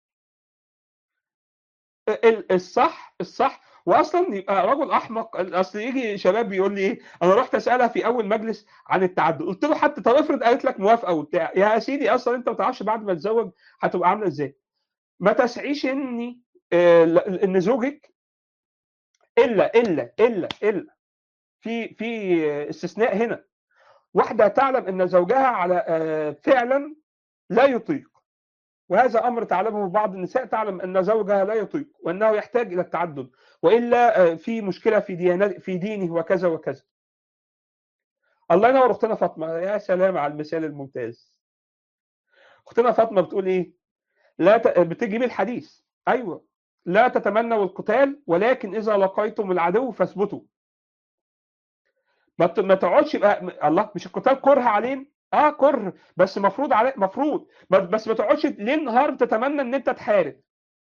A: ال- الصح الصح واصلا يبقى رجل احمق اصل يجي شباب بيقول لي ايه انا رحت اسالها في اول مجلس عن التعدد قلت له حتى طب افرض قالت لك موافقه وبتاع يا سيدي اصلا انت ما تعرفش بعد ما تتزوج هتبقى عامله ازاي ما تسعيش اني آه، ل- ان زوجك الا الا الا الا في في استثناء هنا واحده تعلم ان زوجها على آه، فعلا لا يطيق وهذا امر تعلمه بعض النساء تعلم ان زوجها لا يطيق وانه يحتاج الى التعدد والا آه، في مشكله في ديانه في دينه وكذا وكذا. الله ينور اختنا فاطمه يا سلام على المثال الممتاز. اختنا فاطمه بتقول ايه؟ لا ت... بتجيب الحديث ايوه لا تتمنوا القتال ولكن اذا لقيتم العدو فاثبتوا. ما ت- ما تقعدش بقى الله مش القتال كره علينا اه كره بس مفروض عليه مفروض بس بس ما تقعدش ليل نهار تتمنى ان انت تحارب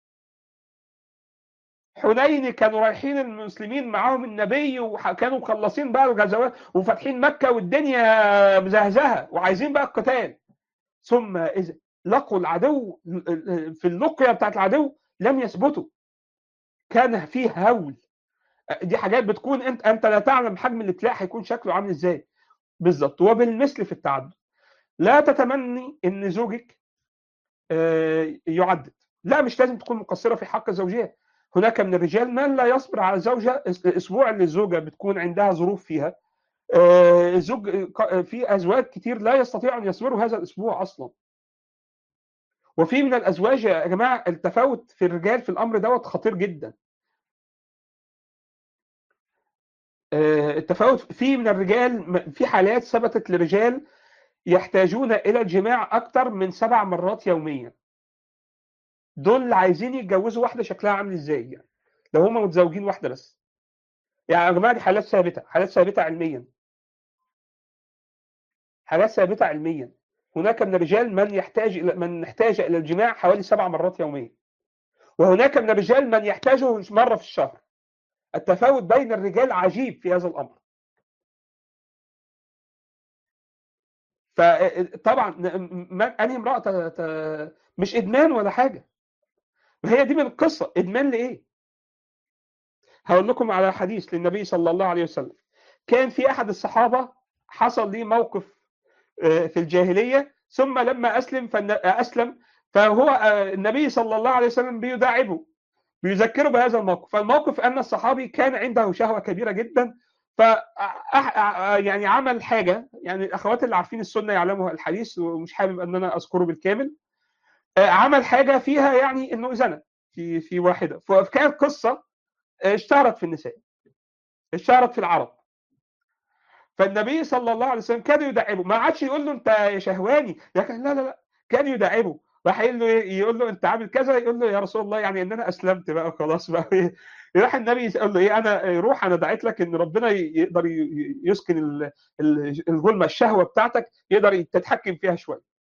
A: حنين كانوا رايحين المسلمين معاهم النبي وكانوا مخلصين بقى الغزوات وفاتحين مكه والدنيا مزهزهه وعايزين بقى القتال ثم اذا لقوا العدو في اللقيه بتاعت العدو لم يثبتوا كان فيه هول دي حاجات بتكون انت انت لا تعلم حجم الابتلاء هيكون شكله عامل ازاي بالظبط وبالمثل في التعدد لا تتمني ان زوجك آه، يعدد لا مش لازم تكون مقصره في حق زوجها هناك من الرجال من لا يصبر على زوجها الاسبوع اللي الزوجه بتكون عندها ظروف فيها آه، الزوج في ازواج كتير لا يستطيعوا ان يصبروا هذا الاسبوع اصلا وفي من الازواج يا جماعه التفاوت في الرجال في الامر دوت خطير جدا آه، التفاوت في من الرجال في حالات ثبتت لرجال يحتاجون الى الجماع اكثر من سبع مرات يوميا دول عايزين يتجوزوا واحده شكلها عامل ازاي يعني لو هم متزوجين واحده بس يعني يا جماعه دي حالات ثابته حالات ثابته علميا حالات ثابته علميا هناك من الرجال من يحتاج الى من يحتاج الى الجماع حوالي سبع مرات يوميا وهناك من الرجال من يحتاجه مره في الشهر التفاوت بين الرجال عجيب في هذا الامر فطبعا انهي امراه ت... ت... مش ادمان ولا حاجه هي دي من القصه ادمان لايه هقول لكم على حديث للنبي صلى الله عليه وسلم كان في احد الصحابه حصل لي موقف في الجاهليه ثم لما اسلم اسلم فهو النبي صلى الله عليه وسلم بيداعبه بيذكره بهذا الموقف فالموقف ان الصحابي كان عنده شهوه كبيره جدا ف يعني عمل حاجه يعني الاخوات اللي عارفين السنه يعلموا الحديث ومش حابب ان انا اذكره بالكامل عمل حاجه فيها يعني انه زنى في في واحده فكانت قصه اشتهرت في النساء اشتهرت في العرب فالنبي صلى الله عليه وسلم كان يدعبه ما عادش يقول له انت شهواني لكن لا لا لا كان يدعبه راح يقول له يقول له انت عامل كذا يقول له يا رسول الله يعني ان انا اسلمت بقى خلاص بقى يروح النبي يقول له ايه انا روح انا دعيت لك ان ربنا يقدر يسكن الظلمه الشهوه بتاعتك يقدر تتحكم فيها شويه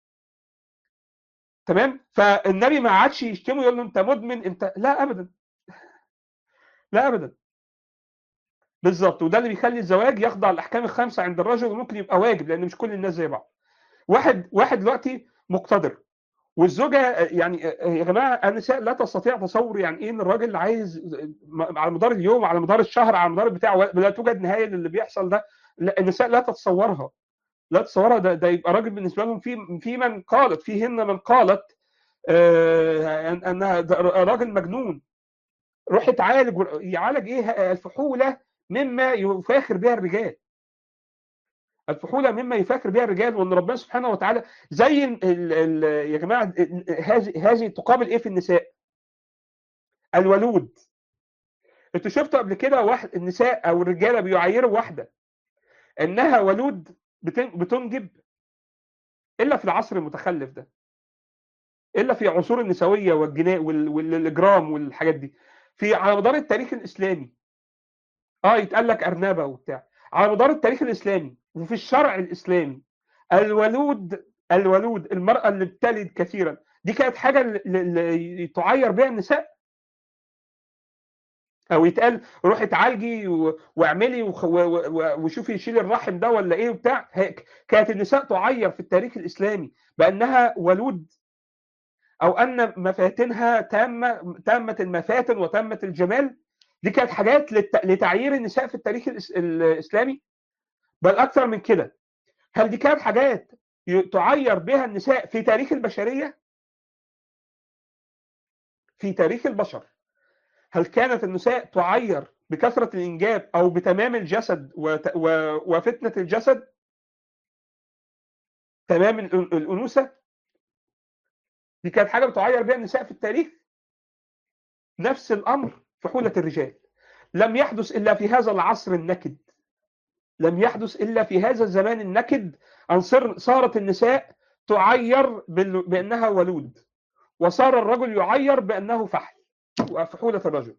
A: تمام فالنبي ما عادش يشتمه يقول له انت مدمن انت لا ابدا لا ابدا بالظبط وده اللي بيخلي الزواج يخضع الاحكام الخمسه عند الرجل وممكن يبقى واجب لان مش كل الناس زي بعض واحد واحد دلوقتي مقتدر والزوجه يعني يا جماعه النساء لا تستطيع تصور يعني ايه ان الراجل عايز على مدار اليوم على مدار الشهر على مدار بتاع لا توجد نهايه للي بيحصل ده لا النساء لا تتصورها لا تتصورها ده, ده يبقى راجل بالنسبه لهم في في من قالت فيهن من قالت آه انها راجل مجنون روح يتعالج يعالج ايه الفحوله مما يفاخر بها الرجال الفحوله مما يفاخر بها الرجال وان ربنا سبحانه وتعالى زين ال ال يا جماعه هذه هذه تقابل ايه في النساء؟ الولود انتوا شفتوا قبل كده واحد النساء او الرجاله بيعيروا واحده انها ولود بتنجب الا في العصر المتخلف ده الا في عصور النسويه والجناء والاجرام والحاجات دي في على مدار التاريخ الاسلامي اه يتقال لك ارنبه وبتاع على مدار التاريخ الاسلامي وفي الشرع الاسلامي الولود الولود المراه اللي بتلد كثيرا دي كانت حاجه اللي تعير بها النساء او يتقال روحي اتعالجي واعملي وشوفي يشيل الرحم ده ولا ايه وبتاع كانت النساء تعير في التاريخ الاسلامي بانها ولود او ان مفاتنها تامه تامه المفاتن وتامه الجمال دي كانت حاجات لتعيير النساء في التاريخ الاسلامي بل اكثر من كده هل دي كانت حاجات تعير بها النساء في تاريخ البشريه في تاريخ البشر هل كانت النساء تعير بكثره الانجاب او بتمام الجسد وفتنه الجسد تمام الانوثه دي كانت حاجه بتعير بها النساء في التاريخ نفس الامر فحوله الرجال لم يحدث الا في هذا العصر النكد لم يحدث الا في هذا الزمان النكد ان صارت النساء تعير بانها ولود وصار الرجل يعير بانه فحل وفحوله الرجل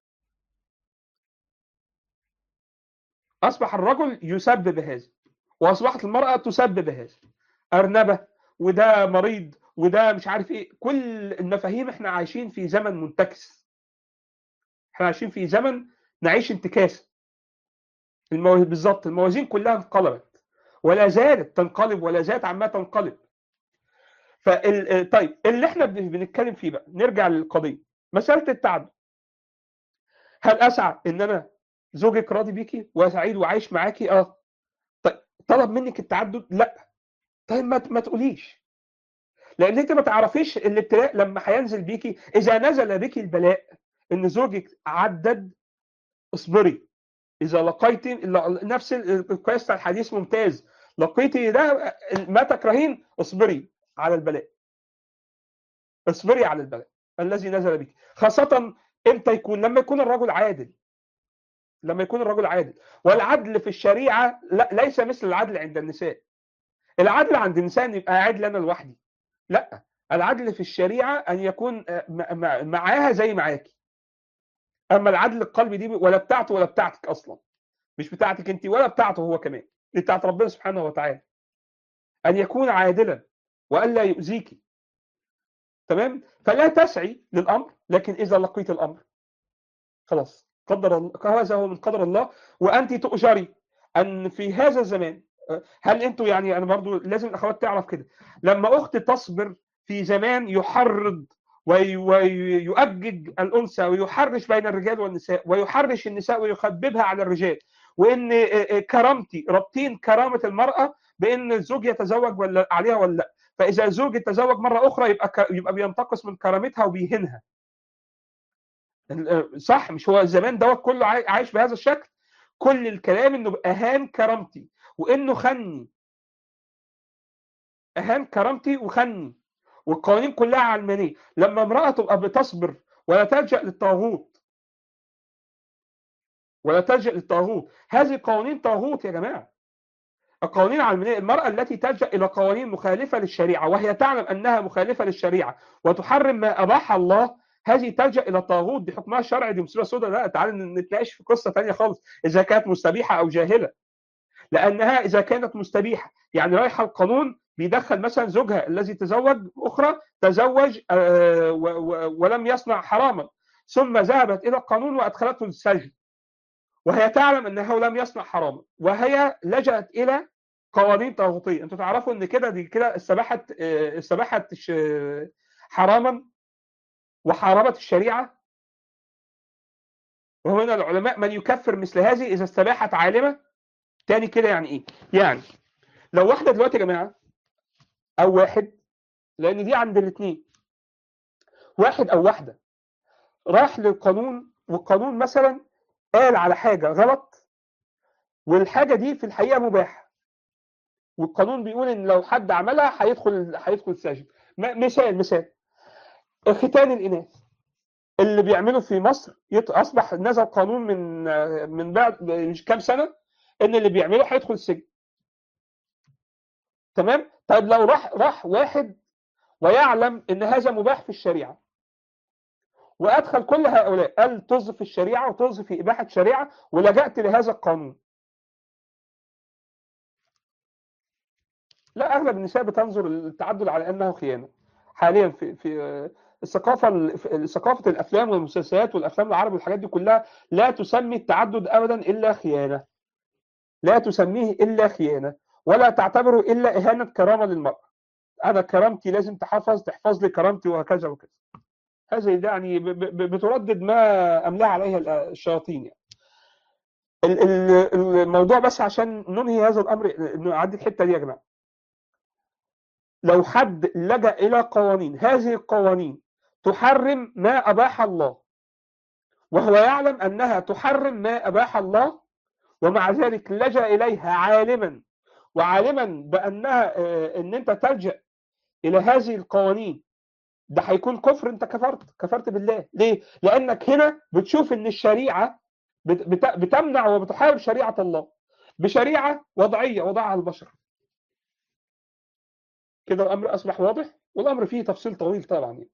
A: اصبح الرجل يسب بهذا واصبحت المراه تسب بهذا ارنبه وده مريض وده مش عارف ايه كل المفاهيم احنا عايشين في زمن منتكس احنا عايشين في زمن نعيش انتكاسه المو... بالظبط الموازين كلها انقلبت ولا زالت تنقلب ولا زالت عمالة تنقلب فال... طيب اللي احنا بنتكلم فيه بقى نرجع للقضيه مساله التعدد هل اسعى ان انا زوجك راضي بيكي وسعيد وعايش معاكي اه طيب طلب منك التعدد لا طيب ما, ما تقوليش لان انت ما تعرفيش الابتلاء لما هينزل بيكي اذا نزل بك البلاء ان زوجك عدد اصبري اذا لقيتي نفس القياس بتاع الحديث ممتاز لقيتي ده ما تكرهين اصبري على البلاء اصبري على البلاء الذي نزل بك خاصة امتى يكون لما يكون الرجل عادل لما يكون الرجل عادل والعدل في الشريعة لا ليس مثل العدل عند النساء العدل عند النساء ان يبقى عادل انا لوحدي لا العدل في الشريعة ان يكون معاها زي معاكي اما العدل القلبي دي ولا بتاعته ولا بتاعتك اصلا مش بتاعتك انت ولا بتاعته هو كمان دي بتاعت ربنا سبحانه وتعالى ان يكون عادلا والا يؤذيك تمام فلا تسعي للامر لكن اذا لقيت الامر خلاص قدر الله هذا هو من قدر الله وانت تؤجري ان في هذا الزمان هل انتوا يعني انا برضو لازم الاخوات تعرف كده لما اخت تصبر في زمان يحرض وي- ويؤجج الانثى ويحرش بين الرجال والنساء ويحرش النساء ويخببها على الرجال وان كرامتي رابطين كرامه المراه بان الزوج يتزوج ولا عليها ولا لا فاذا الزوج يتزوج مره اخرى يبقى ك- يبقى بينتقص من كرامتها وبيهينها صح مش هو الزمان دوت كله عاي- عايش بهذا الشكل كل الكلام انه اهان كرامتي وانه خني اهان كرامتي وخني والقوانين كلها علمانيه لما امراه تبقى بتصبر ولا تلجا للطاغوت ولا تلجا للطاغوت هذه قوانين طاغوت يا جماعه القوانين العلمانيه المراه التي تلجا الى قوانين مخالفه للشريعه وهي تعلم انها مخالفه للشريعه وتحرم ما اباح الله هذه تلجا الى الطاغوت بحكمها الشرعي دي مصيبه سوداء لا تعالى نتناقش في قصه ثانيه خالص اذا كانت مستبيحه او جاهله لانها اذا كانت مستبيحه يعني رايحه القانون بيدخل مثلا زوجها الذي تزوج اخرى تزوج آه، و- و- ولم يصنع حراما ثم ذهبت الى القانون وادخلته السجن وهي تعلم انه لم يصنع حراما وهي لجأت الى قوانين طاغوتيه انتوا تعرفوا ان كده دي كده استباحت آه، استباحت الش- حراما وحاربت الشريعه وهنا العلماء من يكفر مثل هذه اذا استباحت عالمه تاني كده يعني ايه؟ يعني لو واحده دلوقتي يا جماعه او واحد لان دي عند الاثنين واحد او واحده راح للقانون والقانون مثلا قال على حاجه غلط والحاجه دي في الحقيقه مباحه والقانون بيقول ان لو حد عملها هيدخل هيدخل السجن م- مثال مثال ختان الاناث اللي بيعمله في مصر يط- اصبح نزل قانون من من بعد مش كام سنه ان اللي بيعمله هيدخل السجن تمام طيب لو راح راح واحد ويعلم ان هذا مباح في الشريعه وادخل كل هؤلاء قال طز في الشريعه وطز في اباحه الشريعه ولجأت لهذا القانون لا اغلب النساء بتنظر التعدد على انه خيانه حاليا في في الثقافه في ثقافه الافلام والمسلسلات والافلام العربي والحاجات دي كلها لا تسمي التعدد ابدا الا خيانه لا تسميه الا خيانه ولا تعتبره الا اهانه كرامه للمراه انا كرامتي لازم تحفظ تحفظ لي كرامتي وهكذا وكذا هذه يعني ب- ب- بتردد ما املاها عليها الشياطين يعني ال- ال- الموضوع بس عشان ننهي هذا الامر نعدي الحته دي يا جماعه لو حد لجأ الى قوانين هذه القوانين تحرم ما اباح الله وهو يعلم انها تحرم ما اباح الله ومع ذلك لجأ اليها عالما وعالما بانها آه، ان انت تلجأ الى هذه القوانين ده هيكون كفر انت كفرت كفرت بالله ليه لانك هنا بتشوف ان الشريعه بت- بت- بتمنع وبتحارب شريعه الله بشريعه وضعيه وضعها البشر كده الامر اصبح واضح والامر فيه تفصيل طويل طبعا يعني.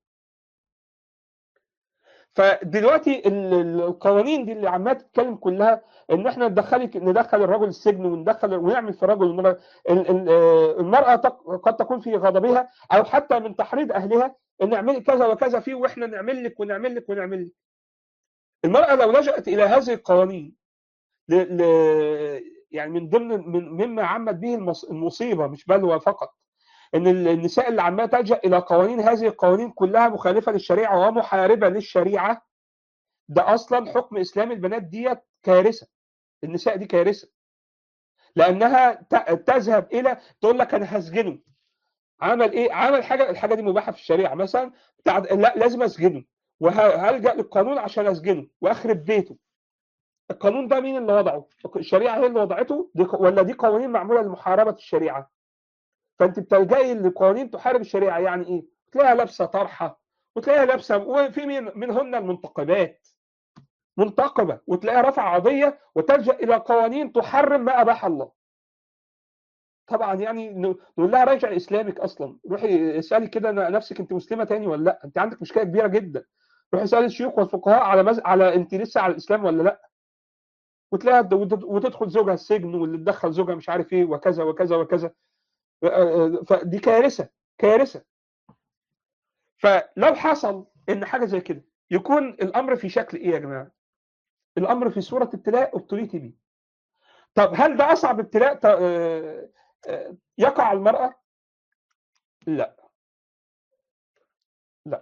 A: فدلوقتي ال- ال- القوانين دي اللي عماله تتكلم كلها ان احنا ندخلك ندخل الرجل السجن وندخل ونعمل في الرجل والمرأة ال- ال- آه، المرأة تق- قد تكون في غضبها او حتى من تحريض اهلها ان اعملي كذا وكذا فيه واحنا نعمل لك ونعمل لك ونعمل لك. المرأة لو لجأت الى هذه القوانين ل... ل... يعني من ضمن من مما عمت به المص- المصيبه مش بلوى فقط ان ال- النساء اللي عماله تلجا الى قوانين هذه القوانين كلها مخالفه للشريعه ومحاربه للشريعه ده اصلا حكم اسلام البنات ديت كارثه النساء دي كارثه لانها ت- تذهب الى تقول لك انا هسجنه عمل ايه عمل حاجه الحاجه دي مباحه في الشريعه مثلا بتاع لا لازم اسجنه وهلجا للقانون عشان اسجنه واخرب بيته القانون ده مين اللي وضعه الشريعه هي اللي وضعته دي ولا دي قوانين معموله لمحاربه الشريعه فانت بتلجئي لقوانين تحارب الشريعه يعني ايه تلاقيها لابسه طرحه وتلاقيها لابسه وفي من منهن المنتقبات منتقبه وتلاقيها رافعه قضيه وتلجا الى قوانين تحرم ما اباح الله طبعا يعني ن- نقول لها راجع اسلامك اصلا روحي اسالي كده نفسك انت مسلمه تاني ولا لا انت عندك مشكله كبيره جدا روحي اسالي الشيوخ والفقهاء على مز... على انت لسه على الاسلام ولا لا وتلاقيها د- وتد- وتدخل زوجها السجن واللي تدخل زوجها مش عارف ايه وكذا وكذا وكذا فدي كارثه كارثه فلو حصل ان حاجه زي كده يكون الامر في شكل ايه يا جماعه الامر في صوره ابتلاء ابتليتي به طب هل ده اصعب ابتلاء ت- آه، آه، يقع على المراه لا لا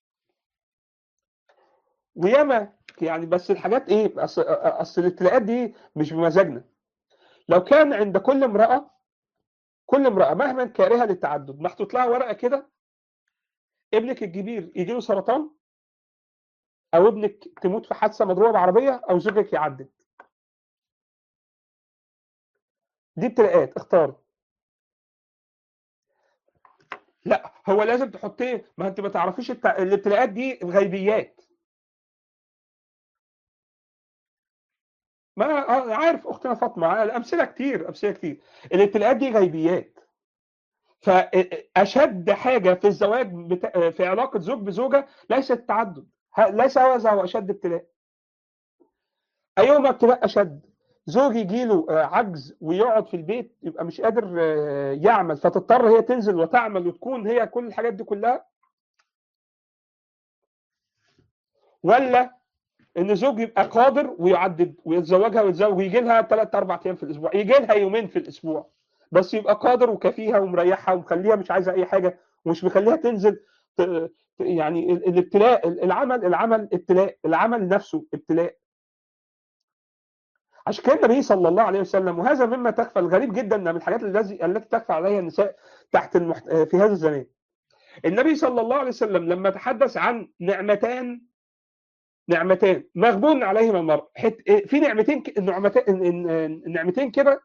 A: وياما يعني بس الحاجات ايه اصل اصل الابتلاءات دي مش بمزاجنا لو كان عند كل امراه كل امراه مهما كارهه للتعدد محطوط لها ورقه كده ابنك الكبير يجي له سرطان او ابنك تموت في حادثه مضروبه بعربيه او زوجك يعدد دي ابتلاءات اختار لا هو لازم تحطيه ما انت ما تعرفيش الت... الابتلاءات دي غيبيات ما آه، عارف اختنا فاطمه الامثله كتير امثله كتير الابتلاءات دي غيبيات فاشد حاجه في الزواج بتا... في علاقه زوج بزوجه ليس التعدد ه- ليس هذا هو اشد ابتلاء ايهما ابتلاء اشد زوج يجي له عجز ويقعد في البيت يبقى مش قادر آه، يعمل فتضطر هي تنزل وتعمل وتكون هي كل الحاجات دي كلها ولا ان زوج يبقى قادر ويعدد ويتزوجها ويتزوج ويجي لها ثلاث اربع ايام في الاسبوع يجي لها يومين في الاسبوع بس يبقى قادر وكفيها ومريحها ومخليها مش عايزه اي حاجه ومش مخليها تنزل ت- ت- يعني ال- الابتلاء العمل العمل ابتلاء العمل نفسه ابتلاء عشان كده النبي صلى الله عليه وسلم وهذا مما تخفى الغريب جدا من الحاجات الذي التي تخفى عليها النساء تحت المحت... في هذا الزمان النبي صلى الله عليه وسلم لما تحدث عن نعمتان نعمتان مغبون عليهما المرء حت... في نعمتين ك... نعمتين نعمتين كده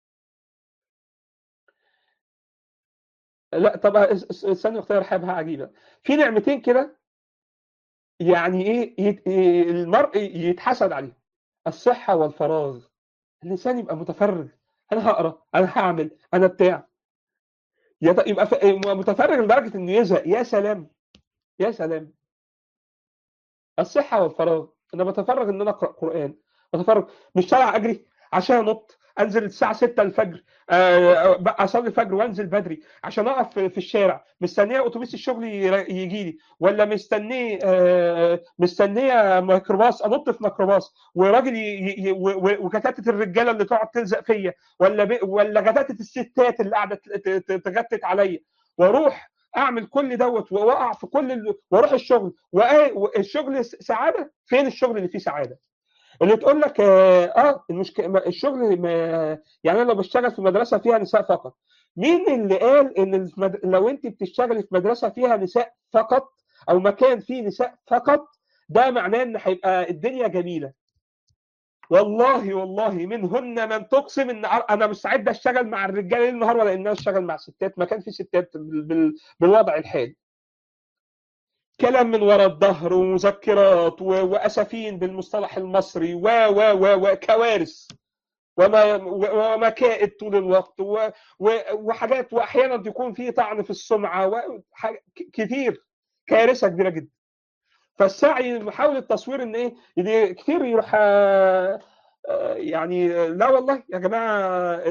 A: لا طب اس- اس- استنى اختار حابها عجيبه في نعمتين كده يعني ايه يت... إيه المرء يتحسد عليهم الصحه والفراغ الانسان يبقى متفرغ انا هقرا انا هعمل انا بتاع يت- يبقى ف... متفرغ لدرجه انه يزهق يا سلام يا سلام الصحه والفراغ انا بتفرغ ان انا اقرا قران بتفرغ مش طالع اجري عشان انط انزل الساعه 6 الفجر آه، بقى اصلي الفجر وانزل بدري عشان اقف في- في الشارع مستنيه اتوبيس الشغل يجي لي ولا مستنيه آه، مستنيه ميكروباص انط في ميكروباص وراجل ي- ي- و- و- وكتاتة الرجاله اللي تقعد تلزق فيا ولا ب- ولا كتاتة الستات اللي قاعده ت- ت- تغتت عليا واروح اعمل كل دوت واقع في كل ال... واروح الشغل وآ- والشغل س- سعاده فين الشغل اللي فيه سعاده اللي تقول لك اه, آه المشكله الشغل ما يعني انا لو بشتغل في مدرسه فيها نساء فقط مين اللي قال ان المد... لو انت بتشتغلي في مدرسه فيها نساء فقط او مكان فيه نساء فقط ده معناه ان هيبقى الدنيا جميله والله والله منهن من تقسم ان انا مستعد اشتغل مع الرجاله ليل نهار ولا ان انا اشتغل مع ستات ما كان في ستات بال... بال... بالوضع الحالي كلام من وراء الظهر ومذكرات و... واسفين بالمصطلح المصري و و و وكوارث وما ومكائد طول الوقت و... و... وحاجات واحيانا يكون في طعن في السمعه وحاجة... كتير كارثه كبيره جدا فالسعي محاوله تصوير ان ايه يعني كتير يروح يعني لا والله يا جماعه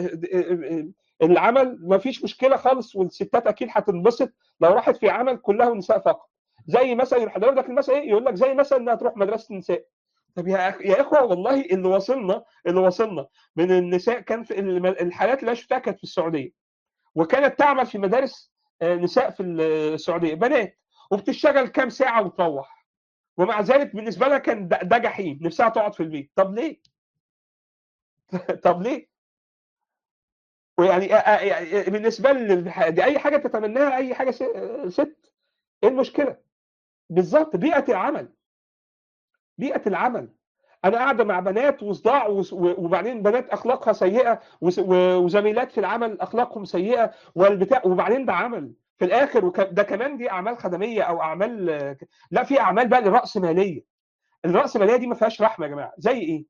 A: العمل ما فيش مشكله خالص والستات اكيد هتنبسط لو راحت في عمل كلها نساء فقط زي مثلا يروح يقول لك المثل ايه يقول لك زي مثلا انها تروح مدرسه نساء طب يا أخ... يا اخوه والله اللي وصلنا اللي وصلنا من النساء كان في الحالات اللي شفتها كانت في السعوديه وكانت تعمل في مدارس نساء في السعوديه بنات وبتشتغل كام ساعه وتروح ومع ذلك بالنسبه لها كان ده جحيم نفسها تقعد في البيت طب ليه؟ طب ليه؟ ويعني بالنسبه لي دي اي حاجه تتمناها اي حاجه ست ايه المشكله؟ بالظبط بيئه العمل بيئه العمل انا قاعده مع بنات وصداع وبعدين بنات اخلاقها سيئه وزميلات في العمل اخلاقهم سيئه والبتاع وبعدين ده عمل في الاخر ده كمان دي اعمال خدميه او اعمال لا في اعمال بقى لراس ماليه الراس ماليه دي ما فيهاش رحمه يا جماعه زي ايه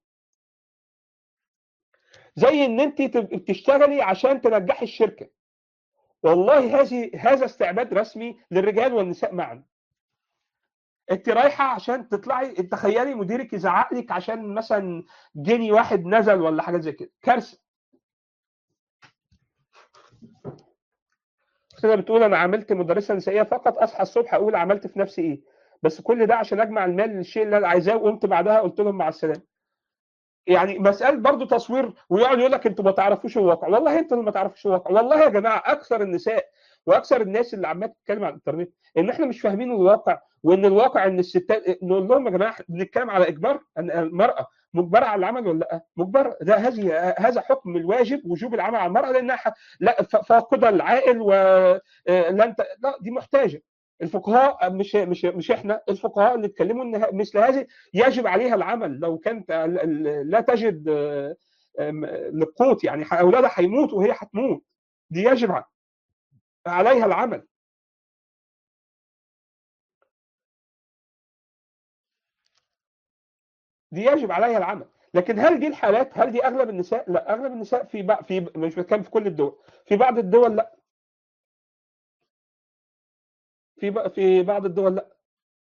A: زي ان انت بتشتغلي عشان تنجحي الشركه والله هذه هذا استعباد رسمي للرجال والنساء معا انت رايحه عشان تطلعي تخيلي مديرك يزعق لك عشان مثلا جني واحد نزل ولا حاجه زي كده كارثه كده بتقول انا عملت مدرسه نسائيه فقط اصحى الصبح اقول عملت في نفسي ايه بس كل ده عشان اجمع المال للشيء اللي انا عايزاه وقمت بعدها قلت لهم مع السلامه يعني مساله برضو تصوير ويقعد يقول لك انتوا ما تعرفوش الواقع والله انتوا اللي ما تعرفوش الواقع والله يا جماعه اكثر النساء واكثر الناس اللي عماله تتكلم عن الانترنت ان احنا مش فاهمين الواقع وان الواقع ان الستات نقول لهم يا جماعه بنتكلم على اجبار ان المراه مجبره على العمل ولا لا؟ مجبره ده هذه هذا حكم الواجب وجوب العمل على المراه لانها لا فاقده العائل ولن لا دي محتاجه الفقهاء مش مش مش احنا الفقهاء اللي اتكلموا ان مثل هذه يجب عليها العمل لو كانت لا تجد للقوت يعني اولادها هيموتوا وهي هتموت دي يجب عليها العمل دي يجب عليها العمل لكن هل دي الحالات هل دي اغلب النساء لا اغلب النساء في بق... في مش بتكلم في كل الدول في بعض الدول لا في ب... في بعض الدول لا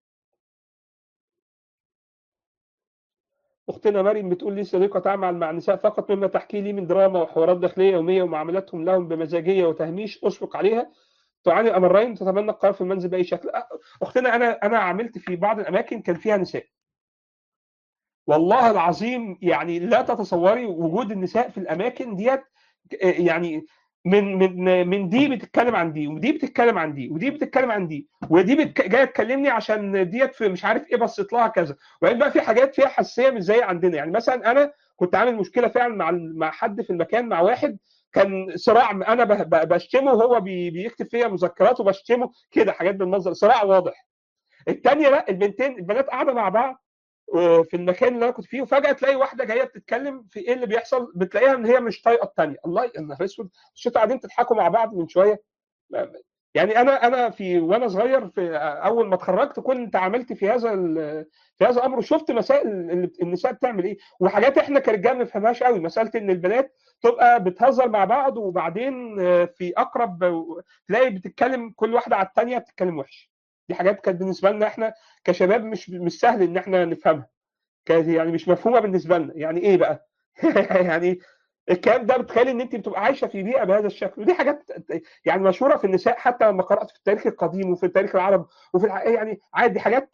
A: اختنا مريم بتقول لي صديقه تعمل مع النساء فقط مما تحكي لي من دراما وحوارات داخليه يوميه ومعاملاتهم لهم بمزاجيه وتهميش اشفق عليها تعاني امرين تتمنى القرار في المنزل باي شكل اختنا انا انا عملت في بعض الاماكن كان فيها نساء والله العظيم يعني لا تتصوري وجود النساء في الاماكن ديت يعني من من من دي بتتكلم عن دي ودي بتتكلم عن دي ودي بتتكلم عن دي ودي بتك... جايه تكلمني عشان ديت في مش عارف ايه بصيت لها كذا وبعدين بقى في حاجات فيها حساسيه مش زي عندنا يعني مثلا انا كنت عامل مشكله فعلا مع مع حد في المكان مع واحد كان صراع انا بشتمه وهو بيكتب فيا مذكرات وبشتمه كده حاجات بالمنظر صراع واضح الثانيه لا البنتين البنات قاعده مع بعض في المكان اللي انا كنت فيه وفجاه تلاقي واحده جايه بتتكلم في ايه اللي بيحصل بتلاقيها ان هي مش طايقه الثانيه الله يا نهار اسود مش انتوا قاعدين تضحكوا مع بعض من شويه يعني انا انا في وانا صغير في اول ما اتخرجت كنت عملت في هذا في هذا الامر وشفت مسائل اللي النساء بتعمل ايه وحاجات احنا كرجال ما نفهمهاش قوي مساله ان البنات تبقى بتهزر مع بعض وبعدين في اقرب تلاقي بتتكلم كل واحده على الثانيه بتتكلم وحش دي حاجات كانت بالنسبه لنا احنا كشباب مش مش سهل ان احنا نفهمها كانت يعني مش مفهومه بالنسبه لنا يعني ايه بقى يعني الكلام ده بتخيل ان انت بتبقى عايشه في بيئه بهذا الشكل ودي حاجات يعني مشهوره في النساء حتى لما قرات في التاريخ القديم وفي التاريخ العرب وفي يعني عادي دي حاجات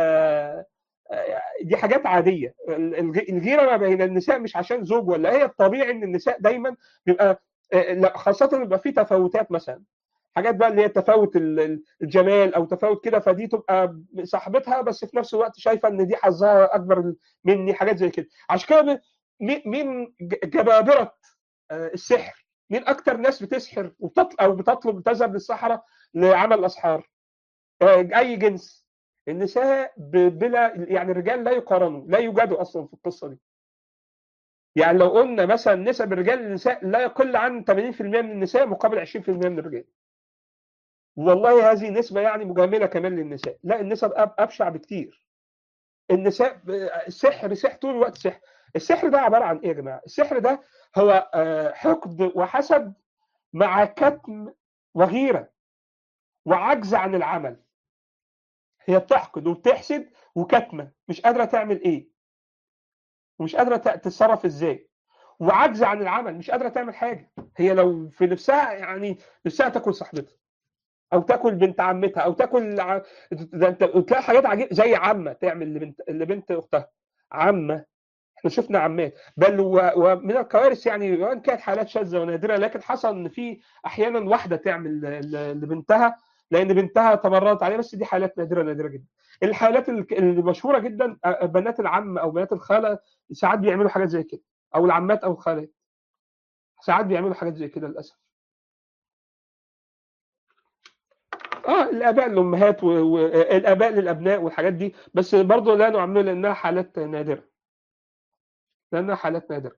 A: دي حاجات عاديه الغيره ما بين النساء مش عشان زوج ولا هي الطبيعي ان النساء دايما بيبقى خاصه بيبقى في تفاوتات مثلا حاجات بقى اللي هي تفاوت الجمال او تفاوت كده فدي تبقى صاحبتها بس في نفس الوقت شايفه ان دي حظها اكبر مني حاجات زي كده عشان كده مين جبابره السحر مين اكتر ناس بتسحر وبتطلب او بتطلب تذهب للصحراء لعمل الاسحار اي جنس النساء بلا يعني الرجال لا يقارنوا لا يوجدوا اصلا في القصه دي يعني لو قلنا مثلا نسب الرجال للنساء لا يقل عن 80% من النساء مقابل 20% من الرجال والله هذه نسبة يعني مجاملة كمان للنساء لا النسب أبشع بكتير النساء سحر سحر طول الوقت سحر السحر ده عبارة عن إيه يا جماعة السحر ده هو حقد وحسد مع كتم وغيرة وعجز عن العمل هي بتحقد وبتحسد وكتمة مش قادرة تعمل إيه ومش قادرة تتصرف إزاي وعجز عن العمل مش قادرة تعمل حاجة هي لو في نفسها يعني نفسها تاكل صاحبتها او تاكل بنت عمتها او تاكل ده انت تلاقي حاجات عجيبه زي عمه تعمل لبنت لبنت اختها عمه احنا شفنا عمات بل ومن الكوارث يعني وان كانت حالات شاذه ونادره لكن حصل ان في احيانا واحده تعمل لبنتها لان بنتها تمردت عليها بس دي حالات نادره نادره جدا الحالات المشهوره جدا بنات العم او بنات الخاله ساعات بيعملوا حاجات زي كده او العمات او الخالات ساعات بيعملوا حاجات زي كده للاسف اه الاباء للامهات والاباء للابناء والحاجات دي بس برضه لا نعمل لانها حالات نادره لانها حالات نادره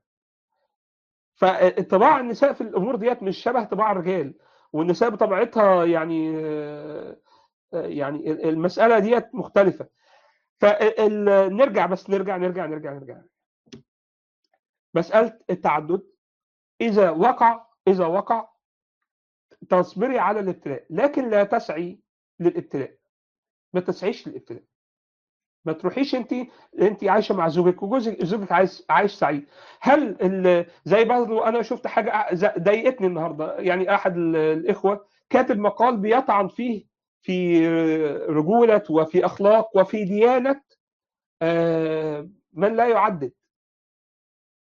A: فطباع النساء في الامور ديت مش شبه طباع الرجال والنساء بطبيعتها يعني يعني المساله ديت مختلفه فنرجع بس نرجع نرجع نرجع نرجع مساله التعدد اذا وقع اذا وقع تصبري على الابتلاء لكن لا تسعي للابتلاء ما تسعيش للابتلاء ما تروحيش انت انت عايشه مع زوجك وجوزك زوجك عايش عايش سعيد هل زي برضه انا شفت حاجه ضايقتني النهارده يعني احد الاخوه كاتب مقال بيطعن فيه في رجوله وفي اخلاق وفي ديانه من لا يعدد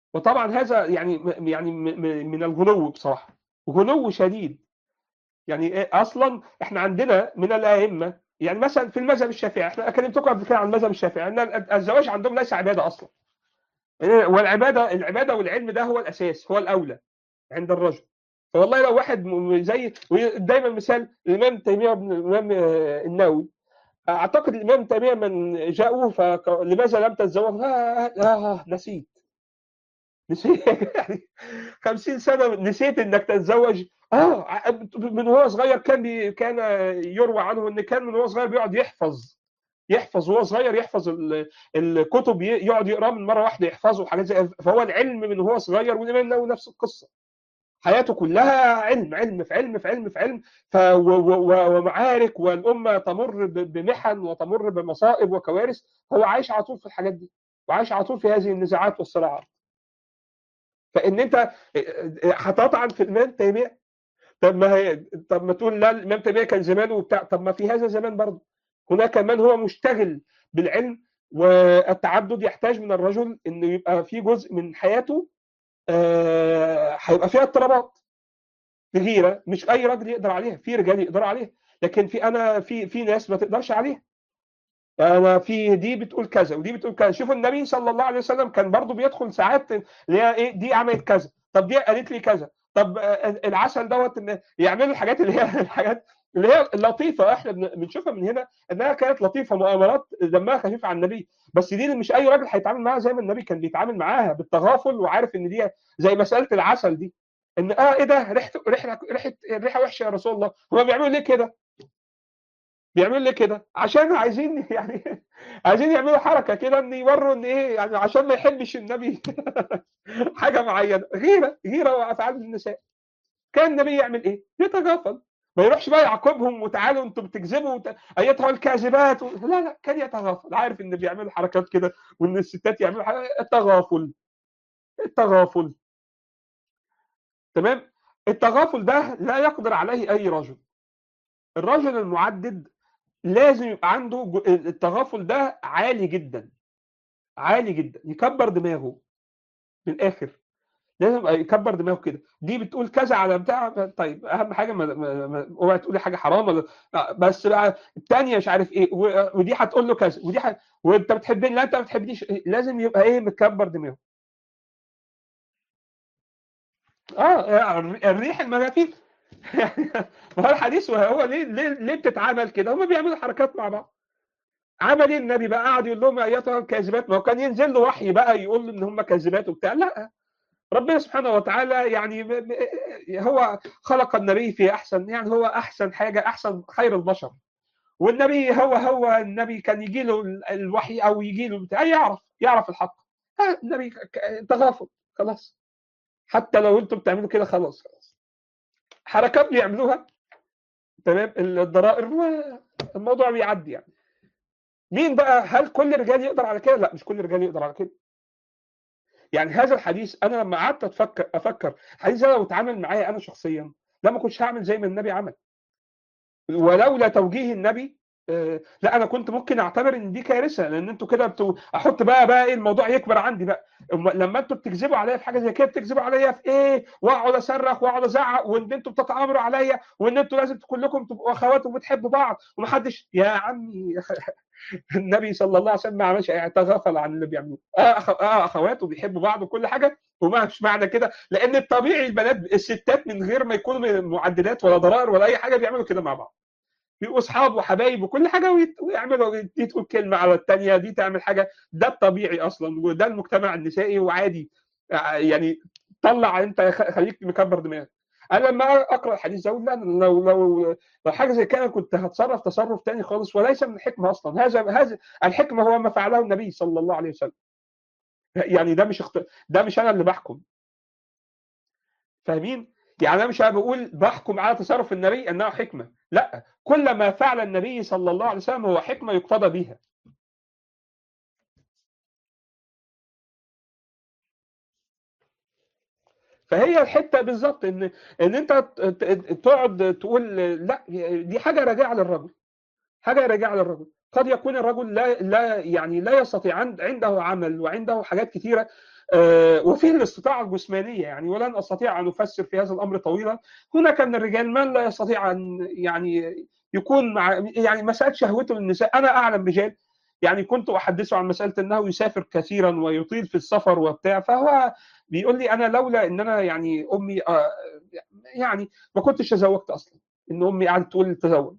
A: وطبعا هذا يعني يعني من الغلو بصراحه غلو شديد يعني اصلا احنا عندنا من الائمه يعني مثلا في المذهب الشافعي احنا كلمتكم قبل كده عن المذهب الشافعي ان الزواج عندهم ليس عباده اصلا والعباده العباده والعلم ده هو الاساس هو الاولى عند الرجل فوالله لو واحد زي دايما مثال الامام تيميه بن الامام النووي اعتقد الامام تيميه من جاءوه فلماذا لم تتزوج؟ آه, آه نسيت نسيت يعني 50 سنه نسيت انك تتزوج اه من هو صغير كان بي كان يروى عنه ان كان من هو صغير بيقعد يحفظ يحفظ وهو صغير يحفظ الكتب يقعد يقرا من مره واحده يحفظه وحاجات زي فهو العلم من هو صغير والامام النووي نفس القصه حياته كلها علم علم في علم في علم في علم ف ومعارك والامه تمر بمحن وتمر بمصائب وكوارث هو عايش على طول في الحاجات دي وعايش على طول في هذه النزاعات والصراعات فان انت هتطعن في الامام تيميه طب ما هي طب ما تقول لا الامام تيميه كان زمان وبتاع طب ما في هذا الزمان برضه هناك من هو مشتغل بالعلم والتعدد يحتاج من الرجل انه يبقى في جزء من حياته هيبقى فيها اضطرابات غيره مش اي راجل يقدر عليها في رجال يقدروا عليها لكن في انا في في ناس ما تقدرش عليها انا في دي بتقول كذا ودي بتقول كذا شوفوا النبي صلى الله عليه وسلم كان برضه بيدخل ساعات اللي هي ايه دي عملت كذا طب دي قالت لي كذا طب العسل دوت يعملوا الحاجات اللي هي الحاجات اللي هي لطيفه احنا بنشوفها من هنا انها كانت لطيفه مؤامرات دمها خفيف على النبي بس دي مش اي راجل هيتعامل معاها زي ما النبي كان بيتعامل معاها بالتغافل وعارف ان دي زي مساله العسل دي ان اه ايه ده ريحته ريحه ريحه الريحه وحشه يا رسول الله هو بيعملوا ليه كده؟ بيعملوا ليه كده؟ عشان عايزين يعني عايزين يعملوا حركه كده ان يوروا ان ايه يعني عشان ما يحبش النبي حاجه معينه غيره غيره وافعال النساء كان النبي يعمل ايه؟ يتغافل ما يروحش بقى يعاقبهم وتعالوا انتم بتكذبوا وت... ايتها الكاذبات و... لا لا كان يتغافل عارف ان بيعملوا حركات كده وان الستات يعملوا حركات التغافل التغافل تمام التغافل ده لا يقدر عليه اي رجل الرجل المعدد لازم يبقى عنده التغافل ده عالي جدا عالي جدا يكبر دماغه من الاخر لازم يكبر دماغه كده دي بتقول كذا على بتاع طيب اهم حاجه ما اوعي تقولي حاجه حرام ولا بس بقى الثانيه مش عارف ايه ودي هتقول له كذا ودي ح... وانت بتحبني لا انت ما بتحبنيش لازم يبقى ايه مكبر دماغه اه الريح المغافير ما هو الحديث وهو ليه ليه ليه بتتعامل كده؟ هم بيعملوا حركات مع بعض. عمل ايه النبي بقى؟ قعد يقول لهم ايتها الكاذبات ما هو كان ينزل له وحي بقى يقول ان هم كاذبات وبتاع لا ربنا سبحانه وتعالى يعني هو خلق النبي في احسن يعني هو احسن حاجه احسن خير البشر والنبي هو هو النبي كان يجي له الوحي او يجي له بتاع يعرف يعرف الحق النبي تغافل خلاص حتى لو انتم بتعملوا كده خلاص خلاص حركات بيعملوها تمام الضرائر الموضوع بيعدي يعني مين بقى هل كل الرجال يقدر على كده؟ لا مش كل الرجال يقدر على كده يعني هذا الحديث انا لما قعدت افكر افكر الحديث ده لو اتعامل معايا انا شخصيا لا ما كنتش هعمل زي ما النبي عمل ولولا توجيه النبي آه لا انا كنت ممكن اعتبر ان دي كارثه لان انتوا كده بتو... احط بقى بقى ايه الموضوع يكبر عندي بقى لما انتوا بتكذبوا عليا في حاجه زي كده بتكذبوا عليا في ايه واقعد اصرخ واقعد ازعق وان انتوا بتتامروا عليا وان انتوا لازم كلكم تبقوا اخوات وبتحبوا بعض ومحدش يا عمي النبي صلى الله عليه وسلم ما عملش تغافل عن اللي بيعملوه اه, أخ... آه اخوات وبيحبوا بعض وكل حاجه وما مش معنى كده لان الطبيعي البنات الستات من غير ما يكونوا معدلات ولا ضرائر ولا اي حاجه بيعملوا كده مع بعض بيبقوا اصحاب وحبايب وكل حاجه ويعملوا دي تقول كلمه على الثانيه دي تعمل حاجه ده الطبيعي اصلا وده المجتمع النسائي وعادي يعني طلع انت خليك مكبر دماغك انا لما اقرا الحديث ده لا لو لو لو حاجه زي كده كنت هتصرف تصرف تاني خالص وليس من الحكمه اصلا هذا هذا الحكمه هو ما فعله النبي صلى الله عليه وسلم يعني ده مش اخت... ده مش انا اللي بحكم فاهمين يعني انا مش بقول بحكم على تصرف النبي انه حكمه لا كل ما فعل النبي صلى الله عليه وسلم هو حكمه يقتضى بها فهي الحته بالظبط ان ان انت تقعد تقول لا دي حاجه راجعه للرجل حاجه راجعه للرجل قد يكون الرجل لا لا يعني لا يستطيع عنده عمل وعنده حاجات كثيره آه، وفيه الاستطاعة الجسمانية يعني ولن أستطيع أن أفسر في هذا الأمر طويلا هناك من الرجال من لا يستطيع أن يعني يكون مع يعني مسألة شهوته للنساء أنا أعلم رجال يعني كنت أحدثه عن مسألة أنه يسافر كثيرا ويطيل في السفر وبتاع فهو بيقول لي أنا لولا أن أنا يعني أمي آه، يعني ما كنتش تزوجت أصلا ان امي قعدت تقول لي تزوج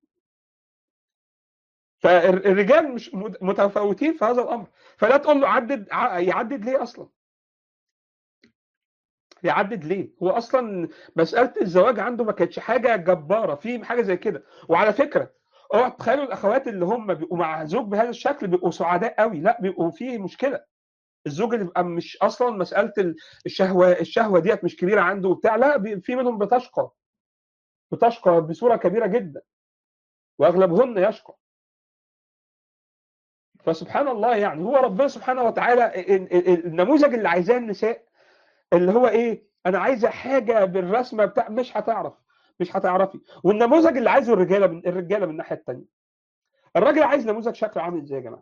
A: فالرجال مش متفاوتين في هذا الامر فلا تقول له عدد يعدد ليه اصلا يعدد ليه هو اصلا مساله الزواج عنده ما كانتش حاجه جباره في حاجه زي كده وعلى فكره اوعى تخيلوا الاخوات اللي هم بيبقوا مع زوج بهذا الشكل بيبقوا سعداء قوي لا بيبقوا فيه مشكله الزوج اللي بيبقى مش اصلا مساله الشهوه الشهوه ديت مش كبيره عنده وبتاع لا في منهم بتشقى بتشقى بصوره كبيره جدا واغلبهن يشقى فسبحان الله يعني هو ربنا سبحانه وتعالى النموذج اللي عايزاه النساء اللي هو ايه انا عايزه حاجه بالرسمه بتاع مش هتعرف مش هتعرفي والنموذج اللي عايزه الرجاله من الرجاله من الناحيه الثانيه الراجل عايز نموذج شكله عامل ازاي يا جماعه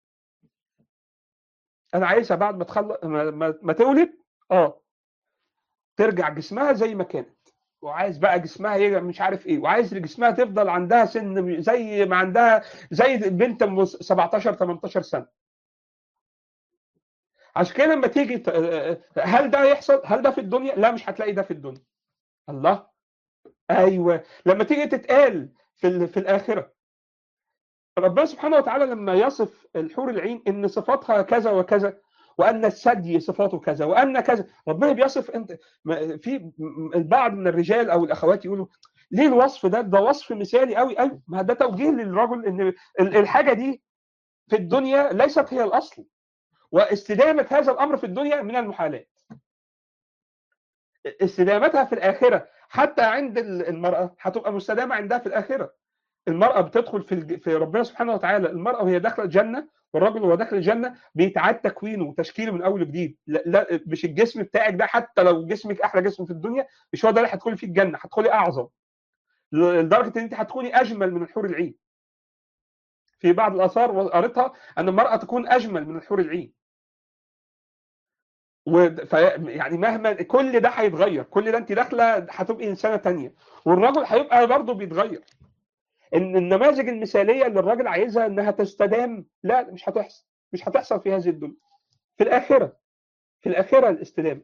A: انا عايزها بعد ما تخلص ما, ما, ما تولد اه ترجع جسمها زي ما كانت وعايز بقى جسمها ايه مش عارف ايه وعايز جسمها تفضل عندها سن زي ما عندها زي بنت 17 18 سنه عشان كده لما تيجي هل ده يحصل هل ده في الدنيا لا مش هتلاقي ده في الدنيا الله ايوه لما تيجي تتقال في في الاخره ربنا سبحانه وتعالى لما يصف الحور العين ان صفاتها كذا وكذا وان الثدي صفاته كذا وان كذا ربنا بيصف انت في البعض من الرجال او الاخوات يقولوا ليه الوصف ده ده وصف مثالي قوي قوي ما ده توجيه للرجل ان الحاجه دي في الدنيا ليست هي الاصل واستدامه هذا الامر في الدنيا من المحالات استدامتها في الاخره حتى عند المراه هتبقى مستدامه عندها في الاخره المراه بتدخل في في ربنا سبحانه وتعالى المراه وهي داخله الجنه والراجل وهو داخل الجنه بيتعاد تكوينه وتشكيله من اول وجديد لا, لا مش الجسم بتاعك ده حتى لو جسمك احلى جسم في الدنيا مش هو ده اللي هتدخلي فيه الجنه هتدخلي اعظم لدرجه ان انت هتكوني اجمل من الحور العين في بعض الاثار قريتها ان المراه تكون اجمل من الحور العين و يعني مهما كل ده هيتغير كل ده انت داخله هتبقي انسانه ثانيه والرجل هيبقى برضه بيتغير ان النماذج المثاليه اللي الراجل عايزها انها تستدام لا مش هتحصل مش هتحصل في هذه الدنيا في الاخره في الاخره الاستدامه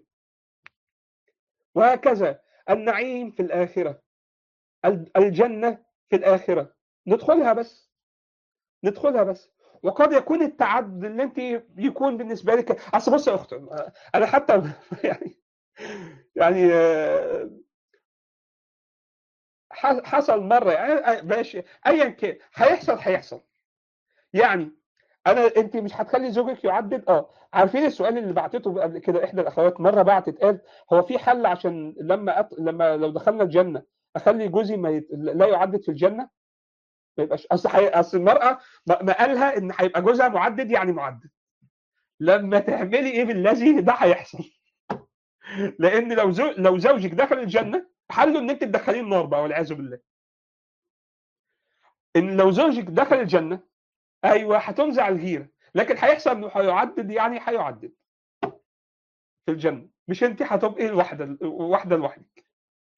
A: وهكذا النعيم في الاخره الجنه في الاخره ندخلها بس ندخلها بس وقد يكون التعدد اللي انت يكون بالنسبه لك اصل بص يا اخت انا حتى يعني يعني حصل مره يعني ماشي ايا كان هيحصل هيحصل يعني انا انت مش هتخلي زوجك يعدد اه عارفين السؤال اللي بعتته قبل كده احدى الاخوات مره بعتت قال هو في حل عشان لما أط... لما لو دخلنا الجنه اخلي جوزي ما يت... لا يعدد في الجنه ما يبقاش اصل حي... اصل المراه ما قالها ان هيبقى جوزها معدد يعني معدد لما تعملي ايه بالذي ده هيحصل لان لو زو... لو زوجك دخل الجنه حله ان انت تدخليه النار بقى والعياذ بالله ان لو زوجك دخل الجنه ايوه هتنزع الغيره لكن هيحصل انه هيعدد يعني هيعدد في الجنه مش انت هتبقي الواحده واحده لوحدك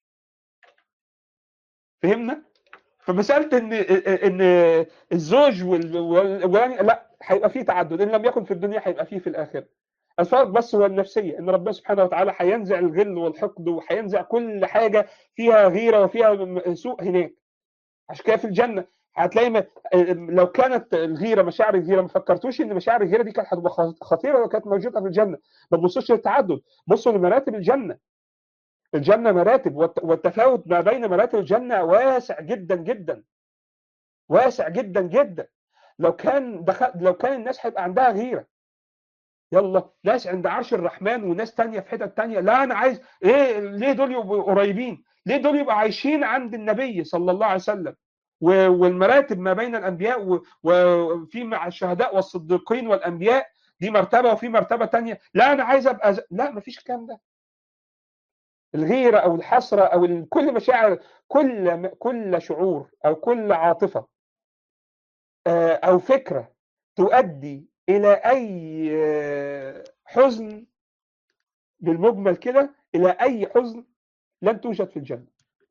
A: فهمنا فمساله ان ان الزوج وال لا هيبقى فيه تعدد ان لم يكن في الدنيا هيبقى فيه في الاخره الفرق بس هو النفسيه ان ربنا سبحانه وتعالى هينزع الغل والحقد وهينزع كل حاجه فيها غيره وفيها سوء هناك عشان كده في الجنه هتلاقي ما لو كانت الغيره مشاعر الغيره ما فكرتوش ان مشاعر الغيره دي كانت هتبقى خطيره لو كانت موجوده في الجنه ما تبصوش للتعدد بصوا لمراتب الجنه الجنه مراتب والتفاوت ما بين مراتب الجنه واسع جدا جدا واسع جدا جدا لو كان دخل لو كان الناس هيبقى عندها غيره يلا ناس عند عرش الرحمن وناس تانية في حتت تانية لا انا عايز ايه ليه دول يبقوا قريبين ليه دول يبقوا عايشين عند النبي صلى الله عليه وسلم والمراتب ما بين الانبياء وفي مع الشهداء والصديقين والانبياء دي مرتبه وفي مرتبه تانية لا انا عايز ابقى ز... لا ما فيش الكلام ده الغيره او الحسره او كل مشاعر كل كل شعور او كل عاطفه او فكره تؤدي الى اي حزن بالمجمل كده الى اي حزن لن توجد في الجنه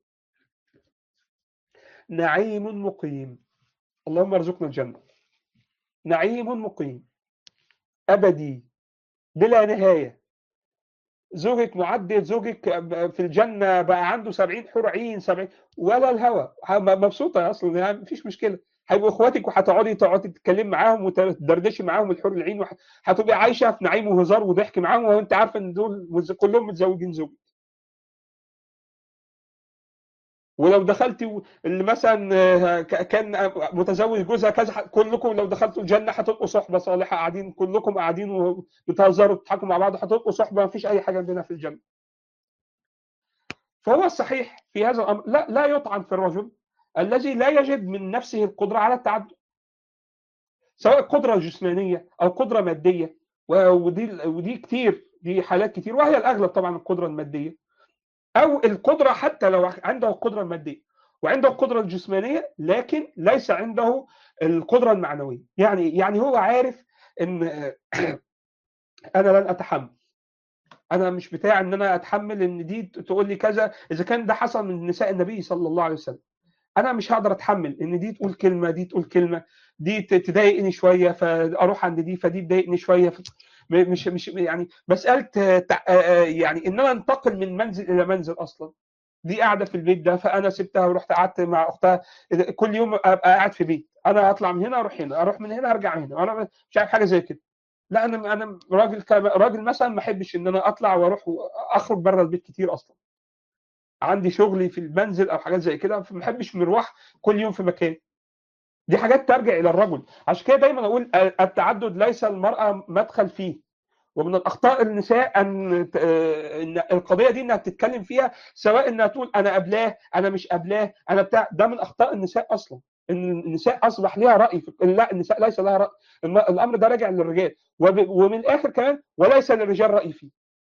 A: نعيم مقيم اللهم ارزقنا الجنه نعيم مقيم ابدي بلا نهايه زوجك معدل زوجك في الجنه بقى عنده 70 حور عين 70 ولا الهوى مبسوطه اصلا يعني مفيش مشكله هيبقوا اخواتك وهتقعدي تقعدي تتكلمي معاهم وتدردشي معاهم الحور العين هتبقي عايشه في نعيم وهزار وضحك معاهم وانت عارفه ان دول كلهم متزوجين زوج ولو دخلتي اللي مثلا كان متزوج جوزها كذا كلكم لو دخلتوا الجنه هتبقوا صحبه صالحه قاعدين كلكم قاعدين وبتهزروا وتضحكوا مع بعض هتبقوا صحبه ما فيش اي حاجه بينها في الجنه. فهو الصحيح في هذا الامر لا لا يطعن في الرجل الذي لا يجد من نفسه القدره على التعدد. سواء قدره جسمانيه او قدره ماديه ودي ودي كتير دي حالات كتير وهي الاغلب طبعا القدره الماديه. او القدره حتى لو عنده القدره الماديه وعنده القدره الجسمانيه لكن ليس عنده القدره المعنويه يعني يعني هو عارف ان انا لن اتحمل انا مش بتاع ان انا اتحمل ان دي تقول لي كذا اذا كان ده حصل من نساء النبي صلى الله عليه وسلم انا مش هقدر اتحمل ان دي تقول كلمه دي تقول كلمه دي تضايقني شويه فاروح عند دي فدي تضايقني شويه ف... مش مش يعني مساله يعني ان انا انتقل من منزل الى منزل اصلا دي قاعده في البيت ده فانا سبتها ورحت قعدت مع اختها كل يوم ابقى قاعد في بيت انا اطلع من هنا اروح هنا اروح من هنا ارجع هنا انا مش عارف حاجه زي كده لا انا انا راجل راجل مثلا ما احبش ان انا اطلع واروح اخرج بره البيت كتير اصلا عندي شغلي في المنزل او حاجات زي كده فما بحبش مروح كل يوم في مكان دي حاجات ترجع الى الرجل عشان كده دايما اقول التعدد ليس المراه مدخل فيه ومن الاخطاء النساء ان ان القضيه دي انها بتتكلم فيها سواء انها تقول انا قبلاه انا مش قبلاه انا بتاع ده من اخطاء النساء اصلا ان النساء اصبح ليها راي في لا النساء ليس لها راي الامر ده راجع للرجال ومن الاخر كمان وليس للرجال راي فيه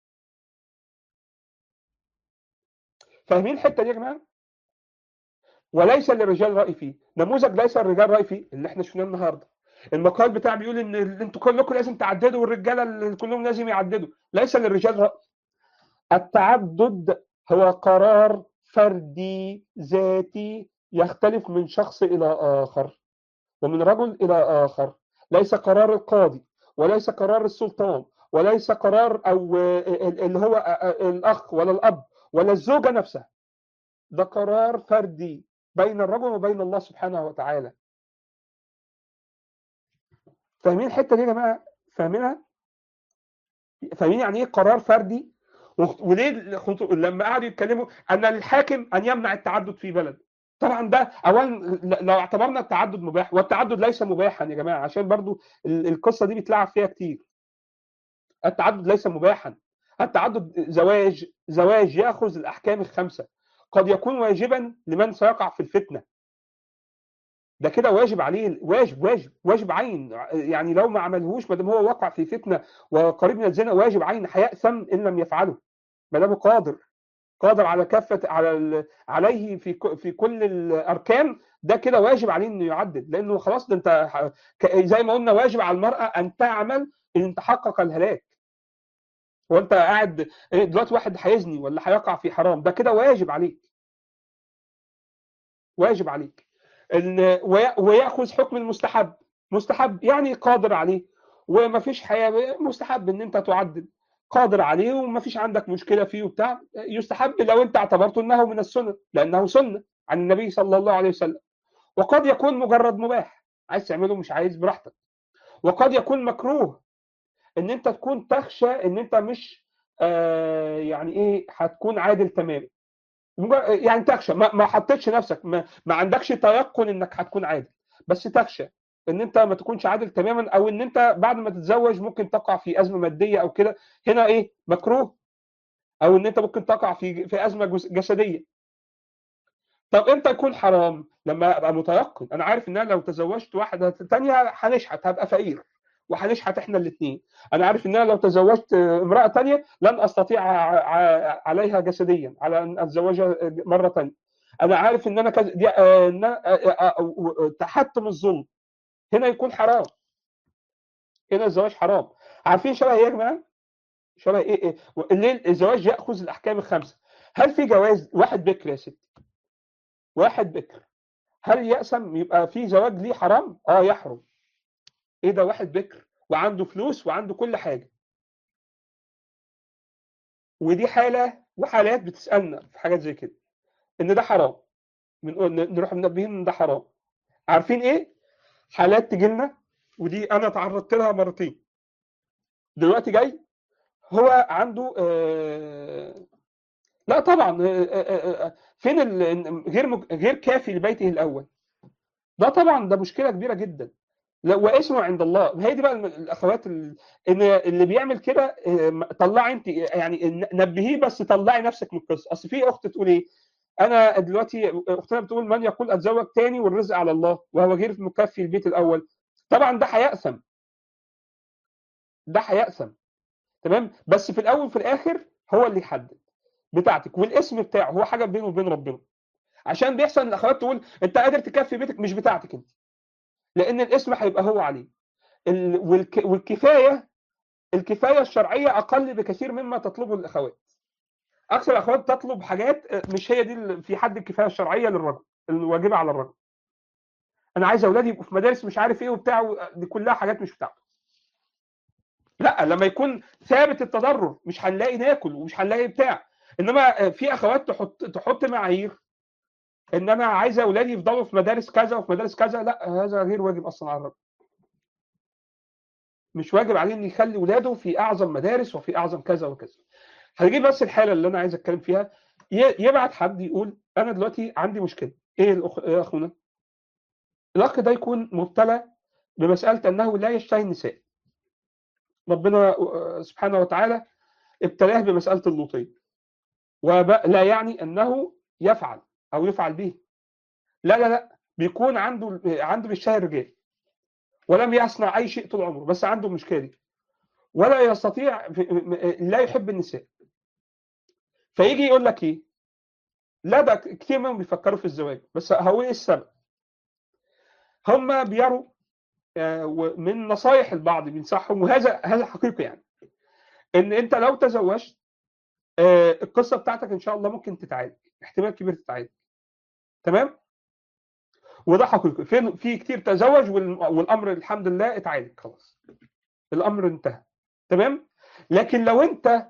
A: فاهمين الحته دي يا جماعه وليس للرجال راي فيه نموذج ليس الرجال راي فيه اللي احنا شفناه النهارده المقال بتاع بيقول ان انتوا كلكم لازم تعددوا والرجاله كلهم لازم يعددوا ليس للرجال راي التعدد هو قرار فردي ذاتي يختلف من شخص الى اخر ومن رجل الى اخر ليس قرار القاضي وليس قرار السلطان وليس قرار او اللي هو الاخ ولا الاب ولا الزوجه نفسها ده قرار فردي بين الرجل وبين الله سبحانه وتعالى فاهمين الحته دي يا جماعه فاهمينها فاهمين يعني ايه قرار فردي وليه لما قعدوا يتكلموا ان للحاكم ان يمنع التعدد في بلد طبعا ده اولا لو اعتبرنا التعدد مباح والتعدد ليس مباحا يا جماعه عشان برضو القصه دي بيتلعب فيها كتير التعدد ليس مباحا التعدد زواج زواج ياخذ الاحكام الخمسه قد يكون واجبا لمن سيقع في الفتنه ده كده واجب عليه واجب واجب واجب عين يعني لو ما عملهوش ما دام هو وقع في فتنه وقريب من الزنا واجب عين هيأثم ان لم يفعله ما دام قادر قادر على كافه على عليه في في كل الاركان ده كده واجب عليه انه يعدد لانه خلاص ده انت زي ما قلنا واجب على المراه ان تعمل ان تحقق الهلاك وانت قاعد دلوقتي واحد هيزني ولا هيقع في حرام ده كده واجب عليك واجب عليك ان وياخذ حكم المستحب مستحب يعني قادر عليه وما فيش حياه مستحب ان انت تعدد قادر عليه وما فيش عندك مشكله فيه وبتاع يستحب لو انت اعتبرته انه من السنه لانه سنه عن النبي صلى الله عليه وسلم وقد يكون مجرد مباح عايز تعمله مش عايز براحتك وقد يكون مكروه ان انت تكون تخشى ان انت مش آه يعني ايه هتكون عادل تماما يعني تخشى ما, ما حطيتش نفسك ما, ما عندكش تيقن انك هتكون عادل بس تخشى ان انت ما تكونش عادل تماما او ان انت بعد ما تتزوج ممكن تقع في ازمه ماديه او كده هنا ايه مكروه او ان انت ممكن تقع في في ازمه جسديه طب امتى يكون حرام لما ابقى متيقن انا عارف ان انا لو تزوجت واحده ثانيه هنشحت هبقى فقير وهنشحت احنا الاثنين انا عارف ان انا لو تزوجت امراه ثانيه لن استطيع عليها جسديا على ان اتزوجها مره ثانيه انا عارف ان انا كز... دي... ان تحتم الظلم هنا يكون حرام هنا الزواج حرام عارفين شبه ايه يا جماعه شبه ايه, إيه؟ ليه الزواج ياخذ الاحكام الخمسه هل في جواز واحد بكر يا ستي واحد بكر هل يأسم يبقى في زواج ليه حرام اه يحرم ايه ده واحد بكر وعنده فلوس وعنده كل حاجه ودي حاله وحالات بتسالنا في حاجات زي كده ان ده حرام بنقول نروح منبهين ان ده حرام عارفين ايه حالات تجي لنا ودي انا تعرضت لها مرتين دلوقتي جاي هو عنده آه لا طبعا آه آه آه فين ال- غير مج- غير كافي لبيته الاول ده طبعا ده مشكله كبيره جدا لا واسمه عند الله هي دي بقى الم- الاخوات ال- ان اللي بيعمل كده آه، طلعي انت يعني ن- نبهيه بس طلعي نفسك من القصه اصل في اخت تقول ايه انا دلوقتي اختنا بتقول من يقول اتزوج تاني والرزق على الله وهو غير مكفي البيت الاول طبعا ده هيأثم ده هيأثم تمام بس في الاول وفي الاخر هو اللي يحدد بتاعتك والاسم بتاعه هو حاجه بينه وبين ربنا عشان بيحصل ان الاخوات تقول انت قادر تكفي بيتك مش بتاعتك انت لان الاسم هيبقى هو عليه ال- والك- والكفايه الكفايه الشرعيه اقل بكثير مما تطلبه الاخوات اكثر الاخوات تطلب حاجات آه، مش هي دي ال- في حد الكفايه الشرعيه للرجل الواجبه على الرجل انا عايز اولادي يبقوا في مدارس مش عارف ايه وبتاع و- دي كلها حاجات مش بتاعته لا لما يكون ثابت التضرر مش هنلاقي ناكل ومش هنلاقي بتاع انما آه، في اخوات تحط تحط معايير ان انا عايزه اولادي يفضلوا في مدارس كذا وفي مدارس كذا لا هذا غير واجب اصلا على الرجل مش واجب عليه ان يخلي اولاده في اعظم مدارس وفي اعظم كذا وكذا هجيب بس الحاله اللي انا عايز اتكلم فيها ي- يبعت حد يقول انا دلوقتي عندي مشكله ايه الأخ... إيه يا اخونا الاخ ده يكون مبتلى بمساله انه لا يشتهي النساء ربنا آه، سبحانه وتعالى ابتلاه بمساله اللوطيه ولا يعني انه يفعل او يفعل به لا لا لا بيكون عنده عنده بيشتهي الرجال ولم يصنع اي شيء طول عمره بس عنده المشكله دي ولا يستطيع لا يحب النساء فيجي يقول لك ايه لا ده كتير منهم بيفكروا في الزواج بس هو ايه السبب هم بيروا آه، ومن نصايح البعض بينصحهم وهذا هذا حقيقي يعني ان انت لو تزوجت آه، القصه بتاعتك ان شاء الله ممكن تتعالج احتمال كبير تتعالج تمام وده حقيقي في في كتير تزوج وال- والامر الحمد لله اتعالج خلاص الامر انتهى تمام لكن لو انت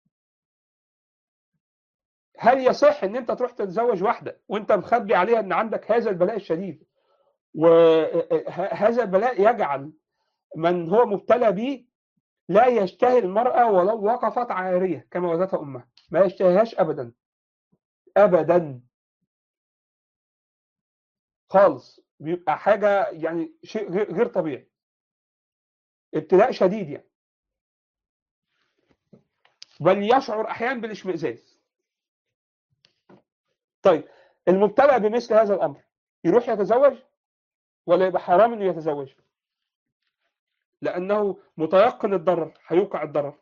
A: هل يصح ان انت تروح تتزوج واحده وانت مخبي عليها ان عندك هذا البلاء الشديد وهذا البلاء يجعل من هو مبتلى به لا يشتهي المرأة ولو وقفت عارية كما وجدتها أمها ما يشتهيهاش أبدا أبدا خالص بيبقى حاجة يعني شيء غير غير طبيعي ابتلاء شديد يعني بل يشعر أحيانا بالاشمئزاز طيب المبتلى بمثل هذا الأمر يروح يتزوج ولا يبقى حرام انه يتزوج لانه متيقن الضرر هيوقع الضرر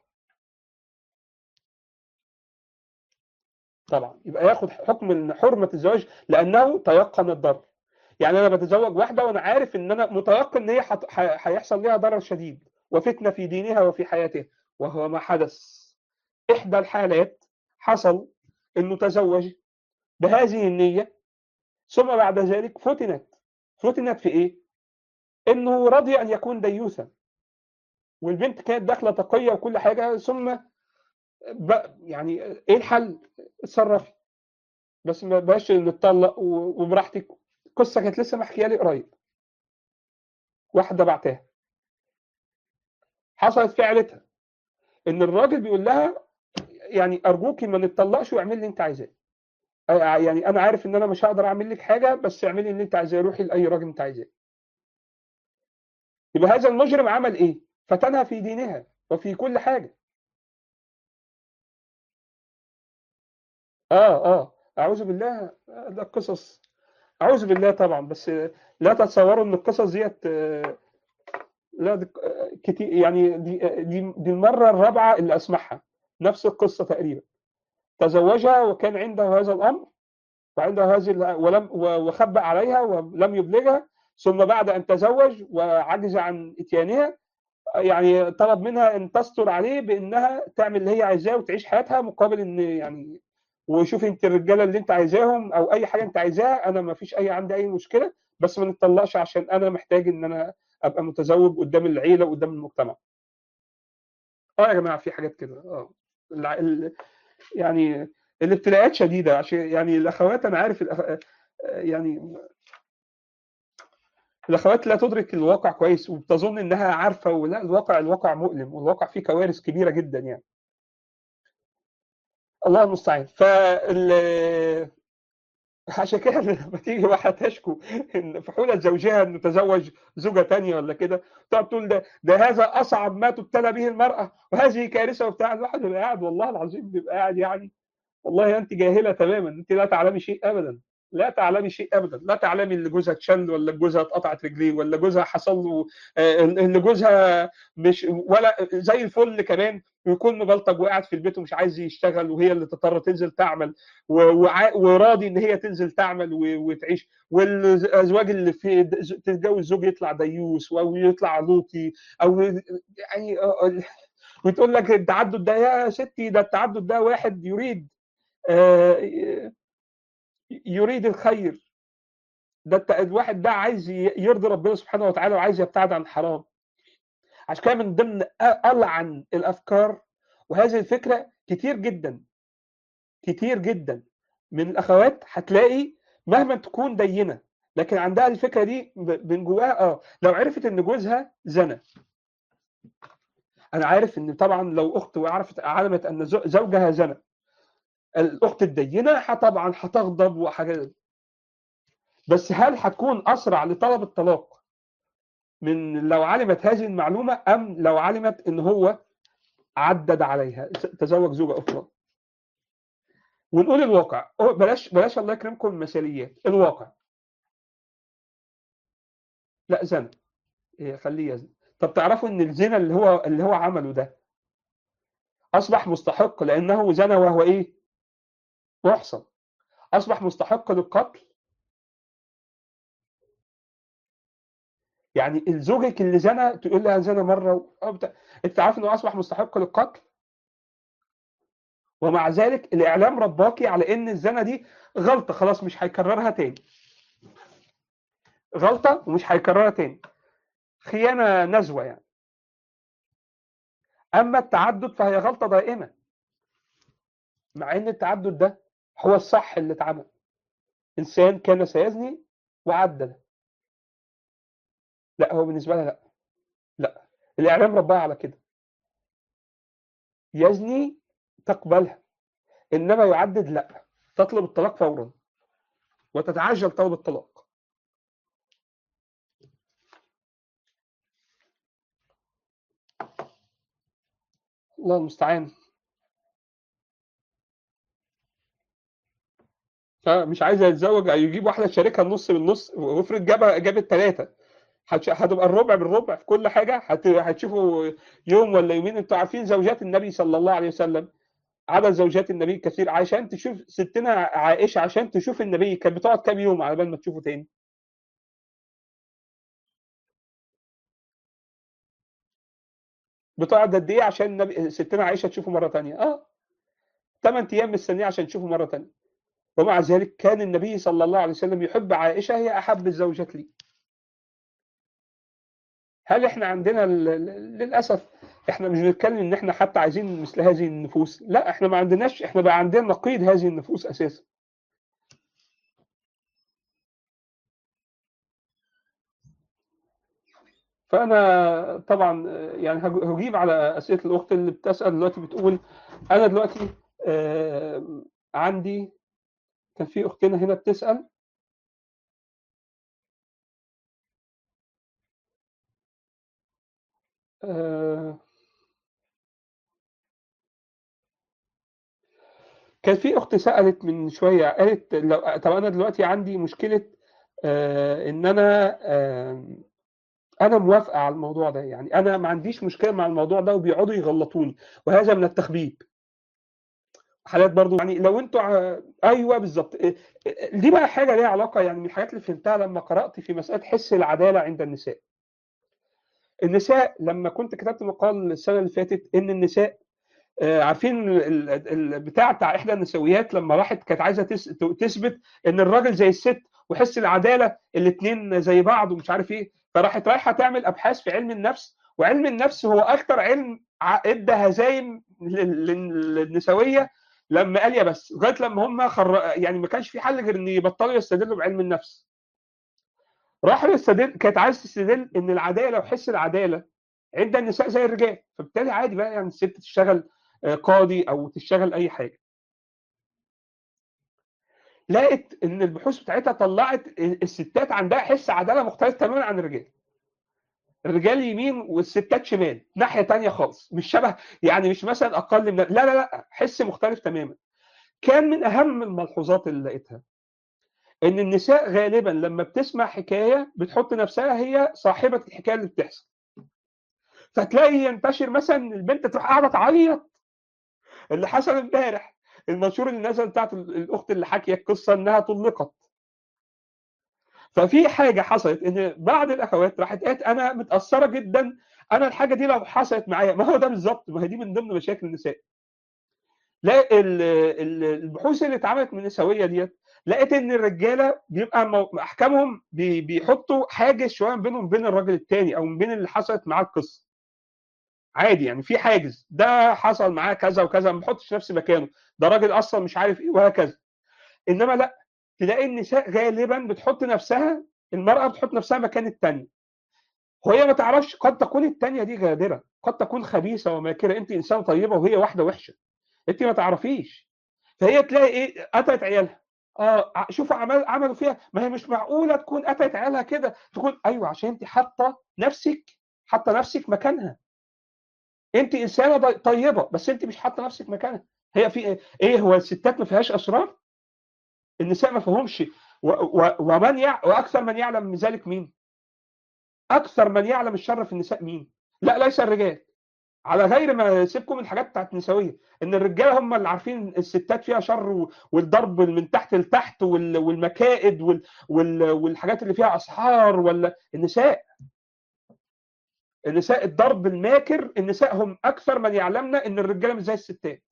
A: طبعا يبقى ياخد حكم إن حرمه الزواج لانه تيقن الضرر يعني انا بتزوج واحده وانا عارف ان انا متيقن ان هي حت- ح- هيحصل لها ضرر شديد وفتنه في دينها وفي حياتها وهو ما حدث احدى الحالات حصل انه تزوج بهذه النيه ثم بعد ذلك فتنت فتنت في ايه؟ انه رضي ان يكون ديوثا والبنت كانت داخله تقيه وكل حاجه ثم ب- يعني ايه الحل؟ اتصرفي بس ما بقاش نتطلق و- وبراحتك القصه كانت لسه محكيه لي قريب واحده بعتها حصلت في عيلتها ان الراجل بيقول لها يعني ارجوكي ما نتطلقش واعملي اللي انت عايزاه آه، يعني انا عارف ان انا مش هقدر اعمل لك حاجه بس اعملي اللي انت عايزاه روحي لاي راجل انت عايزاه يبقى هذا المجرم عمل ايه فتنها في دينها وفي كل حاجه اه اه اعوذ بالله آه، ده قصص اعوذ بالله طبعا بس آه، لا تتصوروا ان القصص ديت آه، لا دي آه، كتير يعني دي آه، دي دي المره الرابعه اللي اسمعها نفس القصه تقريبا تزوجها وكان عنده هذا الامر وعنده هذه ال- ولم و- وخبأ عليها ولم يبلغها ثم بعد ان تزوج وعجز عن اتيانها يعني طلب منها ان تستر عليه بانها تعمل اللي هي عايزاه وتعيش حياتها مقابل ان يعني وشوفي انت الرجاله اللي انت عايزاهم او اي حاجه انت عايزاها انا ما فيش اي عندي اي مشكله بس ما نتطلقش عشان انا محتاج ان انا ابقى متزوج قدام العيله وقدام المجتمع. اه يا جماعه في حاجات كده اه الع- ال- يعني الابتلاءات شديده عشان يعني الاخوات انا عارف الأخ... يعني الاخوات لا تدرك الواقع كويس وبتظن انها عارفه ولا الواقع الواقع مؤلم والواقع فيه كوارث كبيره جدا يعني الله المستعان فال عشان كده لما تيجي واحده تشكو ان في حوله زوجها انه تزوج زوجه تانية ولا كده تقعد تقول ده ده هذا اصعب ما تبتلى به المراه وهذه كارثه وبتاع الواحد بيبقى قاعد والله العظيم بيبقى قاعد يعني والله انت جاهله تماما انت لا تعلمي شيء ابدا لا تعلمي شيء ابدا لا تعلمي اللي جوزها اتشل ولا جوزها اتقطعت رجليه ولا جوزها حصل له آه، اللي جوزها مش ولا زي الفل كمان ويكون مبلطج وقاعد في البيت ومش عايز يشتغل وهي اللي تضطر تنزل تعمل و- وع- وراضي ان هي تنزل تعمل و- وتعيش والازواج اللي في تتجوز زوج يطلع ديوس او يطلع لوطي او يعني آه، وتقول لك التعدد ده يا ستي ده التعدد ده واحد يريد آه، يريد الخير ده الت- الواحد ده عايز ي- يرضي ربنا سبحانه وتعالى وعايز يبتعد عن الحرام عشان كده من ضمن أ- ألعن الأفكار وهذه الفكرة كتير جدا كتير جدا من الأخوات هتلاقي مهما تكون دينة لكن عندها الفكرة دي ب- من جواها اه لو عرفت ان جوزها زنى انا عارف ان طبعا لو اخت وعرفت علمت ان زو- زوجها زنى الاخت الدينه ح- طبعا هتغضب وحاجات بس هل هتكون اسرع لطلب الطلاق من لو علمت هذه المعلومه ام لو علمت ان هو عدد عليها تزوج زوجه اخرى ونقول الواقع أو بلاش بلاش الله يكرمكم المثاليات الواقع لا زنا إيه، خليه يزني طب تعرفوا ان الزنا اللي هو اللي هو عمله ده اصبح مستحق لانه زنى وهو ايه محصن اصبح مستحق للقتل يعني زوجك اللي زنى تقول لها زنى مره و... أو بتاع. انت عارف انه اصبح مستحق للقتل ومع ذلك الاعلام رباكي على ان الزنا دي غلطه خلاص مش هيكررها تاني غلطه ومش هيكررها تاني خيانه نزوه يعني اما التعدد فهي غلطه دائمه مع ان التعدد ده هو الصح اللي اتعمل انسان كان سيزني وعدد لا هو بالنسبه لها لا لا الاعلام رباها على كده يزني تقبلها انما يعدد لا تطلب الطلاق فورا وتتعجل طلب الطلاق الله المستعان مش عايزه يتزوج يجيب واحده تشاركها النص بالنص وافرض جاب جابت ثلاثه هتبقى الربع بالربع في كل حاجه هت- هتشوفوا يوم ولا يومين انتوا عارفين زوجات النبي صلى الله عليه وسلم عدد زوجات النبي كثير عشان تشوف ستنا عائشه عشان تشوف النبي كانت بتقعد كام يوم على بال ما تشوفه تاني بتقعد قد ايه عشان النبي ستنا عائشه تشوفه مره تانيه اه 8 ايام مستنيه عشان تشوفه مره تانيه ومع ذلك كان النبي صلى الله عليه وسلم يحب عائشه هي احب الزوجات لي هل احنا عندنا ال- ال- للاسف احنا مش بنتكلم ان احنا حتى عايزين مثل هذه النفوس لا احنا ما عندناش احنا بقى عندنا نقيض هذه النفوس اساسا فانا طبعا يعني هج- هجيب على اسئله الاخت اللي بتسال دلوقتي بتقول انا دلوقتي آه، عندي كان في اختنا هنا بتسال آه، كان في اخت سالت من شويه قالت لو طب انا دلوقتي عندي مشكله آه، ان انا آه، انا موافقه على الموضوع ده يعني انا ما عنديش مشكله مع الموضوع ده وبيقعدوا يغلطوني وهذا من التخبيب حالات برضو يعني لو انتوا ع- ايوه بالظبط إيه- إيه- دي بقى حاجه ليها علاقه يعني من الحاجات اللي فهمتها لما قرات في مساله حس العداله عند النساء النساء لما كنت كتبت مقال السنه اللي فاتت ان النساء آه، عارفين ال- ال- البتاع بتاع احدى النسويات لما راحت كانت عايزه تس- تثبت ان الراجل زي الست وحس العداله الاثنين زي بعض ومش عارف ايه فراحت رايحه تعمل ابحاث في علم النفس وعلم النفس هو اكتر علم ع- ادى هزايم لل- لل- للنسويه لما قال يا بس لغايه لما هم خر... يعني ما كانش في حل غير ان يبطلوا يستدلوا بعلم النفس راحوا يستدل كانت عايز تستدل ان العداله وحس العداله عند النساء زي الرجال فبالتالي عادي بقى يعني الست تشتغل آه، قاضي او تشتغل اي حاجه لقت ان البحوث بتاعتها طلعت الستات عندها حس عداله مختلف تماما عن الرجال الرجال يمين والستات شمال ناحيه تانية خالص مش شبه يعني مش مثلا اقل من لا لا لا حس مختلف تماما كان من اهم الملحوظات اللي لقيتها ان النساء غالبا لما بتسمع حكايه بتحط نفسها هي صاحبه الحكايه اللي بتحصل فتلاقي ينتشر مثلا البنت تروح قاعده تعيط اللي حصل امبارح المنشور اللي نزل بتاعت الاخت اللي حكيت القصه انها طلقت ففي حاجه حصلت ان بعض الاخوات راحت قالت انا متاثره جدا انا الحاجه دي لو حصلت معايا ما هو ده بالظبط ما هي دي من ضمن مشاكل النساء لا ال- ال- البحوث اللي اتعملت من النسويه ديت لقيت ان الرجاله بيبقى مو- احكامهم بي- بيحطوا حاجز شويه بينهم وبين الراجل التاني او بين اللي حصلت معاه القصه عادي يعني في حاجز ده حصل معاه كذا وكذا ما بحطش نفسي مكانه ده راجل اصلا مش عارف ايه وهكذا انما لا تلاقي النساء غالبا بتحط نفسها المراه بتحط نفسها مكان الثانيه وهي ما تعرفش قد تكون الثانيه دي غادره قد تكون خبيثه وماكره انت انسانه طيبه وهي واحده وحشه انت ما تعرفيش فهي تلاقي ايه قتلت عيالها اه ع- شوفوا عمل عملوا فيها ما هي مش معقوله تكون قتلت عيالها كده تكون ايوه عشان انت حاطه نفسك حاطه نفسك مكانها انت انسانه ضي- طيبه بس انت مش حاطه نفسك مكانها هي في ايه, إيه هو الستات ما فيهاش اسرار النساء ما فيهمش و- و- ومن يع... واكثر من يعلم من ذلك مين اكثر من يعلم الشر في النساء مين لا ليس الرجال على غير ما سيبكم من الحاجات بتاعت النسويه ان الرجاله هم اللي عارفين الستات فيها شر و- والضرب من تحت لتحت وال- والمكائد وال- وال- والحاجات اللي فيها اسحار ولا النساء النساء الضرب الماكر النساء هم اكثر من يعلمنا ان الرجاله مش زي الستات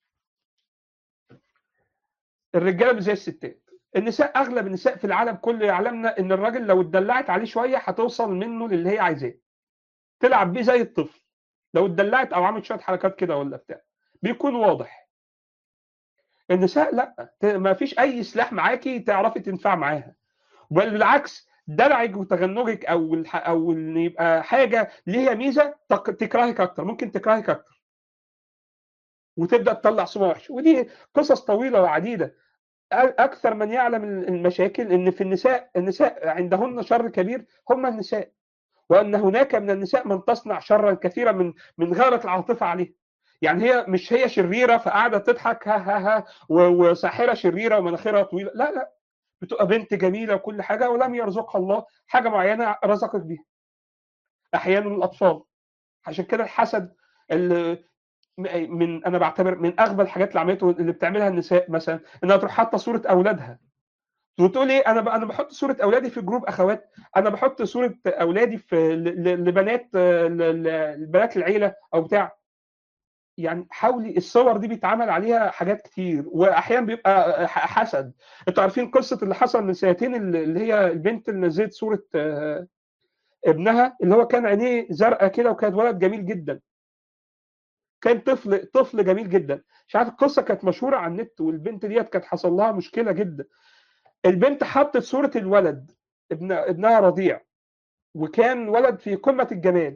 A: الرجاله مش زي الستات النساء اغلب النساء في العالم كله يعلمنا ان الراجل لو اتدلعت عليه شويه هتوصل منه للي هي عايزاه تلعب بيه زي الطفل لو اتدلعت او عملت شويه حركات كده ولا بتاع بيكون واضح النساء لا ت- ما فيش اي سلاح معاكي تعرفي تنفع معاها بل بالعكس دلعك وتغنجك او الح... او ان يبقى حاجه ليها ميزه تك... تكرهك اكتر ممكن تكرهك اكتر وتبدا تطلع صوره وحشه ودي قصص طويله وعديده أ- اكثر من يعلم المشاكل ان في النساء النساء عندهن شر كبير هم النساء وان هناك من النساء من تصنع شرا كثيرا من من غيره العاطفه عليه يعني هي مش هي شريره فقاعده تضحك ها ها ها و- وساحره شريره ومناخيرها طويله لا لا بتبقى بنت جميله وكل حاجه ولم يرزقها الله حاجه معينه رزقك بيها احيانا الاطفال عشان كده الحسد اللي من انا بعتبر من اغبى الحاجات اللي عملته اللي بتعملها النساء مثلا انها تروح حاطه صوره اولادها وتقول ايه انا ب- انا بحط صوره اولادي في جروب اخوات انا بحط صوره اولادي في ل- ل- لبنات ل- ل- لبنات العيله او بتاع يعني حاولي الصور دي بيتعمل عليها حاجات كتير واحيانا بيبقى ح- حسد انتوا عارفين قصه اللي حصل من سنتين اللي اللي هي البنت اللي نزلت صوره آه، ابنها اللي هو كان عينيه زرقاء كده وكان ولد جميل جدا كان طفل طفل جميل جدا مش عارف القصه كانت مشهوره على النت والبنت ديت كانت حصل لها مشكله جدا البنت حطت صوره الولد ابن ابنها رضيع وكان ولد في قمه الجمال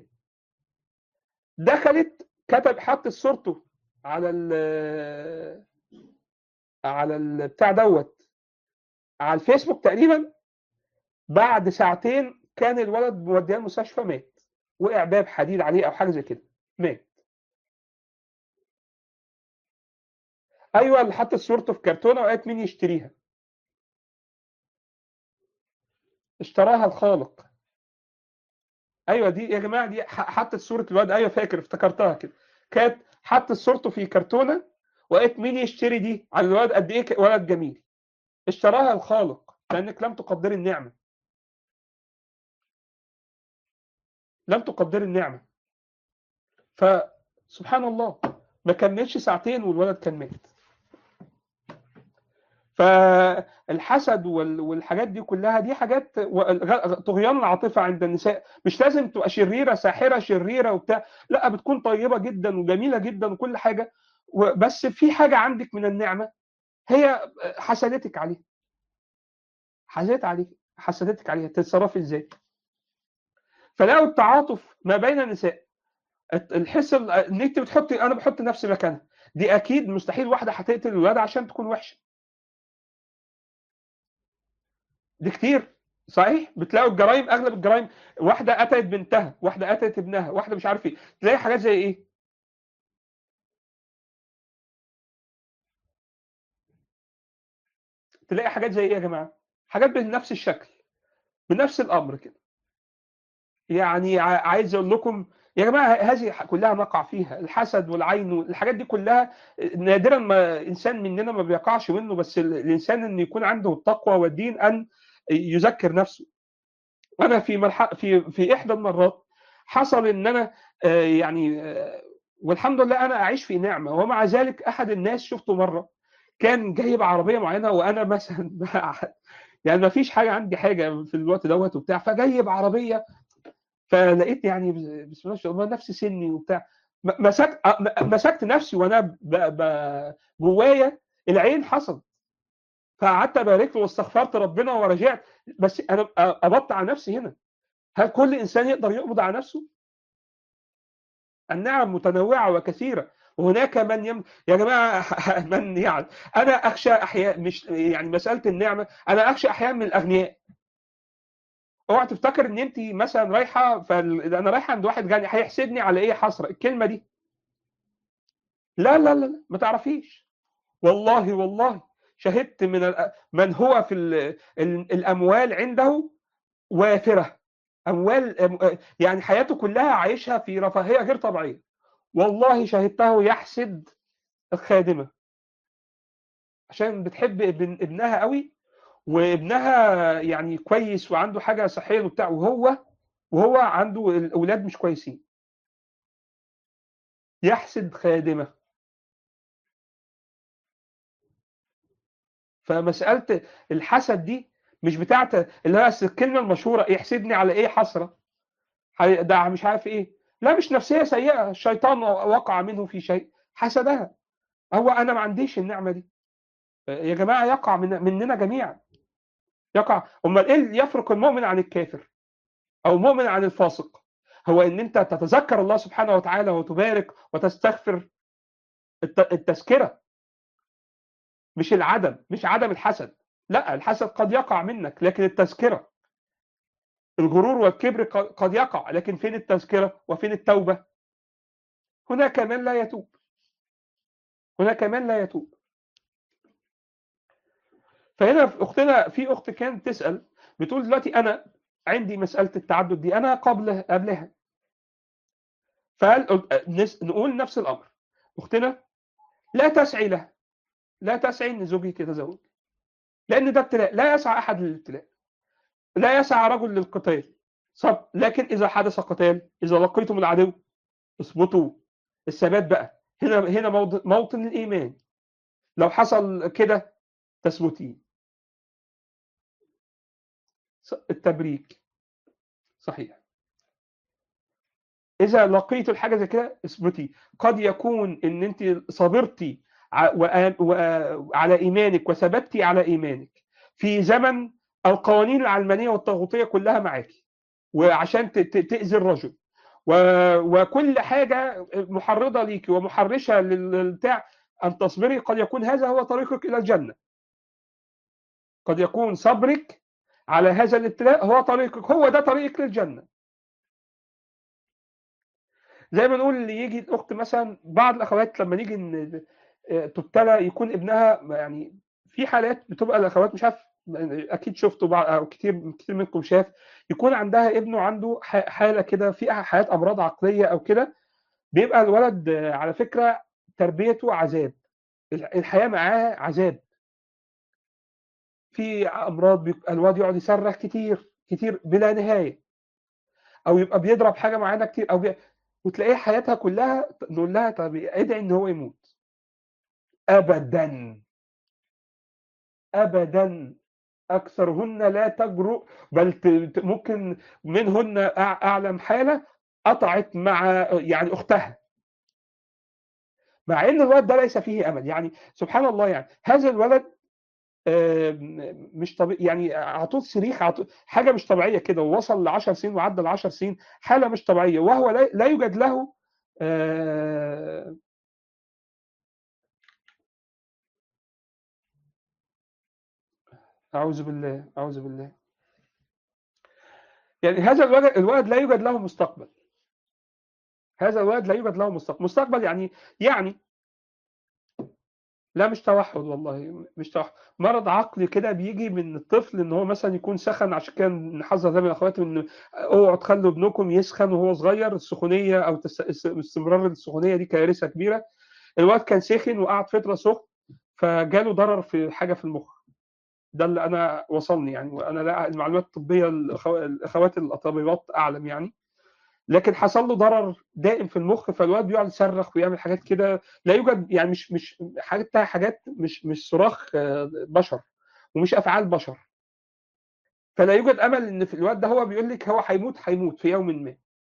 A: دخلت كتب حط صورته على ال على البتاع دوت على الفيسبوك تقريبا بعد ساعتين كان الولد موديه المستشفى مات وقع باب حديد عليه او حاجه زي كده مات ايوه اللي حط صورته في كرتونه وقالت مين يشتريها اشتراها الخالق ايوه دي يا جماعه دي ح- حطت صوره الواد ايوه فاكر افتكرتها كده كانت حطت صورته في كرتونه وقالت مين يشتري دي على الولد قد ايه ك- ولد جميل اشتراها الخالق لانك لم تقدري النعمه لم تقدر النعمه فسبحان الله ما كملش ساعتين والولد كان مات فالحسد وال- والحاجات دي كلها دي حاجات و- طغيان العاطفه عند النساء مش لازم تبقى شريره ساحره شريره وبتاع لا بتكون طيبه جدا وجميله جدا وكل حاجه و- بس في حاجه عندك من النعمه هي حسدتك عليها حسدت عليك حسدتك عليها تتصرفي ازاي فلقوا التعاطف ما بين النساء الحس ال- ان انت بتحطي انا بحط نفسي مكانها دي اكيد مستحيل واحده هتقتل الولاد عشان تكون وحشه دي كتير صحيح بتلاقوا الجرائم اغلب الجرائم واحده قتلت بنتها واحده قتلت ابنها واحده مش عارف ايه تلاقي حاجات زي ايه تلاقي حاجات زي ايه يا جماعه حاجات بنفس الشكل بنفس الامر كده يعني ع- عايز اقول لكم يا جماعه هذه كلها نقع فيها الحسد والعين والحاجات دي كلها نادرا ما انسان مننا ما بيقعش منه بس ال- الانسان ان يكون عنده التقوى والدين ان يذكر نفسه انا في ملح... في في احدى المرات حصل ان انا آه، يعني آه، والحمد لله انا اعيش في نعمه ومع ذلك احد الناس شفته مره كان جايب عربيه معينه وانا مثلا يعني ما فيش حاجه عندي حاجه في الوقت دوت وبتاع فجايب عربيه فلقيت يعني بسم الله ما شاء الله نفس سني وبتاع م- مسكت أ- م- مسكت نفسي وانا ب... ب... جوايا العين حصل فقعدت ابارك له واستغفرت ربنا ورجعت بس انا قبضت على نفسي هنا هل كل انسان يقدر يقبض على نفسه؟ النعم متنوعه وكثيره وهناك من يم... يا جماعه من يعني انا اخشى احياء مش يعني مساله النعمه انا اخشى احيانا من الاغنياء اوعى تفتكر ان انت مثلا رايحه فال... انا رايحه عند واحد غني هيحسدني على ايه حسره الكلمه دي لا لا لا لا ما تعرفيش والله والله شهدت من ال... من هو في ال... ال... الاموال عنده وافره اموال أم- يعني حياته كلها عايشها في رفاهيه غير طبيعيه والله شهدته يحسد الخادمه عشان بتحب ابن ابنها قوي وابنها يعني كويس وعنده حاجه صحيه وبتاع وهو وهو عنده الاولاد مش كويسين يحسد خادمه فمساله الحسد دي مش بتاعت اللي هي أصل الكلمه المشهوره يحسدني على ايه حسره هي- ده مش عارف ايه لا مش نفسيه سيئه الشيطان وقع منه في شيء حسدها هو انا ما عنديش النعمه دي يا جماعه يقع من مننا جميعا يقع امال ايه اللي يفرق المؤمن عن الكافر او المؤمن عن الفاسق هو ان انت تتذكر الله سبحانه وتعالى وتبارك وتستغفر الت- التذكره مش العدم مش عدم الحسد لا الحسد قد يقع منك لكن التذكره الغرور والكبر ق- قد يقع لكن فين التذكره وفين التوبه هناك من لا يتوب هناك من لا يتوب فهنا في اختنا في اخت كانت تسال بتقول دلوقتي انا عندي مساله التعدد دي انا قبل قبلها فهل نس- نقول نفس الامر اختنا لا تسعي له لا تسعي ان زوجك يتزوج لان ده ابتلاء لا يسعى احد للابتلاء لا يسعى رجل للقتال صب لكن اذا حدث قتال اذا لقيتم العدو اثبتوا الثبات بقى هنا هنا موضع موطن الايمان لو حصل كده تثبتين ص- التبريك صحيح اذا لقيت الحاجه زي كده اثبتي قد يكون ان انت صبرتي ع- وآ- وآ- على ايمانك وثبتي على ايمانك في زمن القوانين العلمانيه والطاغوتيه كلها معاك وعشان ت- ت- تاذي الرجل و- وكل حاجه محرضه ليكي ومحرشه للبتاع ان تصبري قد يكون هذا هو طريقك الى الجنه قد يكون صبرك على هذا الابتلاء هو طريقك هو ده طريقك للجنه زي ما نقول اللي يجي الاخت مثلا بعض الاخوات لما نيجي ن- آه، تبتلى يكون ابنها يعني في حالات بتبقى الاخوات مش عارف اكيد شفتوا بعض او كتير كتير منكم شاف يكون عندها ابنه عنده ح- حاله كده في حالات امراض عقليه او كده بيبقى الولد آه، على فكره تربيته عذاب الح- الحياه معاه عذاب في امراض بيبقى الواد يقعد يصرخ كتير كتير بلا نهايه او يبقى بيضرب حاجه معينه كتير او بي... وتلاقيه حياتها كلها نقول لها طب ادعي ان هو يموت ابدا ابدا اكثرهن لا تجرؤ بل ت... ت- ممكن منهن أع- اعلم حاله قطعت مع يعني اختها مع ان الولد ده ليس فيه امل يعني سبحان الله يعني هذا الولد آم، مش طبيعي يعني عطوه صريخ عطوه حاجه مش طبيعيه كده ووصل ل 10 سنين وعدى ال 10 سنين حاله مش طبيعيه وهو لا لا يوجد له آه، اعوذ بالله اعوذ بالله يعني هذا الولد الولد لا يوجد له مستقبل هذا الولد لا يوجد له مستقبل مستقبل يعني يعني لا مش توحد والله مش توحد مرض عقلي كده بيجي من الطفل ان هو مثلا يكون سخن عشان كده نحذر دايما اخواتي ان اوعوا تخلوا ابنكم يسخن وهو صغير السخونيه او تس- استمرار السخونيه دي كارثه كبيره الواد كان سخن وقعد فتره سخن فجاله ضرر في حاجه في المخ ده اللي انا وصلني يعني وانا لا المعلومات الطبيه الأخو- الاخوات الاطباء اعلم يعني لكن حصل له ضرر دائم في المخ فالواد بيقعد يصرخ ويعمل حاجات كده لا يوجد يعني مش مش حاجات حاجات مش مش صراخ آه، بشر ومش افعال بشر فلا يوجد امل ان في الواد ده هو بيقول لك هو هيموت هيموت في يوم ما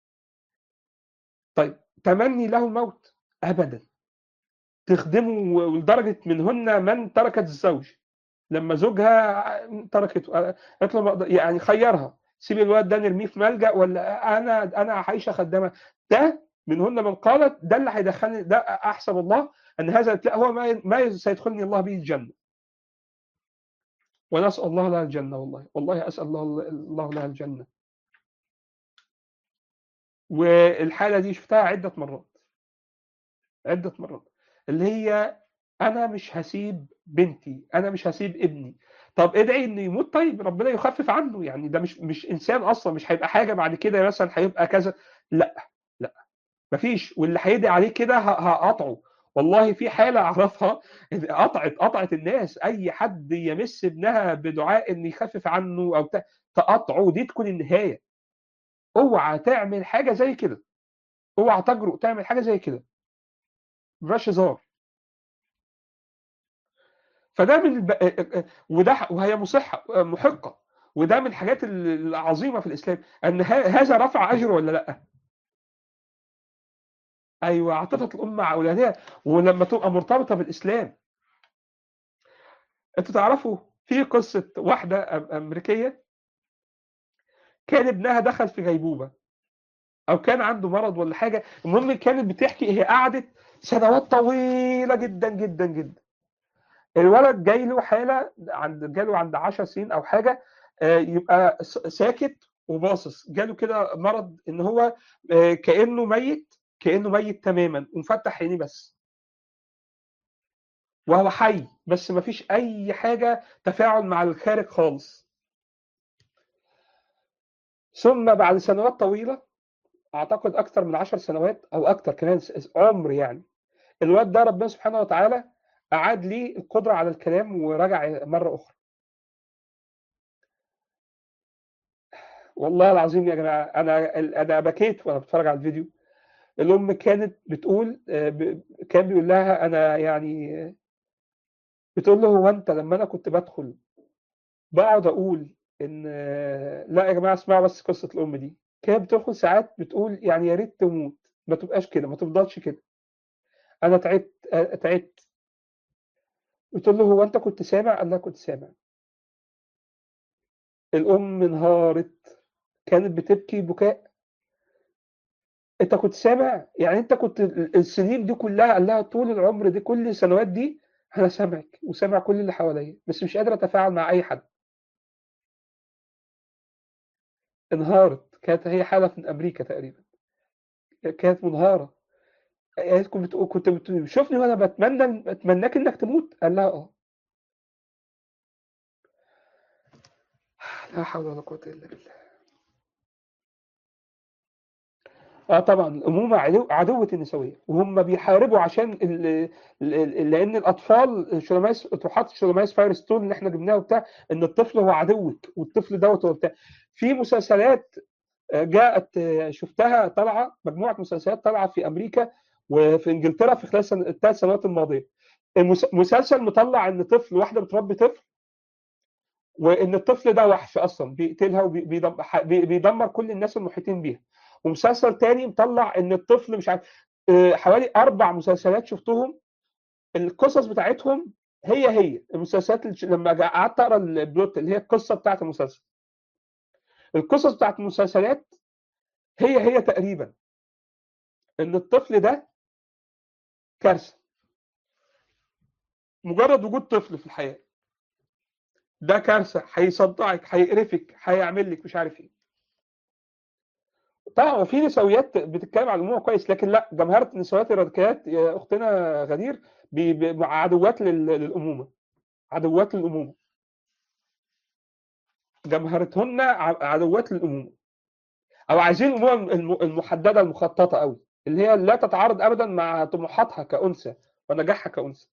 A: طيب تمني له الموت ابدا تخدمه ولدرجه منهن من تركت الزوج لما زوجها تركته قالت له ما أقدر- يعني خيرها سيب الواد ده نرميه في ملجأ ولا انا انا عايشه خدامه ده منهن من قالت ده اللي هيدخلني ده احسب الله ان هذا لا هو ما ما سيدخلني الله به الجنه ونسال الله لها الجنه والله والله اسال الله الله لها الجنه والحاله دي شفتها عده مرات عده مرات اللي هي انا مش هسيب بنتي انا مش هسيب ابني طب ادعي انه يموت طيب ربنا يخفف عنه يعني ده مش مش انسان اصلا مش هيبقى حاجه بعد كده مثلا هيبقى كذا لا لا مفيش واللي هيدعي عليه كده ه- هقطعه والله في حاله اعرفها قطعت قطعت الناس اي حد يمس ابنها بدعاء ان يخفف عنه او ت- تقطعه دي تكون النهايه اوعى تعمل حاجه زي كده اوعى تجرؤ تعمل حاجه زي كده مفيهاش هزار فده من الب... وده وهي مصحه محقه وده من الحاجات العظيمه في الاسلام ان ه- هذا رفع اجر ولا لا؟ ايوه عاطفه الام مع اولادها ولما تبقى مرتبطه بالاسلام انتوا تعرفوا في قصه واحده أم- امريكيه كان ابنها دخل في غيبوبه او كان عنده مرض ولا حاجه المهم كانت بتحكي هي قعدت سنوات طويله جدا جدا جدا الولد جاي له حاله عند جاله عند 10 سنين او حاجه آه، يبقى س- ساكت وباصص جاله كده مرض ان هو آه، كانه ميت كانه ميت تماما ومفتح عينيه بس وهو حي بس ما فيش اي حاجه تفاعل مع الخارج خالص ثم بعد سنوات طويله اعتقد اكثر من 10 سنوات او اكثر كمان س- عمر يعني الواد ده ربنا سبحانه وتعالى اعاد لي القدره على الكلام ورجع مره اخرى والله العظيم يا جماعه انا انا بكيت وانا بتفرج على الفيديو الام كانت بتقول آه، ب- كان بيقول لها انا يعني آه، بتقول له هو انت لما انا كنت بدخل بقعد اقول ان آه، لا يا جماعه اسمعوا بس قصه الام دي كانت بتدخل ساعات بتقول يعني يا ريت تموت ما تبقاش كده ما تفضلش كده انا تعبت آه، تعبت بتقول له هو انت كنت سامع قال لها كنت سامع الام انهارت كانت بتبكي بكاء انت كنت سامع يعني انت كنت ال- السنين دي كلها قال لها طول العمر دي كل السنوات دي انا سامعك وسامع كل اللي حواليا بس مش قادر اتفاعل مع اي حد انهارت كانت هي حاله من امريكا تقريبا كانت منهاره قالت كنت بتقول كنت بتشوفني وانا بتمنى بتمناك انك تموت قال لها اه لا حول ولا قوه الا بالله اه طبعا الامومه عدو عدوه النسويه وهم بيحاربوا عشان ال... ال... لان الاطفال شلومايس اطروحات شلومايس فايرستون اللي احنا جبناها وبتاع ان الطفل هو عدوك والطفل دوت هو بتاع في مسلسلات جاءت شفتها طالعه مجموعه مسلسلات طالعه في امريكا وفي انجلترا في خلال الثلاث سنوات الماضيه مسلسل مطلع ان طفل واحده بتربي طفل وان الطفل ده وحش اصلا بيقتلها وبيدمر كل الناس المحيطين بيها ومسلسل تاني مطلع ان الطفل مش عارف حوالي اربع مسلسلات شفتهم القصص بتاعتهم هي هي المسلسلات لما قعدت اقرا البلوت اللي هي القصه بتاعت المسلسل القصص بتاعت المسلسلات هي هي تقريبا ان الطفل ده كارثه مجرد وجود طفل في الحياه ده كارثه هيصدعك هيقرفك هيعمل لك مش عارف ايه طبعا في نسويات بتتكلم عن الامومه كويس لكن لا جمهره النسويات الراديكالات يا اختنا غدير عدوات للامومه عدوات للامومه جمهرتهن عدوات للامومه او عايزين الامومه المحدده المخططه قوي اللي هي لا تتعارض ابدا مع طموحاتها كانثى ونجاحها كانثى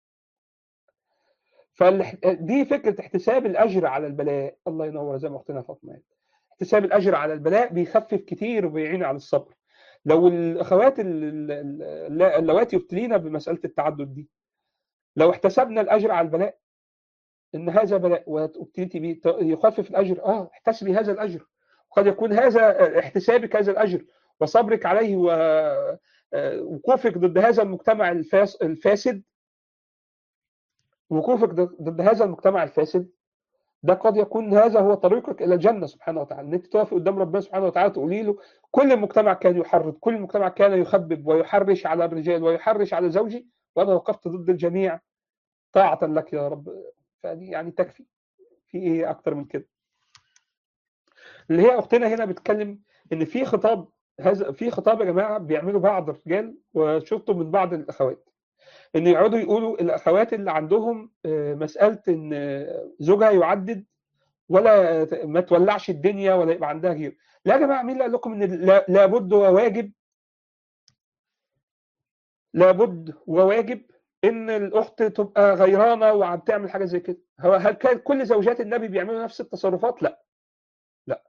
A: فدي فكره احتساب الاجر على البلاء الله ينور زي ما اختنا فاطمه احتساب الاجر على البلاء بيخفف كتير وبيعين على الصبر لو الاخوات اللواتي يبتلين بمساله التعدد دي لو احتسبنا الاجر على البلاء ان هذا بلاء وابتليتي به يخفف الاجر اه احتسبي هذا الاجر قد يكون هذا احتسابك هذا الاجر وصبرك عليه ووقوفك ضد هذا المجتمع الفاسد وقوفك ضد هذا المجتمع الفاسد ده قد يكون هذا هو طريقك الى الجنه سبحانه وتعالى ان انت تقفي قدام ربنا سبحانه وتعالى تقولي له كل المجتمع كان يحرض كل المجتمع كان يخبب ويحرش على الرجال ويحرش على زوجي وانا وقفت ضد الجميع طاعه لك يا رب فدي يعني تكفي في ايه اكتر من كده اللي هي اختنا هنا بتتكلم ان في خطاب هذا في خطاب يا جماعه بيعملوا بعض الرجال وشفته من بعض الاخوات ان يقعدوا يقولوا الاخوات اللي عندهم مساله ان زوجها يعدد ولا ما تولعش الدنيا ولا يبقى عندها غير لا يا جماعه مين اللي قال لكم ان لابد وواجب لابد وواجب ان الاخت تبقى غيرانه وعم تعمل حاجه زي كده هو هل كان كل زوجات النبي بيعملوا نفس التصرفات لا لا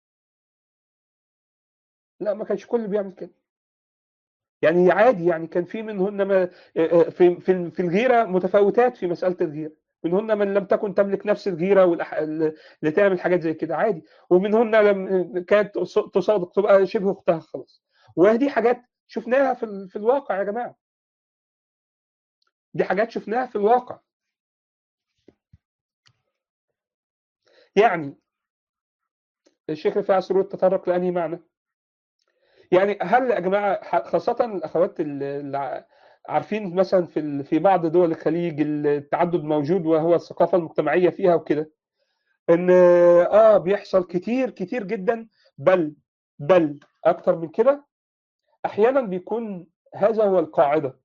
A: لا ما كانش كل بيعمل كده يعني عادي يعني كان في منهن ما في في في الغيره متفاوتات في مساله الغيره منهن من لم تكن تملك نفس الغيره والأح... اللي تعمل حاجات زي كده عادي ومنهن لم كانت تصادق تبقى شبه اختها خلاص وهذه حاجات شفناها في في الواقع يا جماعه دي حاجات شفناها في الواقع يعني الشيخ رفاعي سرور تطرق لأنهي معنى يعني هل يا جماعه خاصه الاخوات اللي عارفين مثلا في في بعض دول الخليج التعدد موجود وهو الثقافه المجتمعيه فيها وكده ان اه بيحصل كتير كتير جدا بل بل اكتر من كده احيانا بيكون هذا هو القاعده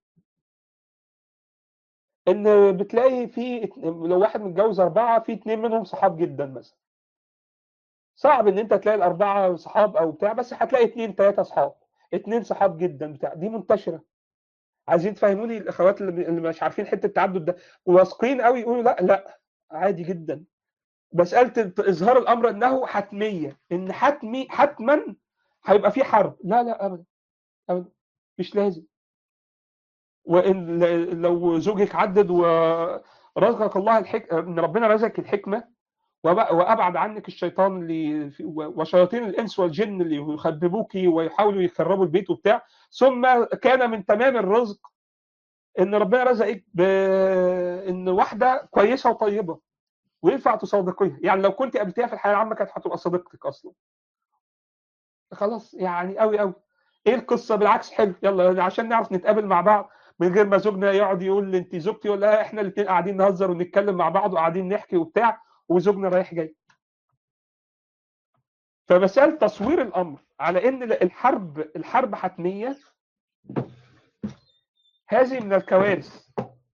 A: ان بتلاقي في لو واحد متجوز اربعه في اثنين منهم صحاب جدا مثلا صعب ان انت تلاقي الاربعه صحاب او بتاع بس هتلاقي اثنين ثلاثه صحاب اثنين صحاب جدا بتاع دي منتشره عايزين تفهموني الاخوات اللي مش عارفين حته التعدد ده واثقين قوي يقولوا لا لا عادي جدا مساله اظهار الامر انه حتميه ان حتمي حتما هيبقى في حرب لا لا ابدا ابدا مش لازم وان لو زوجك عدد ورزقك الله الحكمه ان ربنا رزقك الحكمه وابعد عنك الشيطان اللي وشياطين الانس والجن اللي يخببوك ويحاولوا يخربوا البيت وبتاع ثم كان من تمام الرزق ان ربنا رزقك بان واحده كويسه وطيبه وينفع تصادقيها يعني لو كنت قابلتيها في الحياه العامه كانت هتبقى صديقتك اصلا خلاص يعني قوي قوي ايه القصه بالعكس حلو يلا عشان نعرف نتقابل مع بعض من غير ما زوجنا يقعد يقول انت زوجتي ولا احنا الاثنين قاعدين نهزر ونتكلم مع بعض وقاعدين نحكي وبتاع وزوجنا رايح جاي فمسألة تصوير الأمر على إن الحرب الحرب حتمية هذه من الكوارث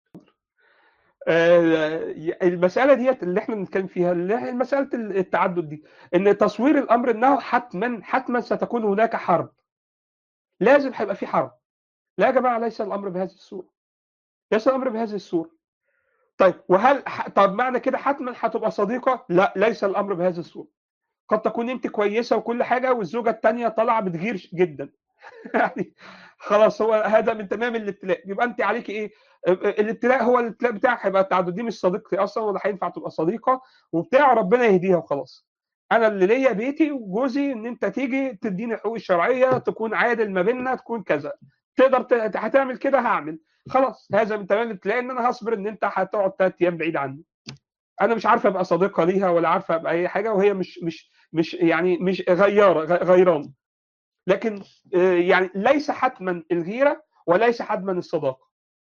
A: المسألة ديت اللي احنا بنتكلم فيها اللي هي مسألة التعدد دي إن تصوير الأمر إنه حتما حتما ستكون هناك حرب لازم هيبقى في حرب لا يا جماعة ليس الأمر بهذه الصورة ليس الأمر بهذه الصورة طيب وهل طب معنى كده حتما هتبقى صديقه؟ لا ليس الامر بهذه الصوره. قد تكون انت كويسه وكل حاجه والزوجه الثانيه طالعه بتغير جدا يعني خلاص هو هذا من تمام الابتلاء يبقى انت عليك ايه الابتلاء هو الابتلاء بتاعك هيبقى التعدد دي مش صديقتي اصلا ولا هينفع تبقى صديقه وبتاع ربنا يهديها وخلاص انا اللي ليا بيتي وجوزي ان انت تيجي تديني حقوق الشرعيه تكون عادل ما بيننا تكون كذا تقدر ت... هتعمل كده هعمل خلاص هذا من تمام الابتلاء ان انا هصبر ان انت هتقعد ثلاث ايام بعيد عني انا مش عارفه ابقى صديقه ليها ولا عارفه ابقى اي حاجه وهي مش مش مش يعني مش غياره غيران لكن يعني ليس حتما الغيره وليس حتما الصداقه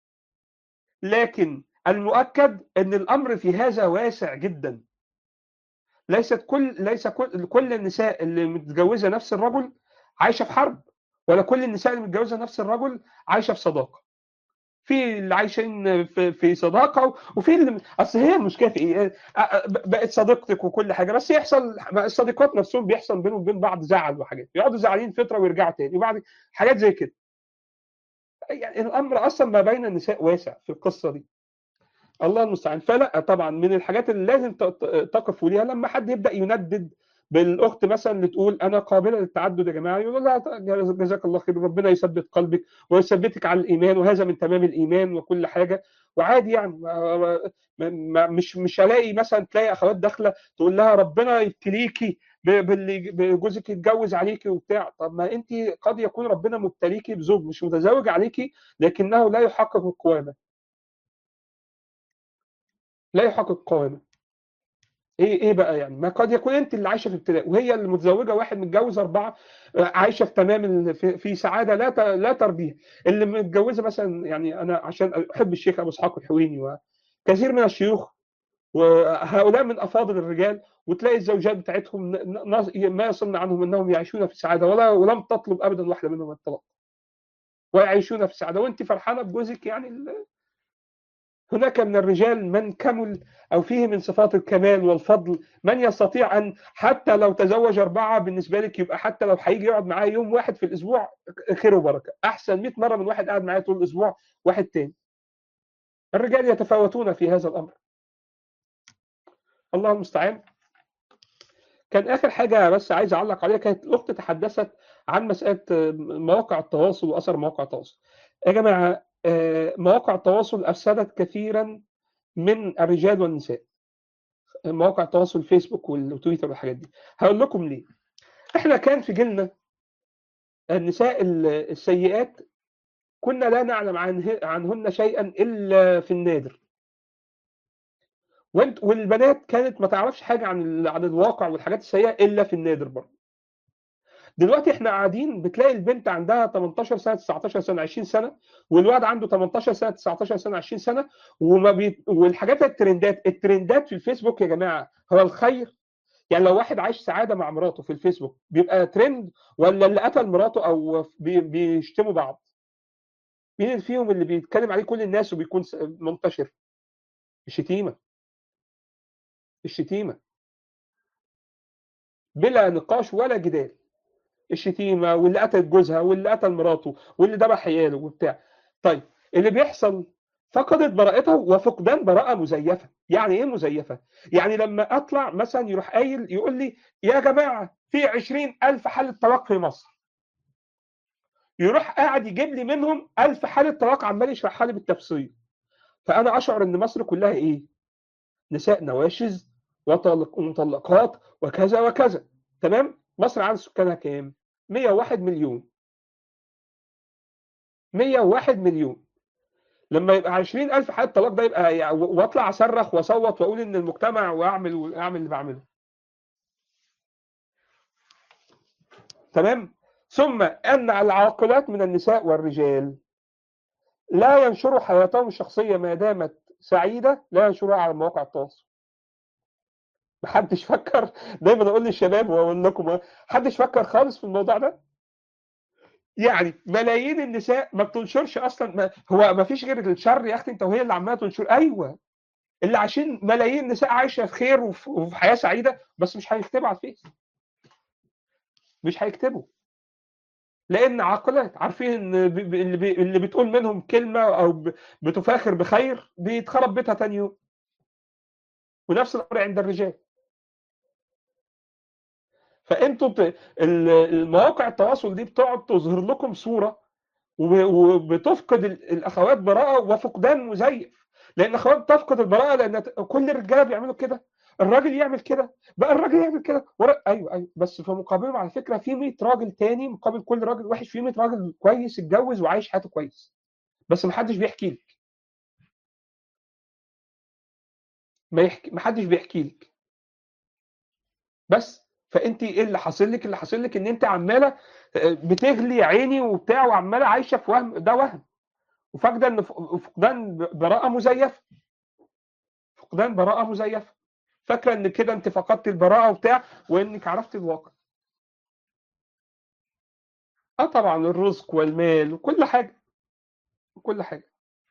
A: لكن المؤكد ان الامر في هذا واسع جدا ليست كل ليس كل كل النساء اللي متجوزه نفس الرجل عايشه في حرب ولا كل النساء اللي متجوزه نفس الرجل عايشه في صداقه في اللي عايشين في, في صداقه وفي اللي اصل هي المشكله في ايه؟ بقت صديقتك وكل حاجه بس يحصل الصديقات نفسهم بيحصل بينهم وبين بعض زعل وحاجات يقعدوا زعلانين فتره ويرجعوا تاني وبعد حاجات زي كده يعني الامر اصلا ما بين النساء واسع في القصه دي الله المستعان فلا طبعا من الحاجات اللي لازم تقفوا ليها لما حد يبدا يندد بالاخت مثلا اللي تقول انا قابله للتعدد يا جماعه يقول لها جزاك الله خير ربنا يثبت قلبك ويثبتك على الايمان وهذا من تمام الايمان وكل حاجه وعادي يعني مش مش هلاقي مثلا تلاقي اخوات داخله تقول لها ربنا يبتليكي باللي جوزك يتجوز عليكي وبتاع طب ما انت قد يكون ربنا مبتليكي بزوج مش متزوج عليكي لكنه لا يحقق القوامه لا يحقق القوامه ايه ايه بقى يعني ما قد يكون انت اللي عايشه في ابتلاء وهي اللي متزوجه واحد متجوز اربعه عايشه في تمام في سعاده لا لا ترضيه اللي متجوزه مثلا يعني انا عشان احب الشيخ ابو اسحاق الحويني وكثير من الشيوخ وهؤلاء من افاضل الرجال وتلاقي الزوجات بتاعتهم ما يصلنا عنهم انهم يعيشون في سعاده ولا ولم تطلب ابدا واحده منهم الطلاق ويعيشون في سعاده وانت فرحانه بجوزك يعني هناك من الرجال من كمل او فيه من صفات الكمال والفضل من يستطيع ان حتى لو تزوج اربعه بالنسبه لك يبقى حتى لو هيجي يقعد معاه يوم واحد في الاسبوع خير وبركه احسن 100 مره من واحد قاعد معايا طول الاسبوع واحد تاني الرجال يتفاوتون في هذا الامر الله المستعان كان اخر حاجه بس عايز اعلق عليها كانت الاخت تحدثت عن مساله مواقع التواصل واثر مواقع التواصل يا جماعه مواقع التواصل افسدت كثيرا من الرجال والنساء مواقع التواصل الفيسبوك والتويتر والحاجات دي هقول لكم ليه احنا كان في جيلنا النساء السيئات كنا لا نعلم عنهن شيئا الا في النادر وانت والبنات كانت ما تعرفش حاجه عن عن الواقع والحاجات السيئه الا في النادر برضه دلوقتي احنا قاعدين بتلاقي البنت عندها 18 سنه 19 سنه 20 سنه والواد عنده 18 سنه 19 سنه 20 سنه وما بي... والحاجات الترندات الترندات في الفيسبوك يا جماعه هو الخير يعني لو واحد عايش سعاده مع مراته في الفيسبوك بيبقى ترند ولا اللي قتل مراته او بي... بيشتموا بعض مين فيهم اللي بيتكلم عليه كل الناس وبيكون منتشر الشتيمه الشتيمه بلا نقاش ولا جدال الشتيمه واللي قتل جوزها واللي قتل مراته واللي ذبح عياله وبتاع طيب اللي بيحصل فقدت براءتها وفقدان براءة مزيفة يعني ايه مزيفة يعني لما اطلع مثلا يروح قايل يقول لي يا جماعة في عشرين ألف حالة طلاق في مصر يروح قاعد يجيب لي منهم ألف حالة طلاق عمال يشرحها لي بالتفصيل فأنا أشعر إن مصر كلها إيه؟ نساء نواشز ومطلقات وكذا وكذا تمام؟ مصر عدد سكانها كام؟ 101 مليون 101 مليون لما يبقى 20000 حاله طلاق ده يبقى يعني واطلع اصرخ واصوت واقول ان المجتمع واعمل واعمل اللي بعمله تمام ثم ان العاقلات من النساء والرجال لا ينشروا حياتهم الشخصيه ما دامت سعيده لا ينشروها على مواقع التواصل محدش فكر دايما اقول للشباب واقول لكم محدش فكر خالص في الموضوع ده يعني ملايين النساء ما بتنشرش اصلا ما هو ما فيش غير الشر يا اختي انت وهي اللي عماله تنشر ايوه اللي عشان ملايين النساء عايشه في خير وفي حياه سعيده بس مش هيكتبوا على الفيس مش هيكتبوا لان عاقلات عارفين ان اللي, بي اللي بتقول منهم كلمه او بتفاخر بخير بيتخرب بيتها تاني يوم ونفس الامر عند الرجال فانتوا ت- ال- المواقع التواصل دي بتقعد تظهر لكم صوره وب- وبتفقد ال- الاخوات براءه وفقدان مزيف لان الاخوات تفقد البراءه لان ت- كل الرجاله بيعملوا كده الراجل يعمل كده بقى الراجل يعمل كده ورا... ايوه ايوه بس في مقابلهم على فكره في 100 راجل تاني مقابل كل راجل وحش في 100 راجل كويس اتجوز وعايش حياته كويس بس محدش بيحكي لك ما يحكي محدش بيحكي لك بس فانت ايه اللي حاصل لك اللي حاصل لك ان انت عماله آه، بتغلي عيني وبتاع وعماله عايشه في وهم ده وهم وفاقده ان ف- فقدان براءه مزيفه فقدان براءه مزيفه فاكره ان كده انت فقدت البراءه وبتاع وانك عرفت الواقع اه طبعا الرزق والمال وكل حاجه كل حاجه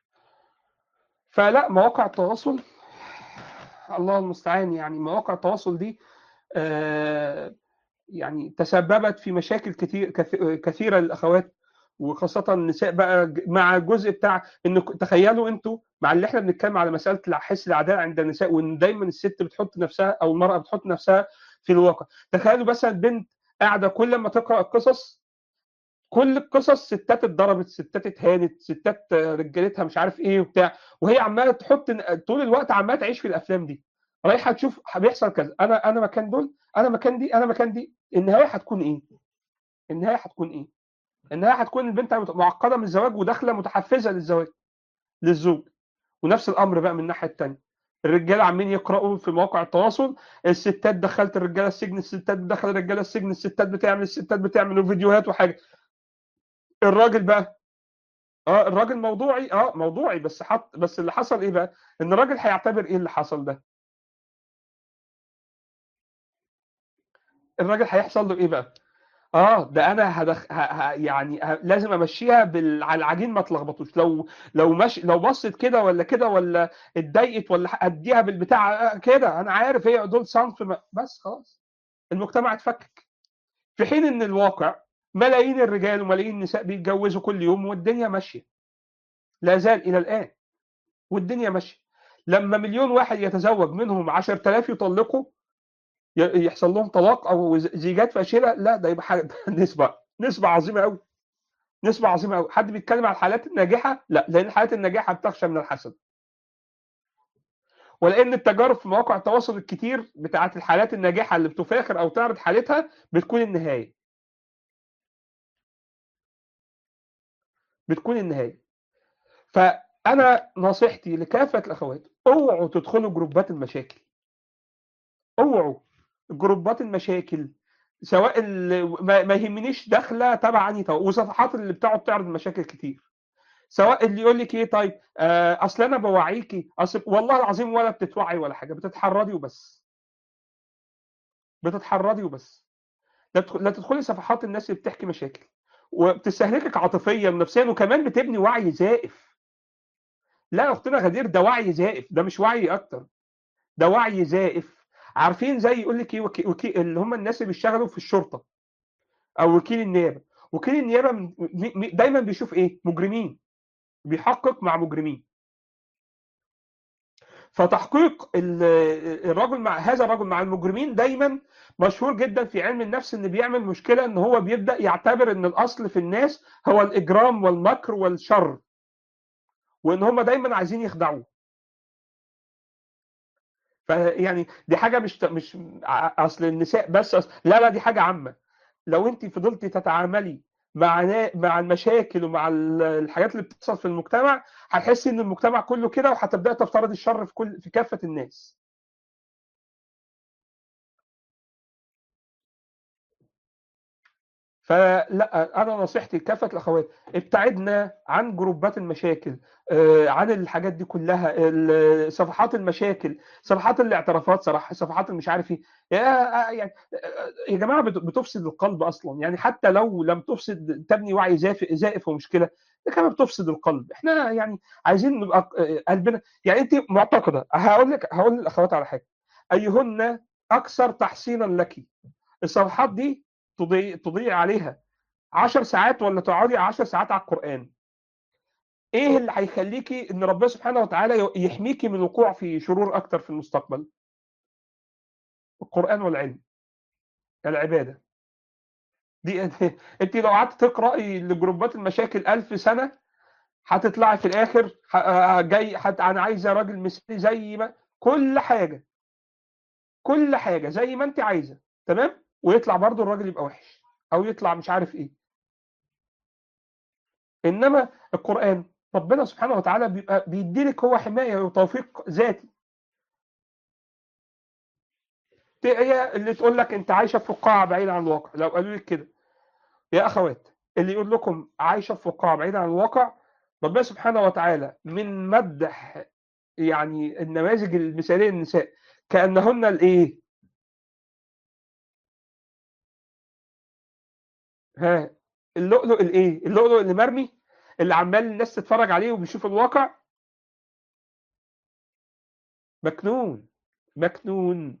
A: فلا مواقع التواصل الله المستعان يعني مواقع التواصل دي آه يعني تسببت في مشاكل كتير كث- كثيره للاخوات وخاصه النساء بقى ج- مع الجزء بتاع ان ك- تخيلوا انتوا مع اللي احنا بنتكلم على مساله الع- حس العداله عند النساء وان دايما الست بتحط نفسها او المراه بتحط نفسها في الواقع تخيلوا مثلا بنت قاعده كل ما تقرا القصص كل القصص ستات اتضربت ستات اتهانت ستات آه، رجالتها مش عارف ايه وبتاع وهي عماله تحط طول الوقت عماله تعيش في الافلام دي رايحه تشوف بيحصل كذا انا انا مكان دول انا مكان دي انا مكان دي النهايه هتكون ايه؟ النهايه هتكون ايه؟ النهايه هتكون البنت معقده من الزواج وداخله متحفزه للزواج للزوج ونفس الامر بقى من الناحيه الثانيه الرجاله عمالين يقراوا في مواقع التواصل الستات دخلت الرجاله السجن الستات دخل الرجاله السجن الستات بتعمل الستات بتعمل فيديوهات وحاجه الراجل بقى اه الراجل موضوعي اه موضوعي بس حط بس اللي حصل ايه بقى ان الراجل هيعتبر ايه اللي حصل ده الراجل هيحصل له ايه بقى اه ده انا هدخ... ه... ه... يعني ه... لازم امشيها بال... على العجين ما تلخبطوش لو لو مش لو بصت كده ولا كده ولا اتضايقت ولا اديها بالبتاع آه، كده انا عارف هي دول صنف ما... بس خلاص المجتمع اتفكك في حين ان الواقع ملايين الرجال وملايين النساء بيتجوزوا كل يوم والدنيا ماشيه لا زال الى الان والدنيا ماشيه لما مليون واحد يتزوج منهم 10000 يطلقوا ي- يحصل لهم طلاق او ز- زيجات فاشله لا ده يبقى حاجة نسبه نسبه عظيمه قوي نسبه عظيمه قوي حد بيتكلم على الحالات الناجحه لا لان الحالات الناجحه بتخشى من الحسد ولان التجارب في مواقع التواصل الكتير بتاعت الحالات الناجحه اللي بتفاخر او تعرض حالتها بتكون النهايه بتكون النهايه فانا نصيحتي لكافه الاخوات اوعوا تدخلوا جروبات المشاكل اوعوا جروبات المشاكل سواء اللي ما, ما يهمنيش داخله تبعني تو- وصفحات اللي بتقعد تعرض مشاكل كتير سواء اللي يقول لك ايه طيب آه اصل انا بوعيكي اصل والله العظيم ولا بتتوعي ولا حاجه بتتحرضي وبس بتتحرضي وبس لا تدخل- لا تدخلي صفحات الناس اللي بتحكي مشاكل وبتستهلكك عاطفيا ونفسيا وكمان بتبني وعي زائف لا يا اختنا غدير ده وعي زائف ده مش وعي اكتر ده وعي زائف عارفين زي يقول لك ايه وكي... وكي... اللي هم الناس اللي بيشتغلوا في الشرطه او وكيل النيابه وكيل النيابه من... م... م- دايما بيشوف ايه مجرمين بيحقق مع مجرمين فتحقيق ال- الرجل مع هذا الرجل مع المجرمين دايما مشهور جدا في علم النفس ان بيعمل مشكله ان هو بيبدا يعتبر ان الاصل في الناس هو الاجرام والمكر والشر وان هم دايما عايزين يخدعوه فيعني دي حاجه مش مش ع- اصل النساء بس أصل لا لا دي حاجه عامه لو انت فضلتي تتعاملي مع نا- مع المشاكل ومع ال- الحاجات اللي بتحصل في المجتمع هتحسي ان المجتمع كله كده وهتبداي تفترضي الشر في كل في كافه الناس فلا انا نصيحتي لكافه الاخوات ابتعدنا عن جروبات المشاكل آه، عن الحاجات دي كلها ال- صفحات المشاكل صفحات الاعترافات صراحه صفحات مش عارف ايه يا يعني آه، يا جماعه بت- بتفسد القلب اصلا يعني حتى لو لم تفسد تبني وعي زائف زائف ومشكله ده كمان بتفسد القلب احنا يعني عايزين نبقى آه، قلبنا يعني انت معتقده هقول لك هقول للاخوات على حاجه ايهن اكثر تحسينا لك الصفحات دي تضيع تضيع عليها 10 ساعات ولا تقعدي 10 ساعات على القرآن ايه اللي هيخليكي ان ربنا سبحانه وتعالى يحميكي من الوقوع في شرور اكتر في المستقبل القرآن والعلم العباده دي انت لو قعدت تقراي لجروبات المشاكل ألف سنه هتطلعي في الاخر ه- جاي حت... انا عايزه راجل مثالي زي ما كل حاجه كل حاجه زي ما انت عايزه تمام ويطلع برضو الراجل يبقى وحش او يطلع مش عارف ايه انما القران ربنا سبحانه وتعالى بيبقى بيديلك هو حمايه وتوفيق ذاتي ت- هي اللي تقول لك انت عايشه في فقاعه بعيده عن الواقع لو قالوا لك كده يا اخوات اللي يقول لكم عايشه في فقاعه بعيده عن الواقع ربنا سبحانه وتعالى من مدح يعني النماذج المثاليه للنساء كانهن الايه ها اللؤلؤ الايه اللؤلؤ اللي مرمي اللي عمال الناس تتفرج عليه وبيشوف الواقع مكنون مكنون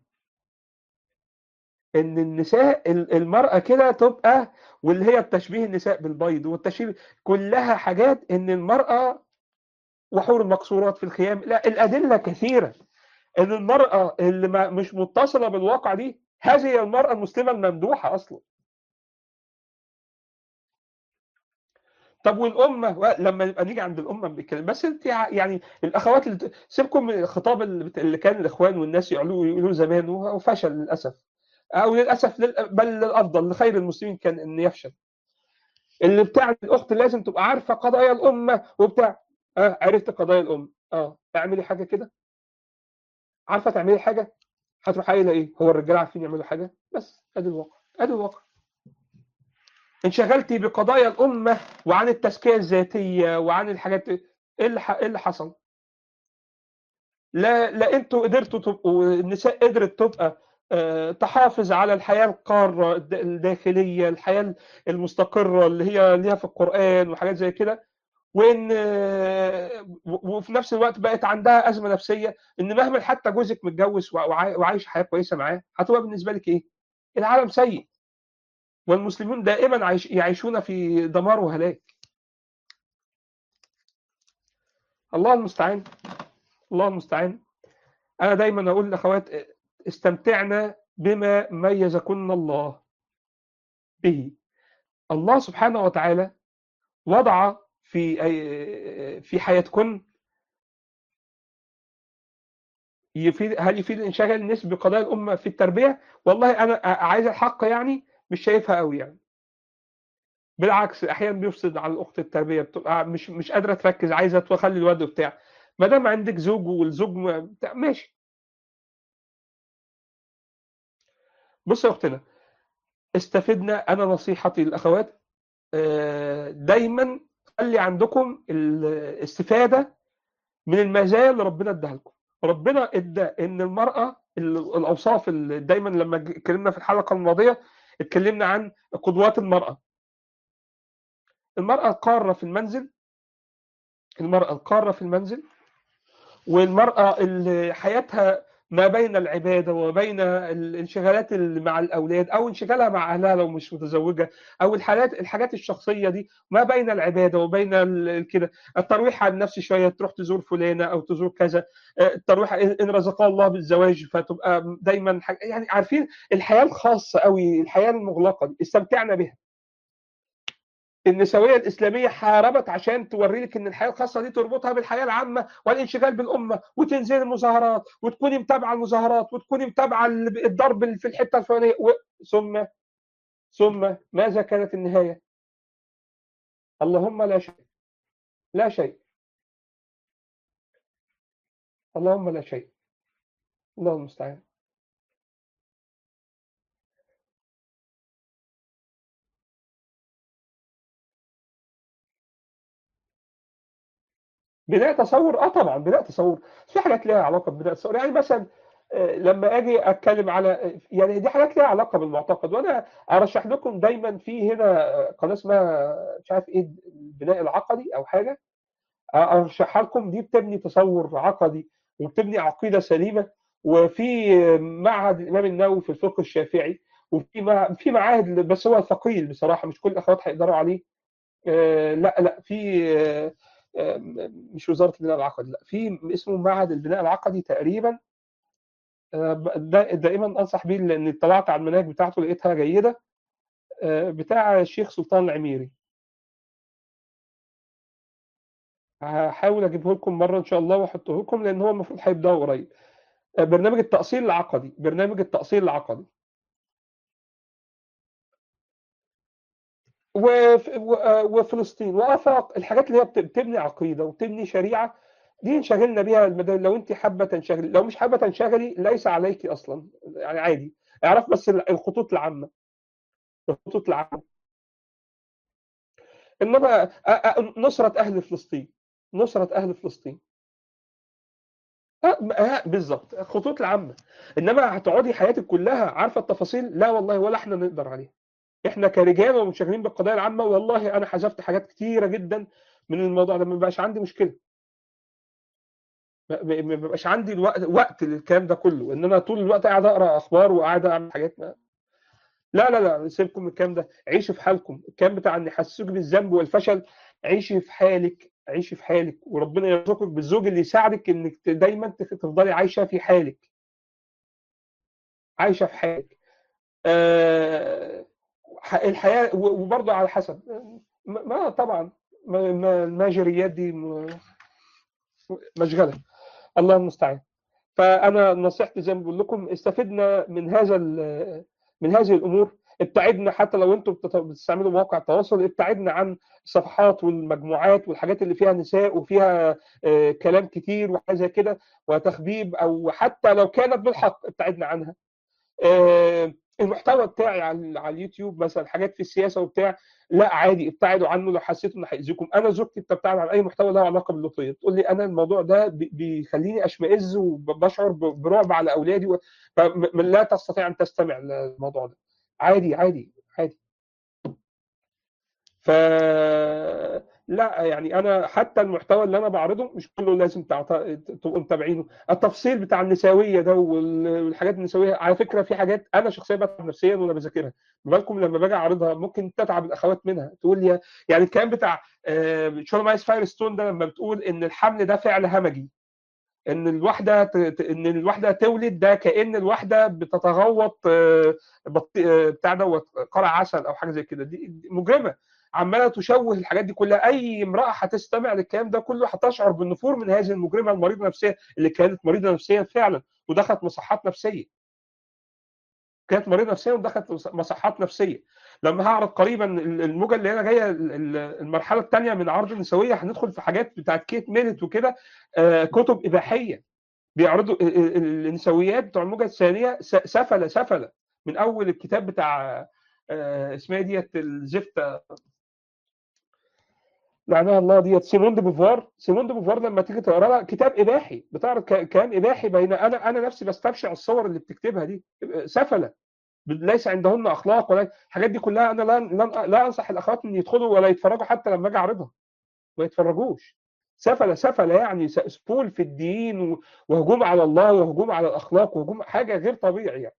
A: ان النساء ال- المرأة كده تبقى واللي هي التشبيه النساء بالبيض والتشبيه كلها حاجات ان المرأة وحور المقصورات في الخيام لا الأدلة كثيرة ان المرأة اللي ما مش متصلة بالواقع دي هذه هي المرأة المسلمة الممدوحة اصلا طب والامه و- لما نبقى نيجي عند الامه بنتكلم بس انت يع- يعني الاخوات اللي ت- سيبكم من الخطاب اللي بت- اللي كان الاخوان والناس يعلوه يقولوه زمان وهو فشل للاسف او للاسف لل- بل للافضل لخير المسلمين كان ان يفشل اللي بتاع الاخت لازم تبقى عارفه قضايا الامه وبتاع اه عرفت قضايا الامه اه اعملي حاجه كده عارفه تعملي حاجه هتروح قايله ايه هو الرجاله عارفين يعملوا حاجه بس ادي الواقع ادي الواقع انشغلتي بقضايا الامه وعن التزكيه الذاتيه وعن الحاجات ايه اللي ح- إيه اللي حصل لا لا انتوا قدرتوا تبقوا النساء قدرت تبقى آه، تحافظ على الحياه القاره الد- الداخليه الحياه المستقره اللي هي ليها في القران وحاجات زي كده وان آه، و- وفي نفس الوقت بقت عندها ازمه نفسيه ان مهما حتى جوزك متجوز وع- وعاي- وعايش حياه كويسه معاه هتبقى بالنسبه لك ايه؟ العالم سيء والمسلمون دائما عايش يعيشون في دمار وهلاك الله المستعان الله المستعان انا دايما اقول لاخوات استمتعنا بما ميزكن الله به الله سبحانه وتعالى وضع في أي- في حياتكن يفيد هل يفيد انشغال الناس بقضايا الامه في التربيه والله انا عايز الحق يعني مش شايفها قوي يعني بالعكس احيانا بيفسد على الاخت التربيه بتبقى مش مش قادره تركز عايزه تخلي الواد بتاع ما دام عندك زوج والزوج م- بتاع ماشي بص يا اختنا استفدنا انا نصيحتي للاخوات آه، دايما خلي عندكم الاستفاده من المزايا اللي ربنا اداها لكم ربنا ادى ان المراه ال- الاوصاف اللي دايما لما ج- اتكلمنا في الحلقه الماضيه اتكلمنا عن قدوات المراه المراه القاره في المنزل المراه القاره في المنزل والمراه اللي حياتها ما بين العباده وبين الانشغالات اللي مع الاولاد او انشغالها مع اهلها لو مش متزوجه او الحالات الحاجات الشخصيه دي ما بين العباده وبين ال- كده الترويح عن نفسي شويه تروح تزور فلانه او تزور كذا آه، الترويح ان إن رزقها الله بالزواج فتبقى دايما حاجة يعني عارفين الحياه الخاصه قوي الحياه المغلقه دي استمتعنا بها النسويه الاسلاميه حاربت عشان توري لك ان الحياه الخاصه دي تربطها بالحياه العامه والانشغال بالامه وتنزل المظاهرات وتكوني متابعه المظاهرات وتكوني متابعه الضرب في الحته الفلانيه و... ثم ثم ماذا كانت النهايه؟ اللهم لا شيء لا شيء اللهم لا شيء الله المستعان بناء تصور اه طبعا بناء تصور في حاجات ليها علاقه ببناء تصور يعني مثلا آه، لما اجي اتكلم على يعني دي حاجات ليها علاقه بالمعتقد وانا ارشح لكم دايما في هنا قناه اسمها مش عارف ايه البناء العقدي او حاجه ارشحها لكم دي بتبني تصور عقدي وبتبني عقيده سليمه وفي معهد الامام النووي في الفقه الشافعي وفي مع... في معاهد بس هو ثقيل بصراحه مش كل الاخوات هيقدروا عليه آه لا لا في آه آه، مش وزاره البناء العقدي لا في اسمه معهد البناء العقدي تقريبا آه، ب- دا دائما انصح بيه لان اطلعت على المناهج بتاعته لقيتها جيده آه، بتاع الشيخ سلطان العميري هحاول اجيبه لكم مره ان شاء الله واحطه لكم لان هو المفروض هيبداوا قريب آه، برنامج التاصيل العقدي برنامج التاصيل العقدي وف- و- آه، وفلسطين وافاق الحاجات اللي هي بت- بتبني عقيده وبتبني شريعه دي انشغلنا بيها المدى لو انت حابه تنشغلي لو مش حابه تنشغلي ليس عليك اصلا يعني عادي اعرف بس ال- الخطوط العامه الخطوط العامه انما آه، آه، نصره اهل فلسطين نصره اهل فلسطين آه، آه، بالظبط الخطوط العامه انما هتقعدي حياتك كلها عارفه التفاصيل لا والله ولا احنا نقدر عليها احنا كرجال ومنشغلين بالقضايا العامه والله انا حذفت حاجات كتيره جدا من الموضوع ده ما بقاش عندي مشكله ما ما- ما بقاش عندي الوقت وقت للكلام ده كله ان انا طول الوقت قاعد اقرا اخبار وقاعد اعمل حاجات ما. لا لا لا سيبكم من الكلام ده عيشوا في حالكم الكلام بتاع ان يحسسوك بالذنب والفشل عيشي في حالك عيشي في حالك وربنا يرزقك بالزوج اللي يساعدك انك ت- دايما تف- تفضلي عايشه في حالك عايشه في حالك آه، ح- الحياه و- وبرضه على حسب ما ما طبعا ما ما- الماجريات دي م- مشغله الله المستعان فانا نصيحتي زي ما بقول لكم استفدنا من هذا ال- من هذه الامور ابتعدنا حتى لو انتم بتت- بتستعملوا مواقع التواصل ابتعدنا عن الصفحات والمجموعات والحاجات اللي فيها نساء وفيها آه، كلام كتير وحاجه زي كده وتخبيب او حتى لو كانت بالحق ابتعدنا عنها آه، المحتوى بتاعي على على اليوتيوب مثلا حاجات في السياسه وبتاع لا عادي ابتعدوا عنه لو حسيتوا انه هيأذيكم انا زوجتي بتبتعد عن اي محتوى له علاقه باللوطيه تقول لي انا الموضوع ده بي- بيخليني اشمئز وبشعر ب- برعب على اولادي و... فلا تستطيع ان تستمع للموضوع ده عادي عادي عادي ف لا يعني انا حتى المحتوى اللي انا بعرضه مش كله لازم تعط- تبقوا متابعينه التفصيل بتاع النسويه ده وال- والحاجات النسويه على فكره في حاجات انا شخصيا بتعب نفسيا وانا بذاكرها ما بالكم لما باجي اعرضها ممكن تتعب الاخوات منها تقول لي يعني الكلام بتاع شون مايس فاير ستون ده لما بتقول ان الحمل ده فعل همجي ان الواحده ت- ت- ان الواحده تولد ده كان الواحده بتتغوط آه، بط- آه، بتاع دوت قرع عسل او حاجه زي كده دي دي مجرمه عماله تشوه الحاجات دي كلها اي امراه هتستمع للكلام ده كله هتشعر بالنفور من هذه المجرمه المريضه نفسيا اللي كانت مريضه نفسيا فعلا ودخلت مصحات نفسيه كانت مريضه نفسيا ودخلت مصحات نفسيه لما هعرض قريبا الموجه اللي هي جايه المرحله الثانيه من عرض النسويه هندخل في حاجات بتاعت كيت ميلت وكده آه، كتب اباحيه بيعرضوا ال- ال- النسويات بتوع الموجه الثانيه س- سفله سفله من اول الكتاب بتاع آه، اسمها إيه ديت الزفته لعنها الله ديت سيمون دي بوفوار سيمون دي بوفوار لما تيجي تقرا لها كتاب اباحي بتعرض ك- كلام اباحي بين انا انا نفسي بستبشع الصور اللي بتكتبها دي سفله ليس عندهن اخلاق ولا الحاجات دي كلها انا لا لا, لا انصح الاخوات ان يدخلوا ولا يتفرجوا حتى لما اجي اعرضها ما يتفرجوش سفله سفله يعني س- سفول في الدين و- وهجوم على الله وهجوم على الاخلاق وهجوم حاجه غير طبيعي يعني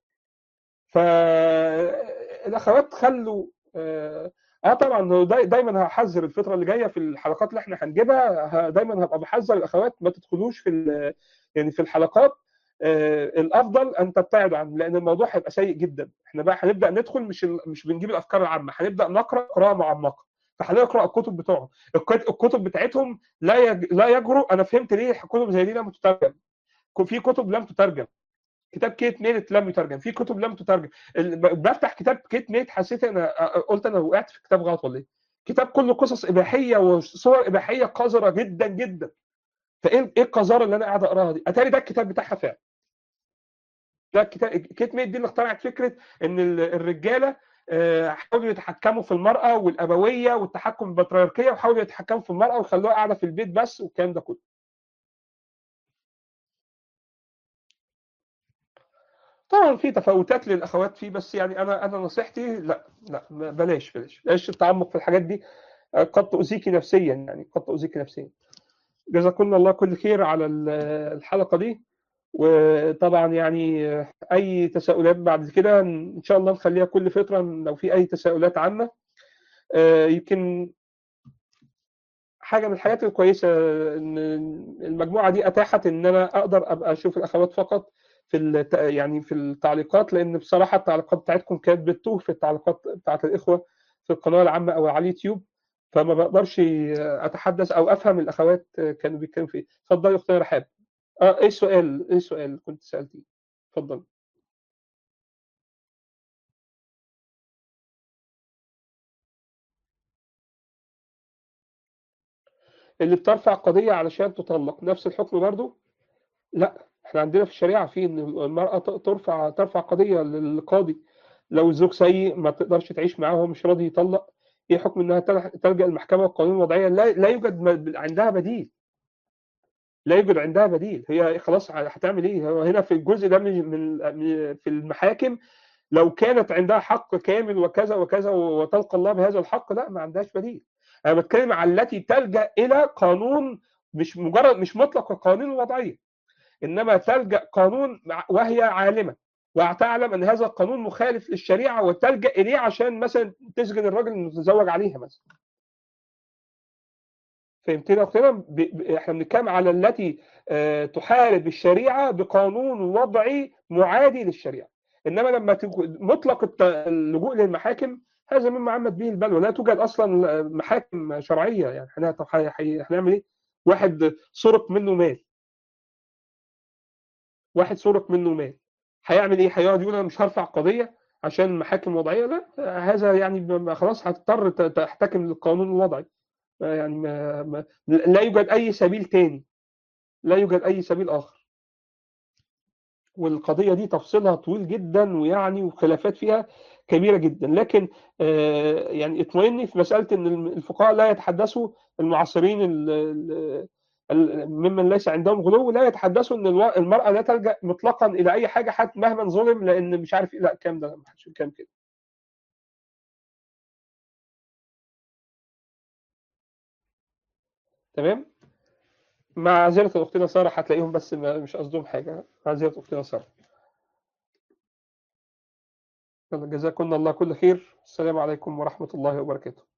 A: فالاخوات خلوا اه آه طبعا داي دايما هحذر الفتره اللي جايه في الحلقات اللي احنا هنجيبها ه- دايما هبقى بحذر الاخوات ما تدخلوش في ال- يعني في الحلقات آه الافضل ان تبتعدوا عنه لان الموضوع هيبقى سيء جدا احنا بقى هنبدا ندخل مش ال- مش بنجيب الافكار العامه هنبدا نقرا قراءه معمقه فهنقرا الكتب بتوعهم الكت- الكتب بتاعتهم لا يج... لا يجرؤ انا فهمت ليه كتب زي دي لم تترجم في كتب لم تترجم كتاب كيت ميلت لم يترجم في كتب لم تترجم ال- ب- بفتح كتاب كيت ميلت حسيت انا قلت انا وقعت في كتاب غلط ولا ايه كتاب كله قصص اباحيه وصور اباحيه قذره جدا جدا فايه ايه القذاره اللي انا قاعد اقراها دي اتاري ده الكتاب بتاعها فعلا ده الكتاب كيت ميلت دي اللي اخترعت فكره ان ال- الرجاله آه، حاولوا يتحكموا في المراه والابويه والتحكم بالبطريركيه وحاولوا يتحكموا في المراه ويخلوها قاعده في البيت بس والكلام ده كله طبعا في تفاوتات للاخوات فيه بس يعني انا انا نصيحتي لا لا ما- بلاش بلاش بلاش التعمق في الحاجات دي آه، قد تؤذيكي نفسيا يعني قد تؤذيكي نفسيا جزاكم الله كل خير على ال- الحلقه دي وطبعا يعني آه، اي تساؤلات بعد كده ان شاء الله نخليها كل فتره لو في اي تساؤلات عامه آه، يمكن حاجه من الحاجات الكويسه ان المجموعه دي اتاحت ان انا اقدر ابقى اشوف الاخوات فقط في الت- يعني في التعليقات لان بصراحه التعليقات بتاعتكم كانت بتتوه في التعليقات بتاعت الاخوه في القناه العامه او على اليوتيوب فما بقدرش اتحدث او افهم الاخوات كانوا بيتكلموا في ايه اتفضلي يا اختي رحاب اه ايه السؤال ايه السؤال اللي كنت سالتيه اتفضل اللي بترفع قضيه علشان تطلق نفس الحكم برضو لا احنا عندنا في الشريعه في ان المراه ت- ترفع ترفع قضيه للقاضي لو الزوج سيء ما تقدرش تعيش معاه وهو مش راضي يطلق ايه حكم انها تل- تلجا المحكمه والقانون الوضعيه لا, لا يوجد م- عندها بديل لا يوجد عندها بديل هي خلاص هتعمل ايه هو هنا في الجزء ده من من- في المحاكم لو كانت عندها حق كامل وكذا وكذا وتلقى الله بهذا الحق لا ما عندهاش بديل انا بتكلم عن التي تلجا الى قانون مش مجرد مش مطلق القوانين الوضعيه انما تلجا قانون مع- وهي عالمه وتعلم ان هذا القانون مخالف للشريعه وتلجا اليه عشان مثلا تسجن الراجل المتزوج عليها مثلا فهمتنا يا اختنا ب- ب- احنا بنتكلم على التي آه، تحارب الشريعه بقانون وضعي معادي للشريعه انما لما تك- مطلق الت- اللجوء للمحاكم هذا مما عمت به البلوى لا توجد اصلا محاكم شرعيه يعني احنا طب هي- هي- هنعمل ايه؟ واحد سرق منه مال واحد سرق منه مال هيعمل ايه؟ هيقعد يقول انا مش هرفع قضيه عشان محاكم وضعيه لا هذا يعني ب- خلاص هتضطر ت- تحتكم للقانون الوضعي يعني ما ما لا يوجد اي سبيل تاني لا يوجد اي سبيل اخر والقضيه دي تفصيلها طويل جدا ويعني وخلافات فيها كبيره جدا لكن آه، يعني اطمئني في مساله ان الفقهاء لا يتحدثوا المعاصرين ال- ال- ال- ممن ليس عندهم غلو لا يتحدثوا ان الوا- المراه لا تلجا مطلقا الى اي حاجه حتى مهما ظلم لان مش عارف ايه لا كام ده ما حدش كام كده تمام معذره اختنا ساره هتلاقيهم بس ما- مش قصدهم حاجه معذره اختنا ساره يلا جزاكم الله كل خير السلام عليكم ورحمه الله وبركاته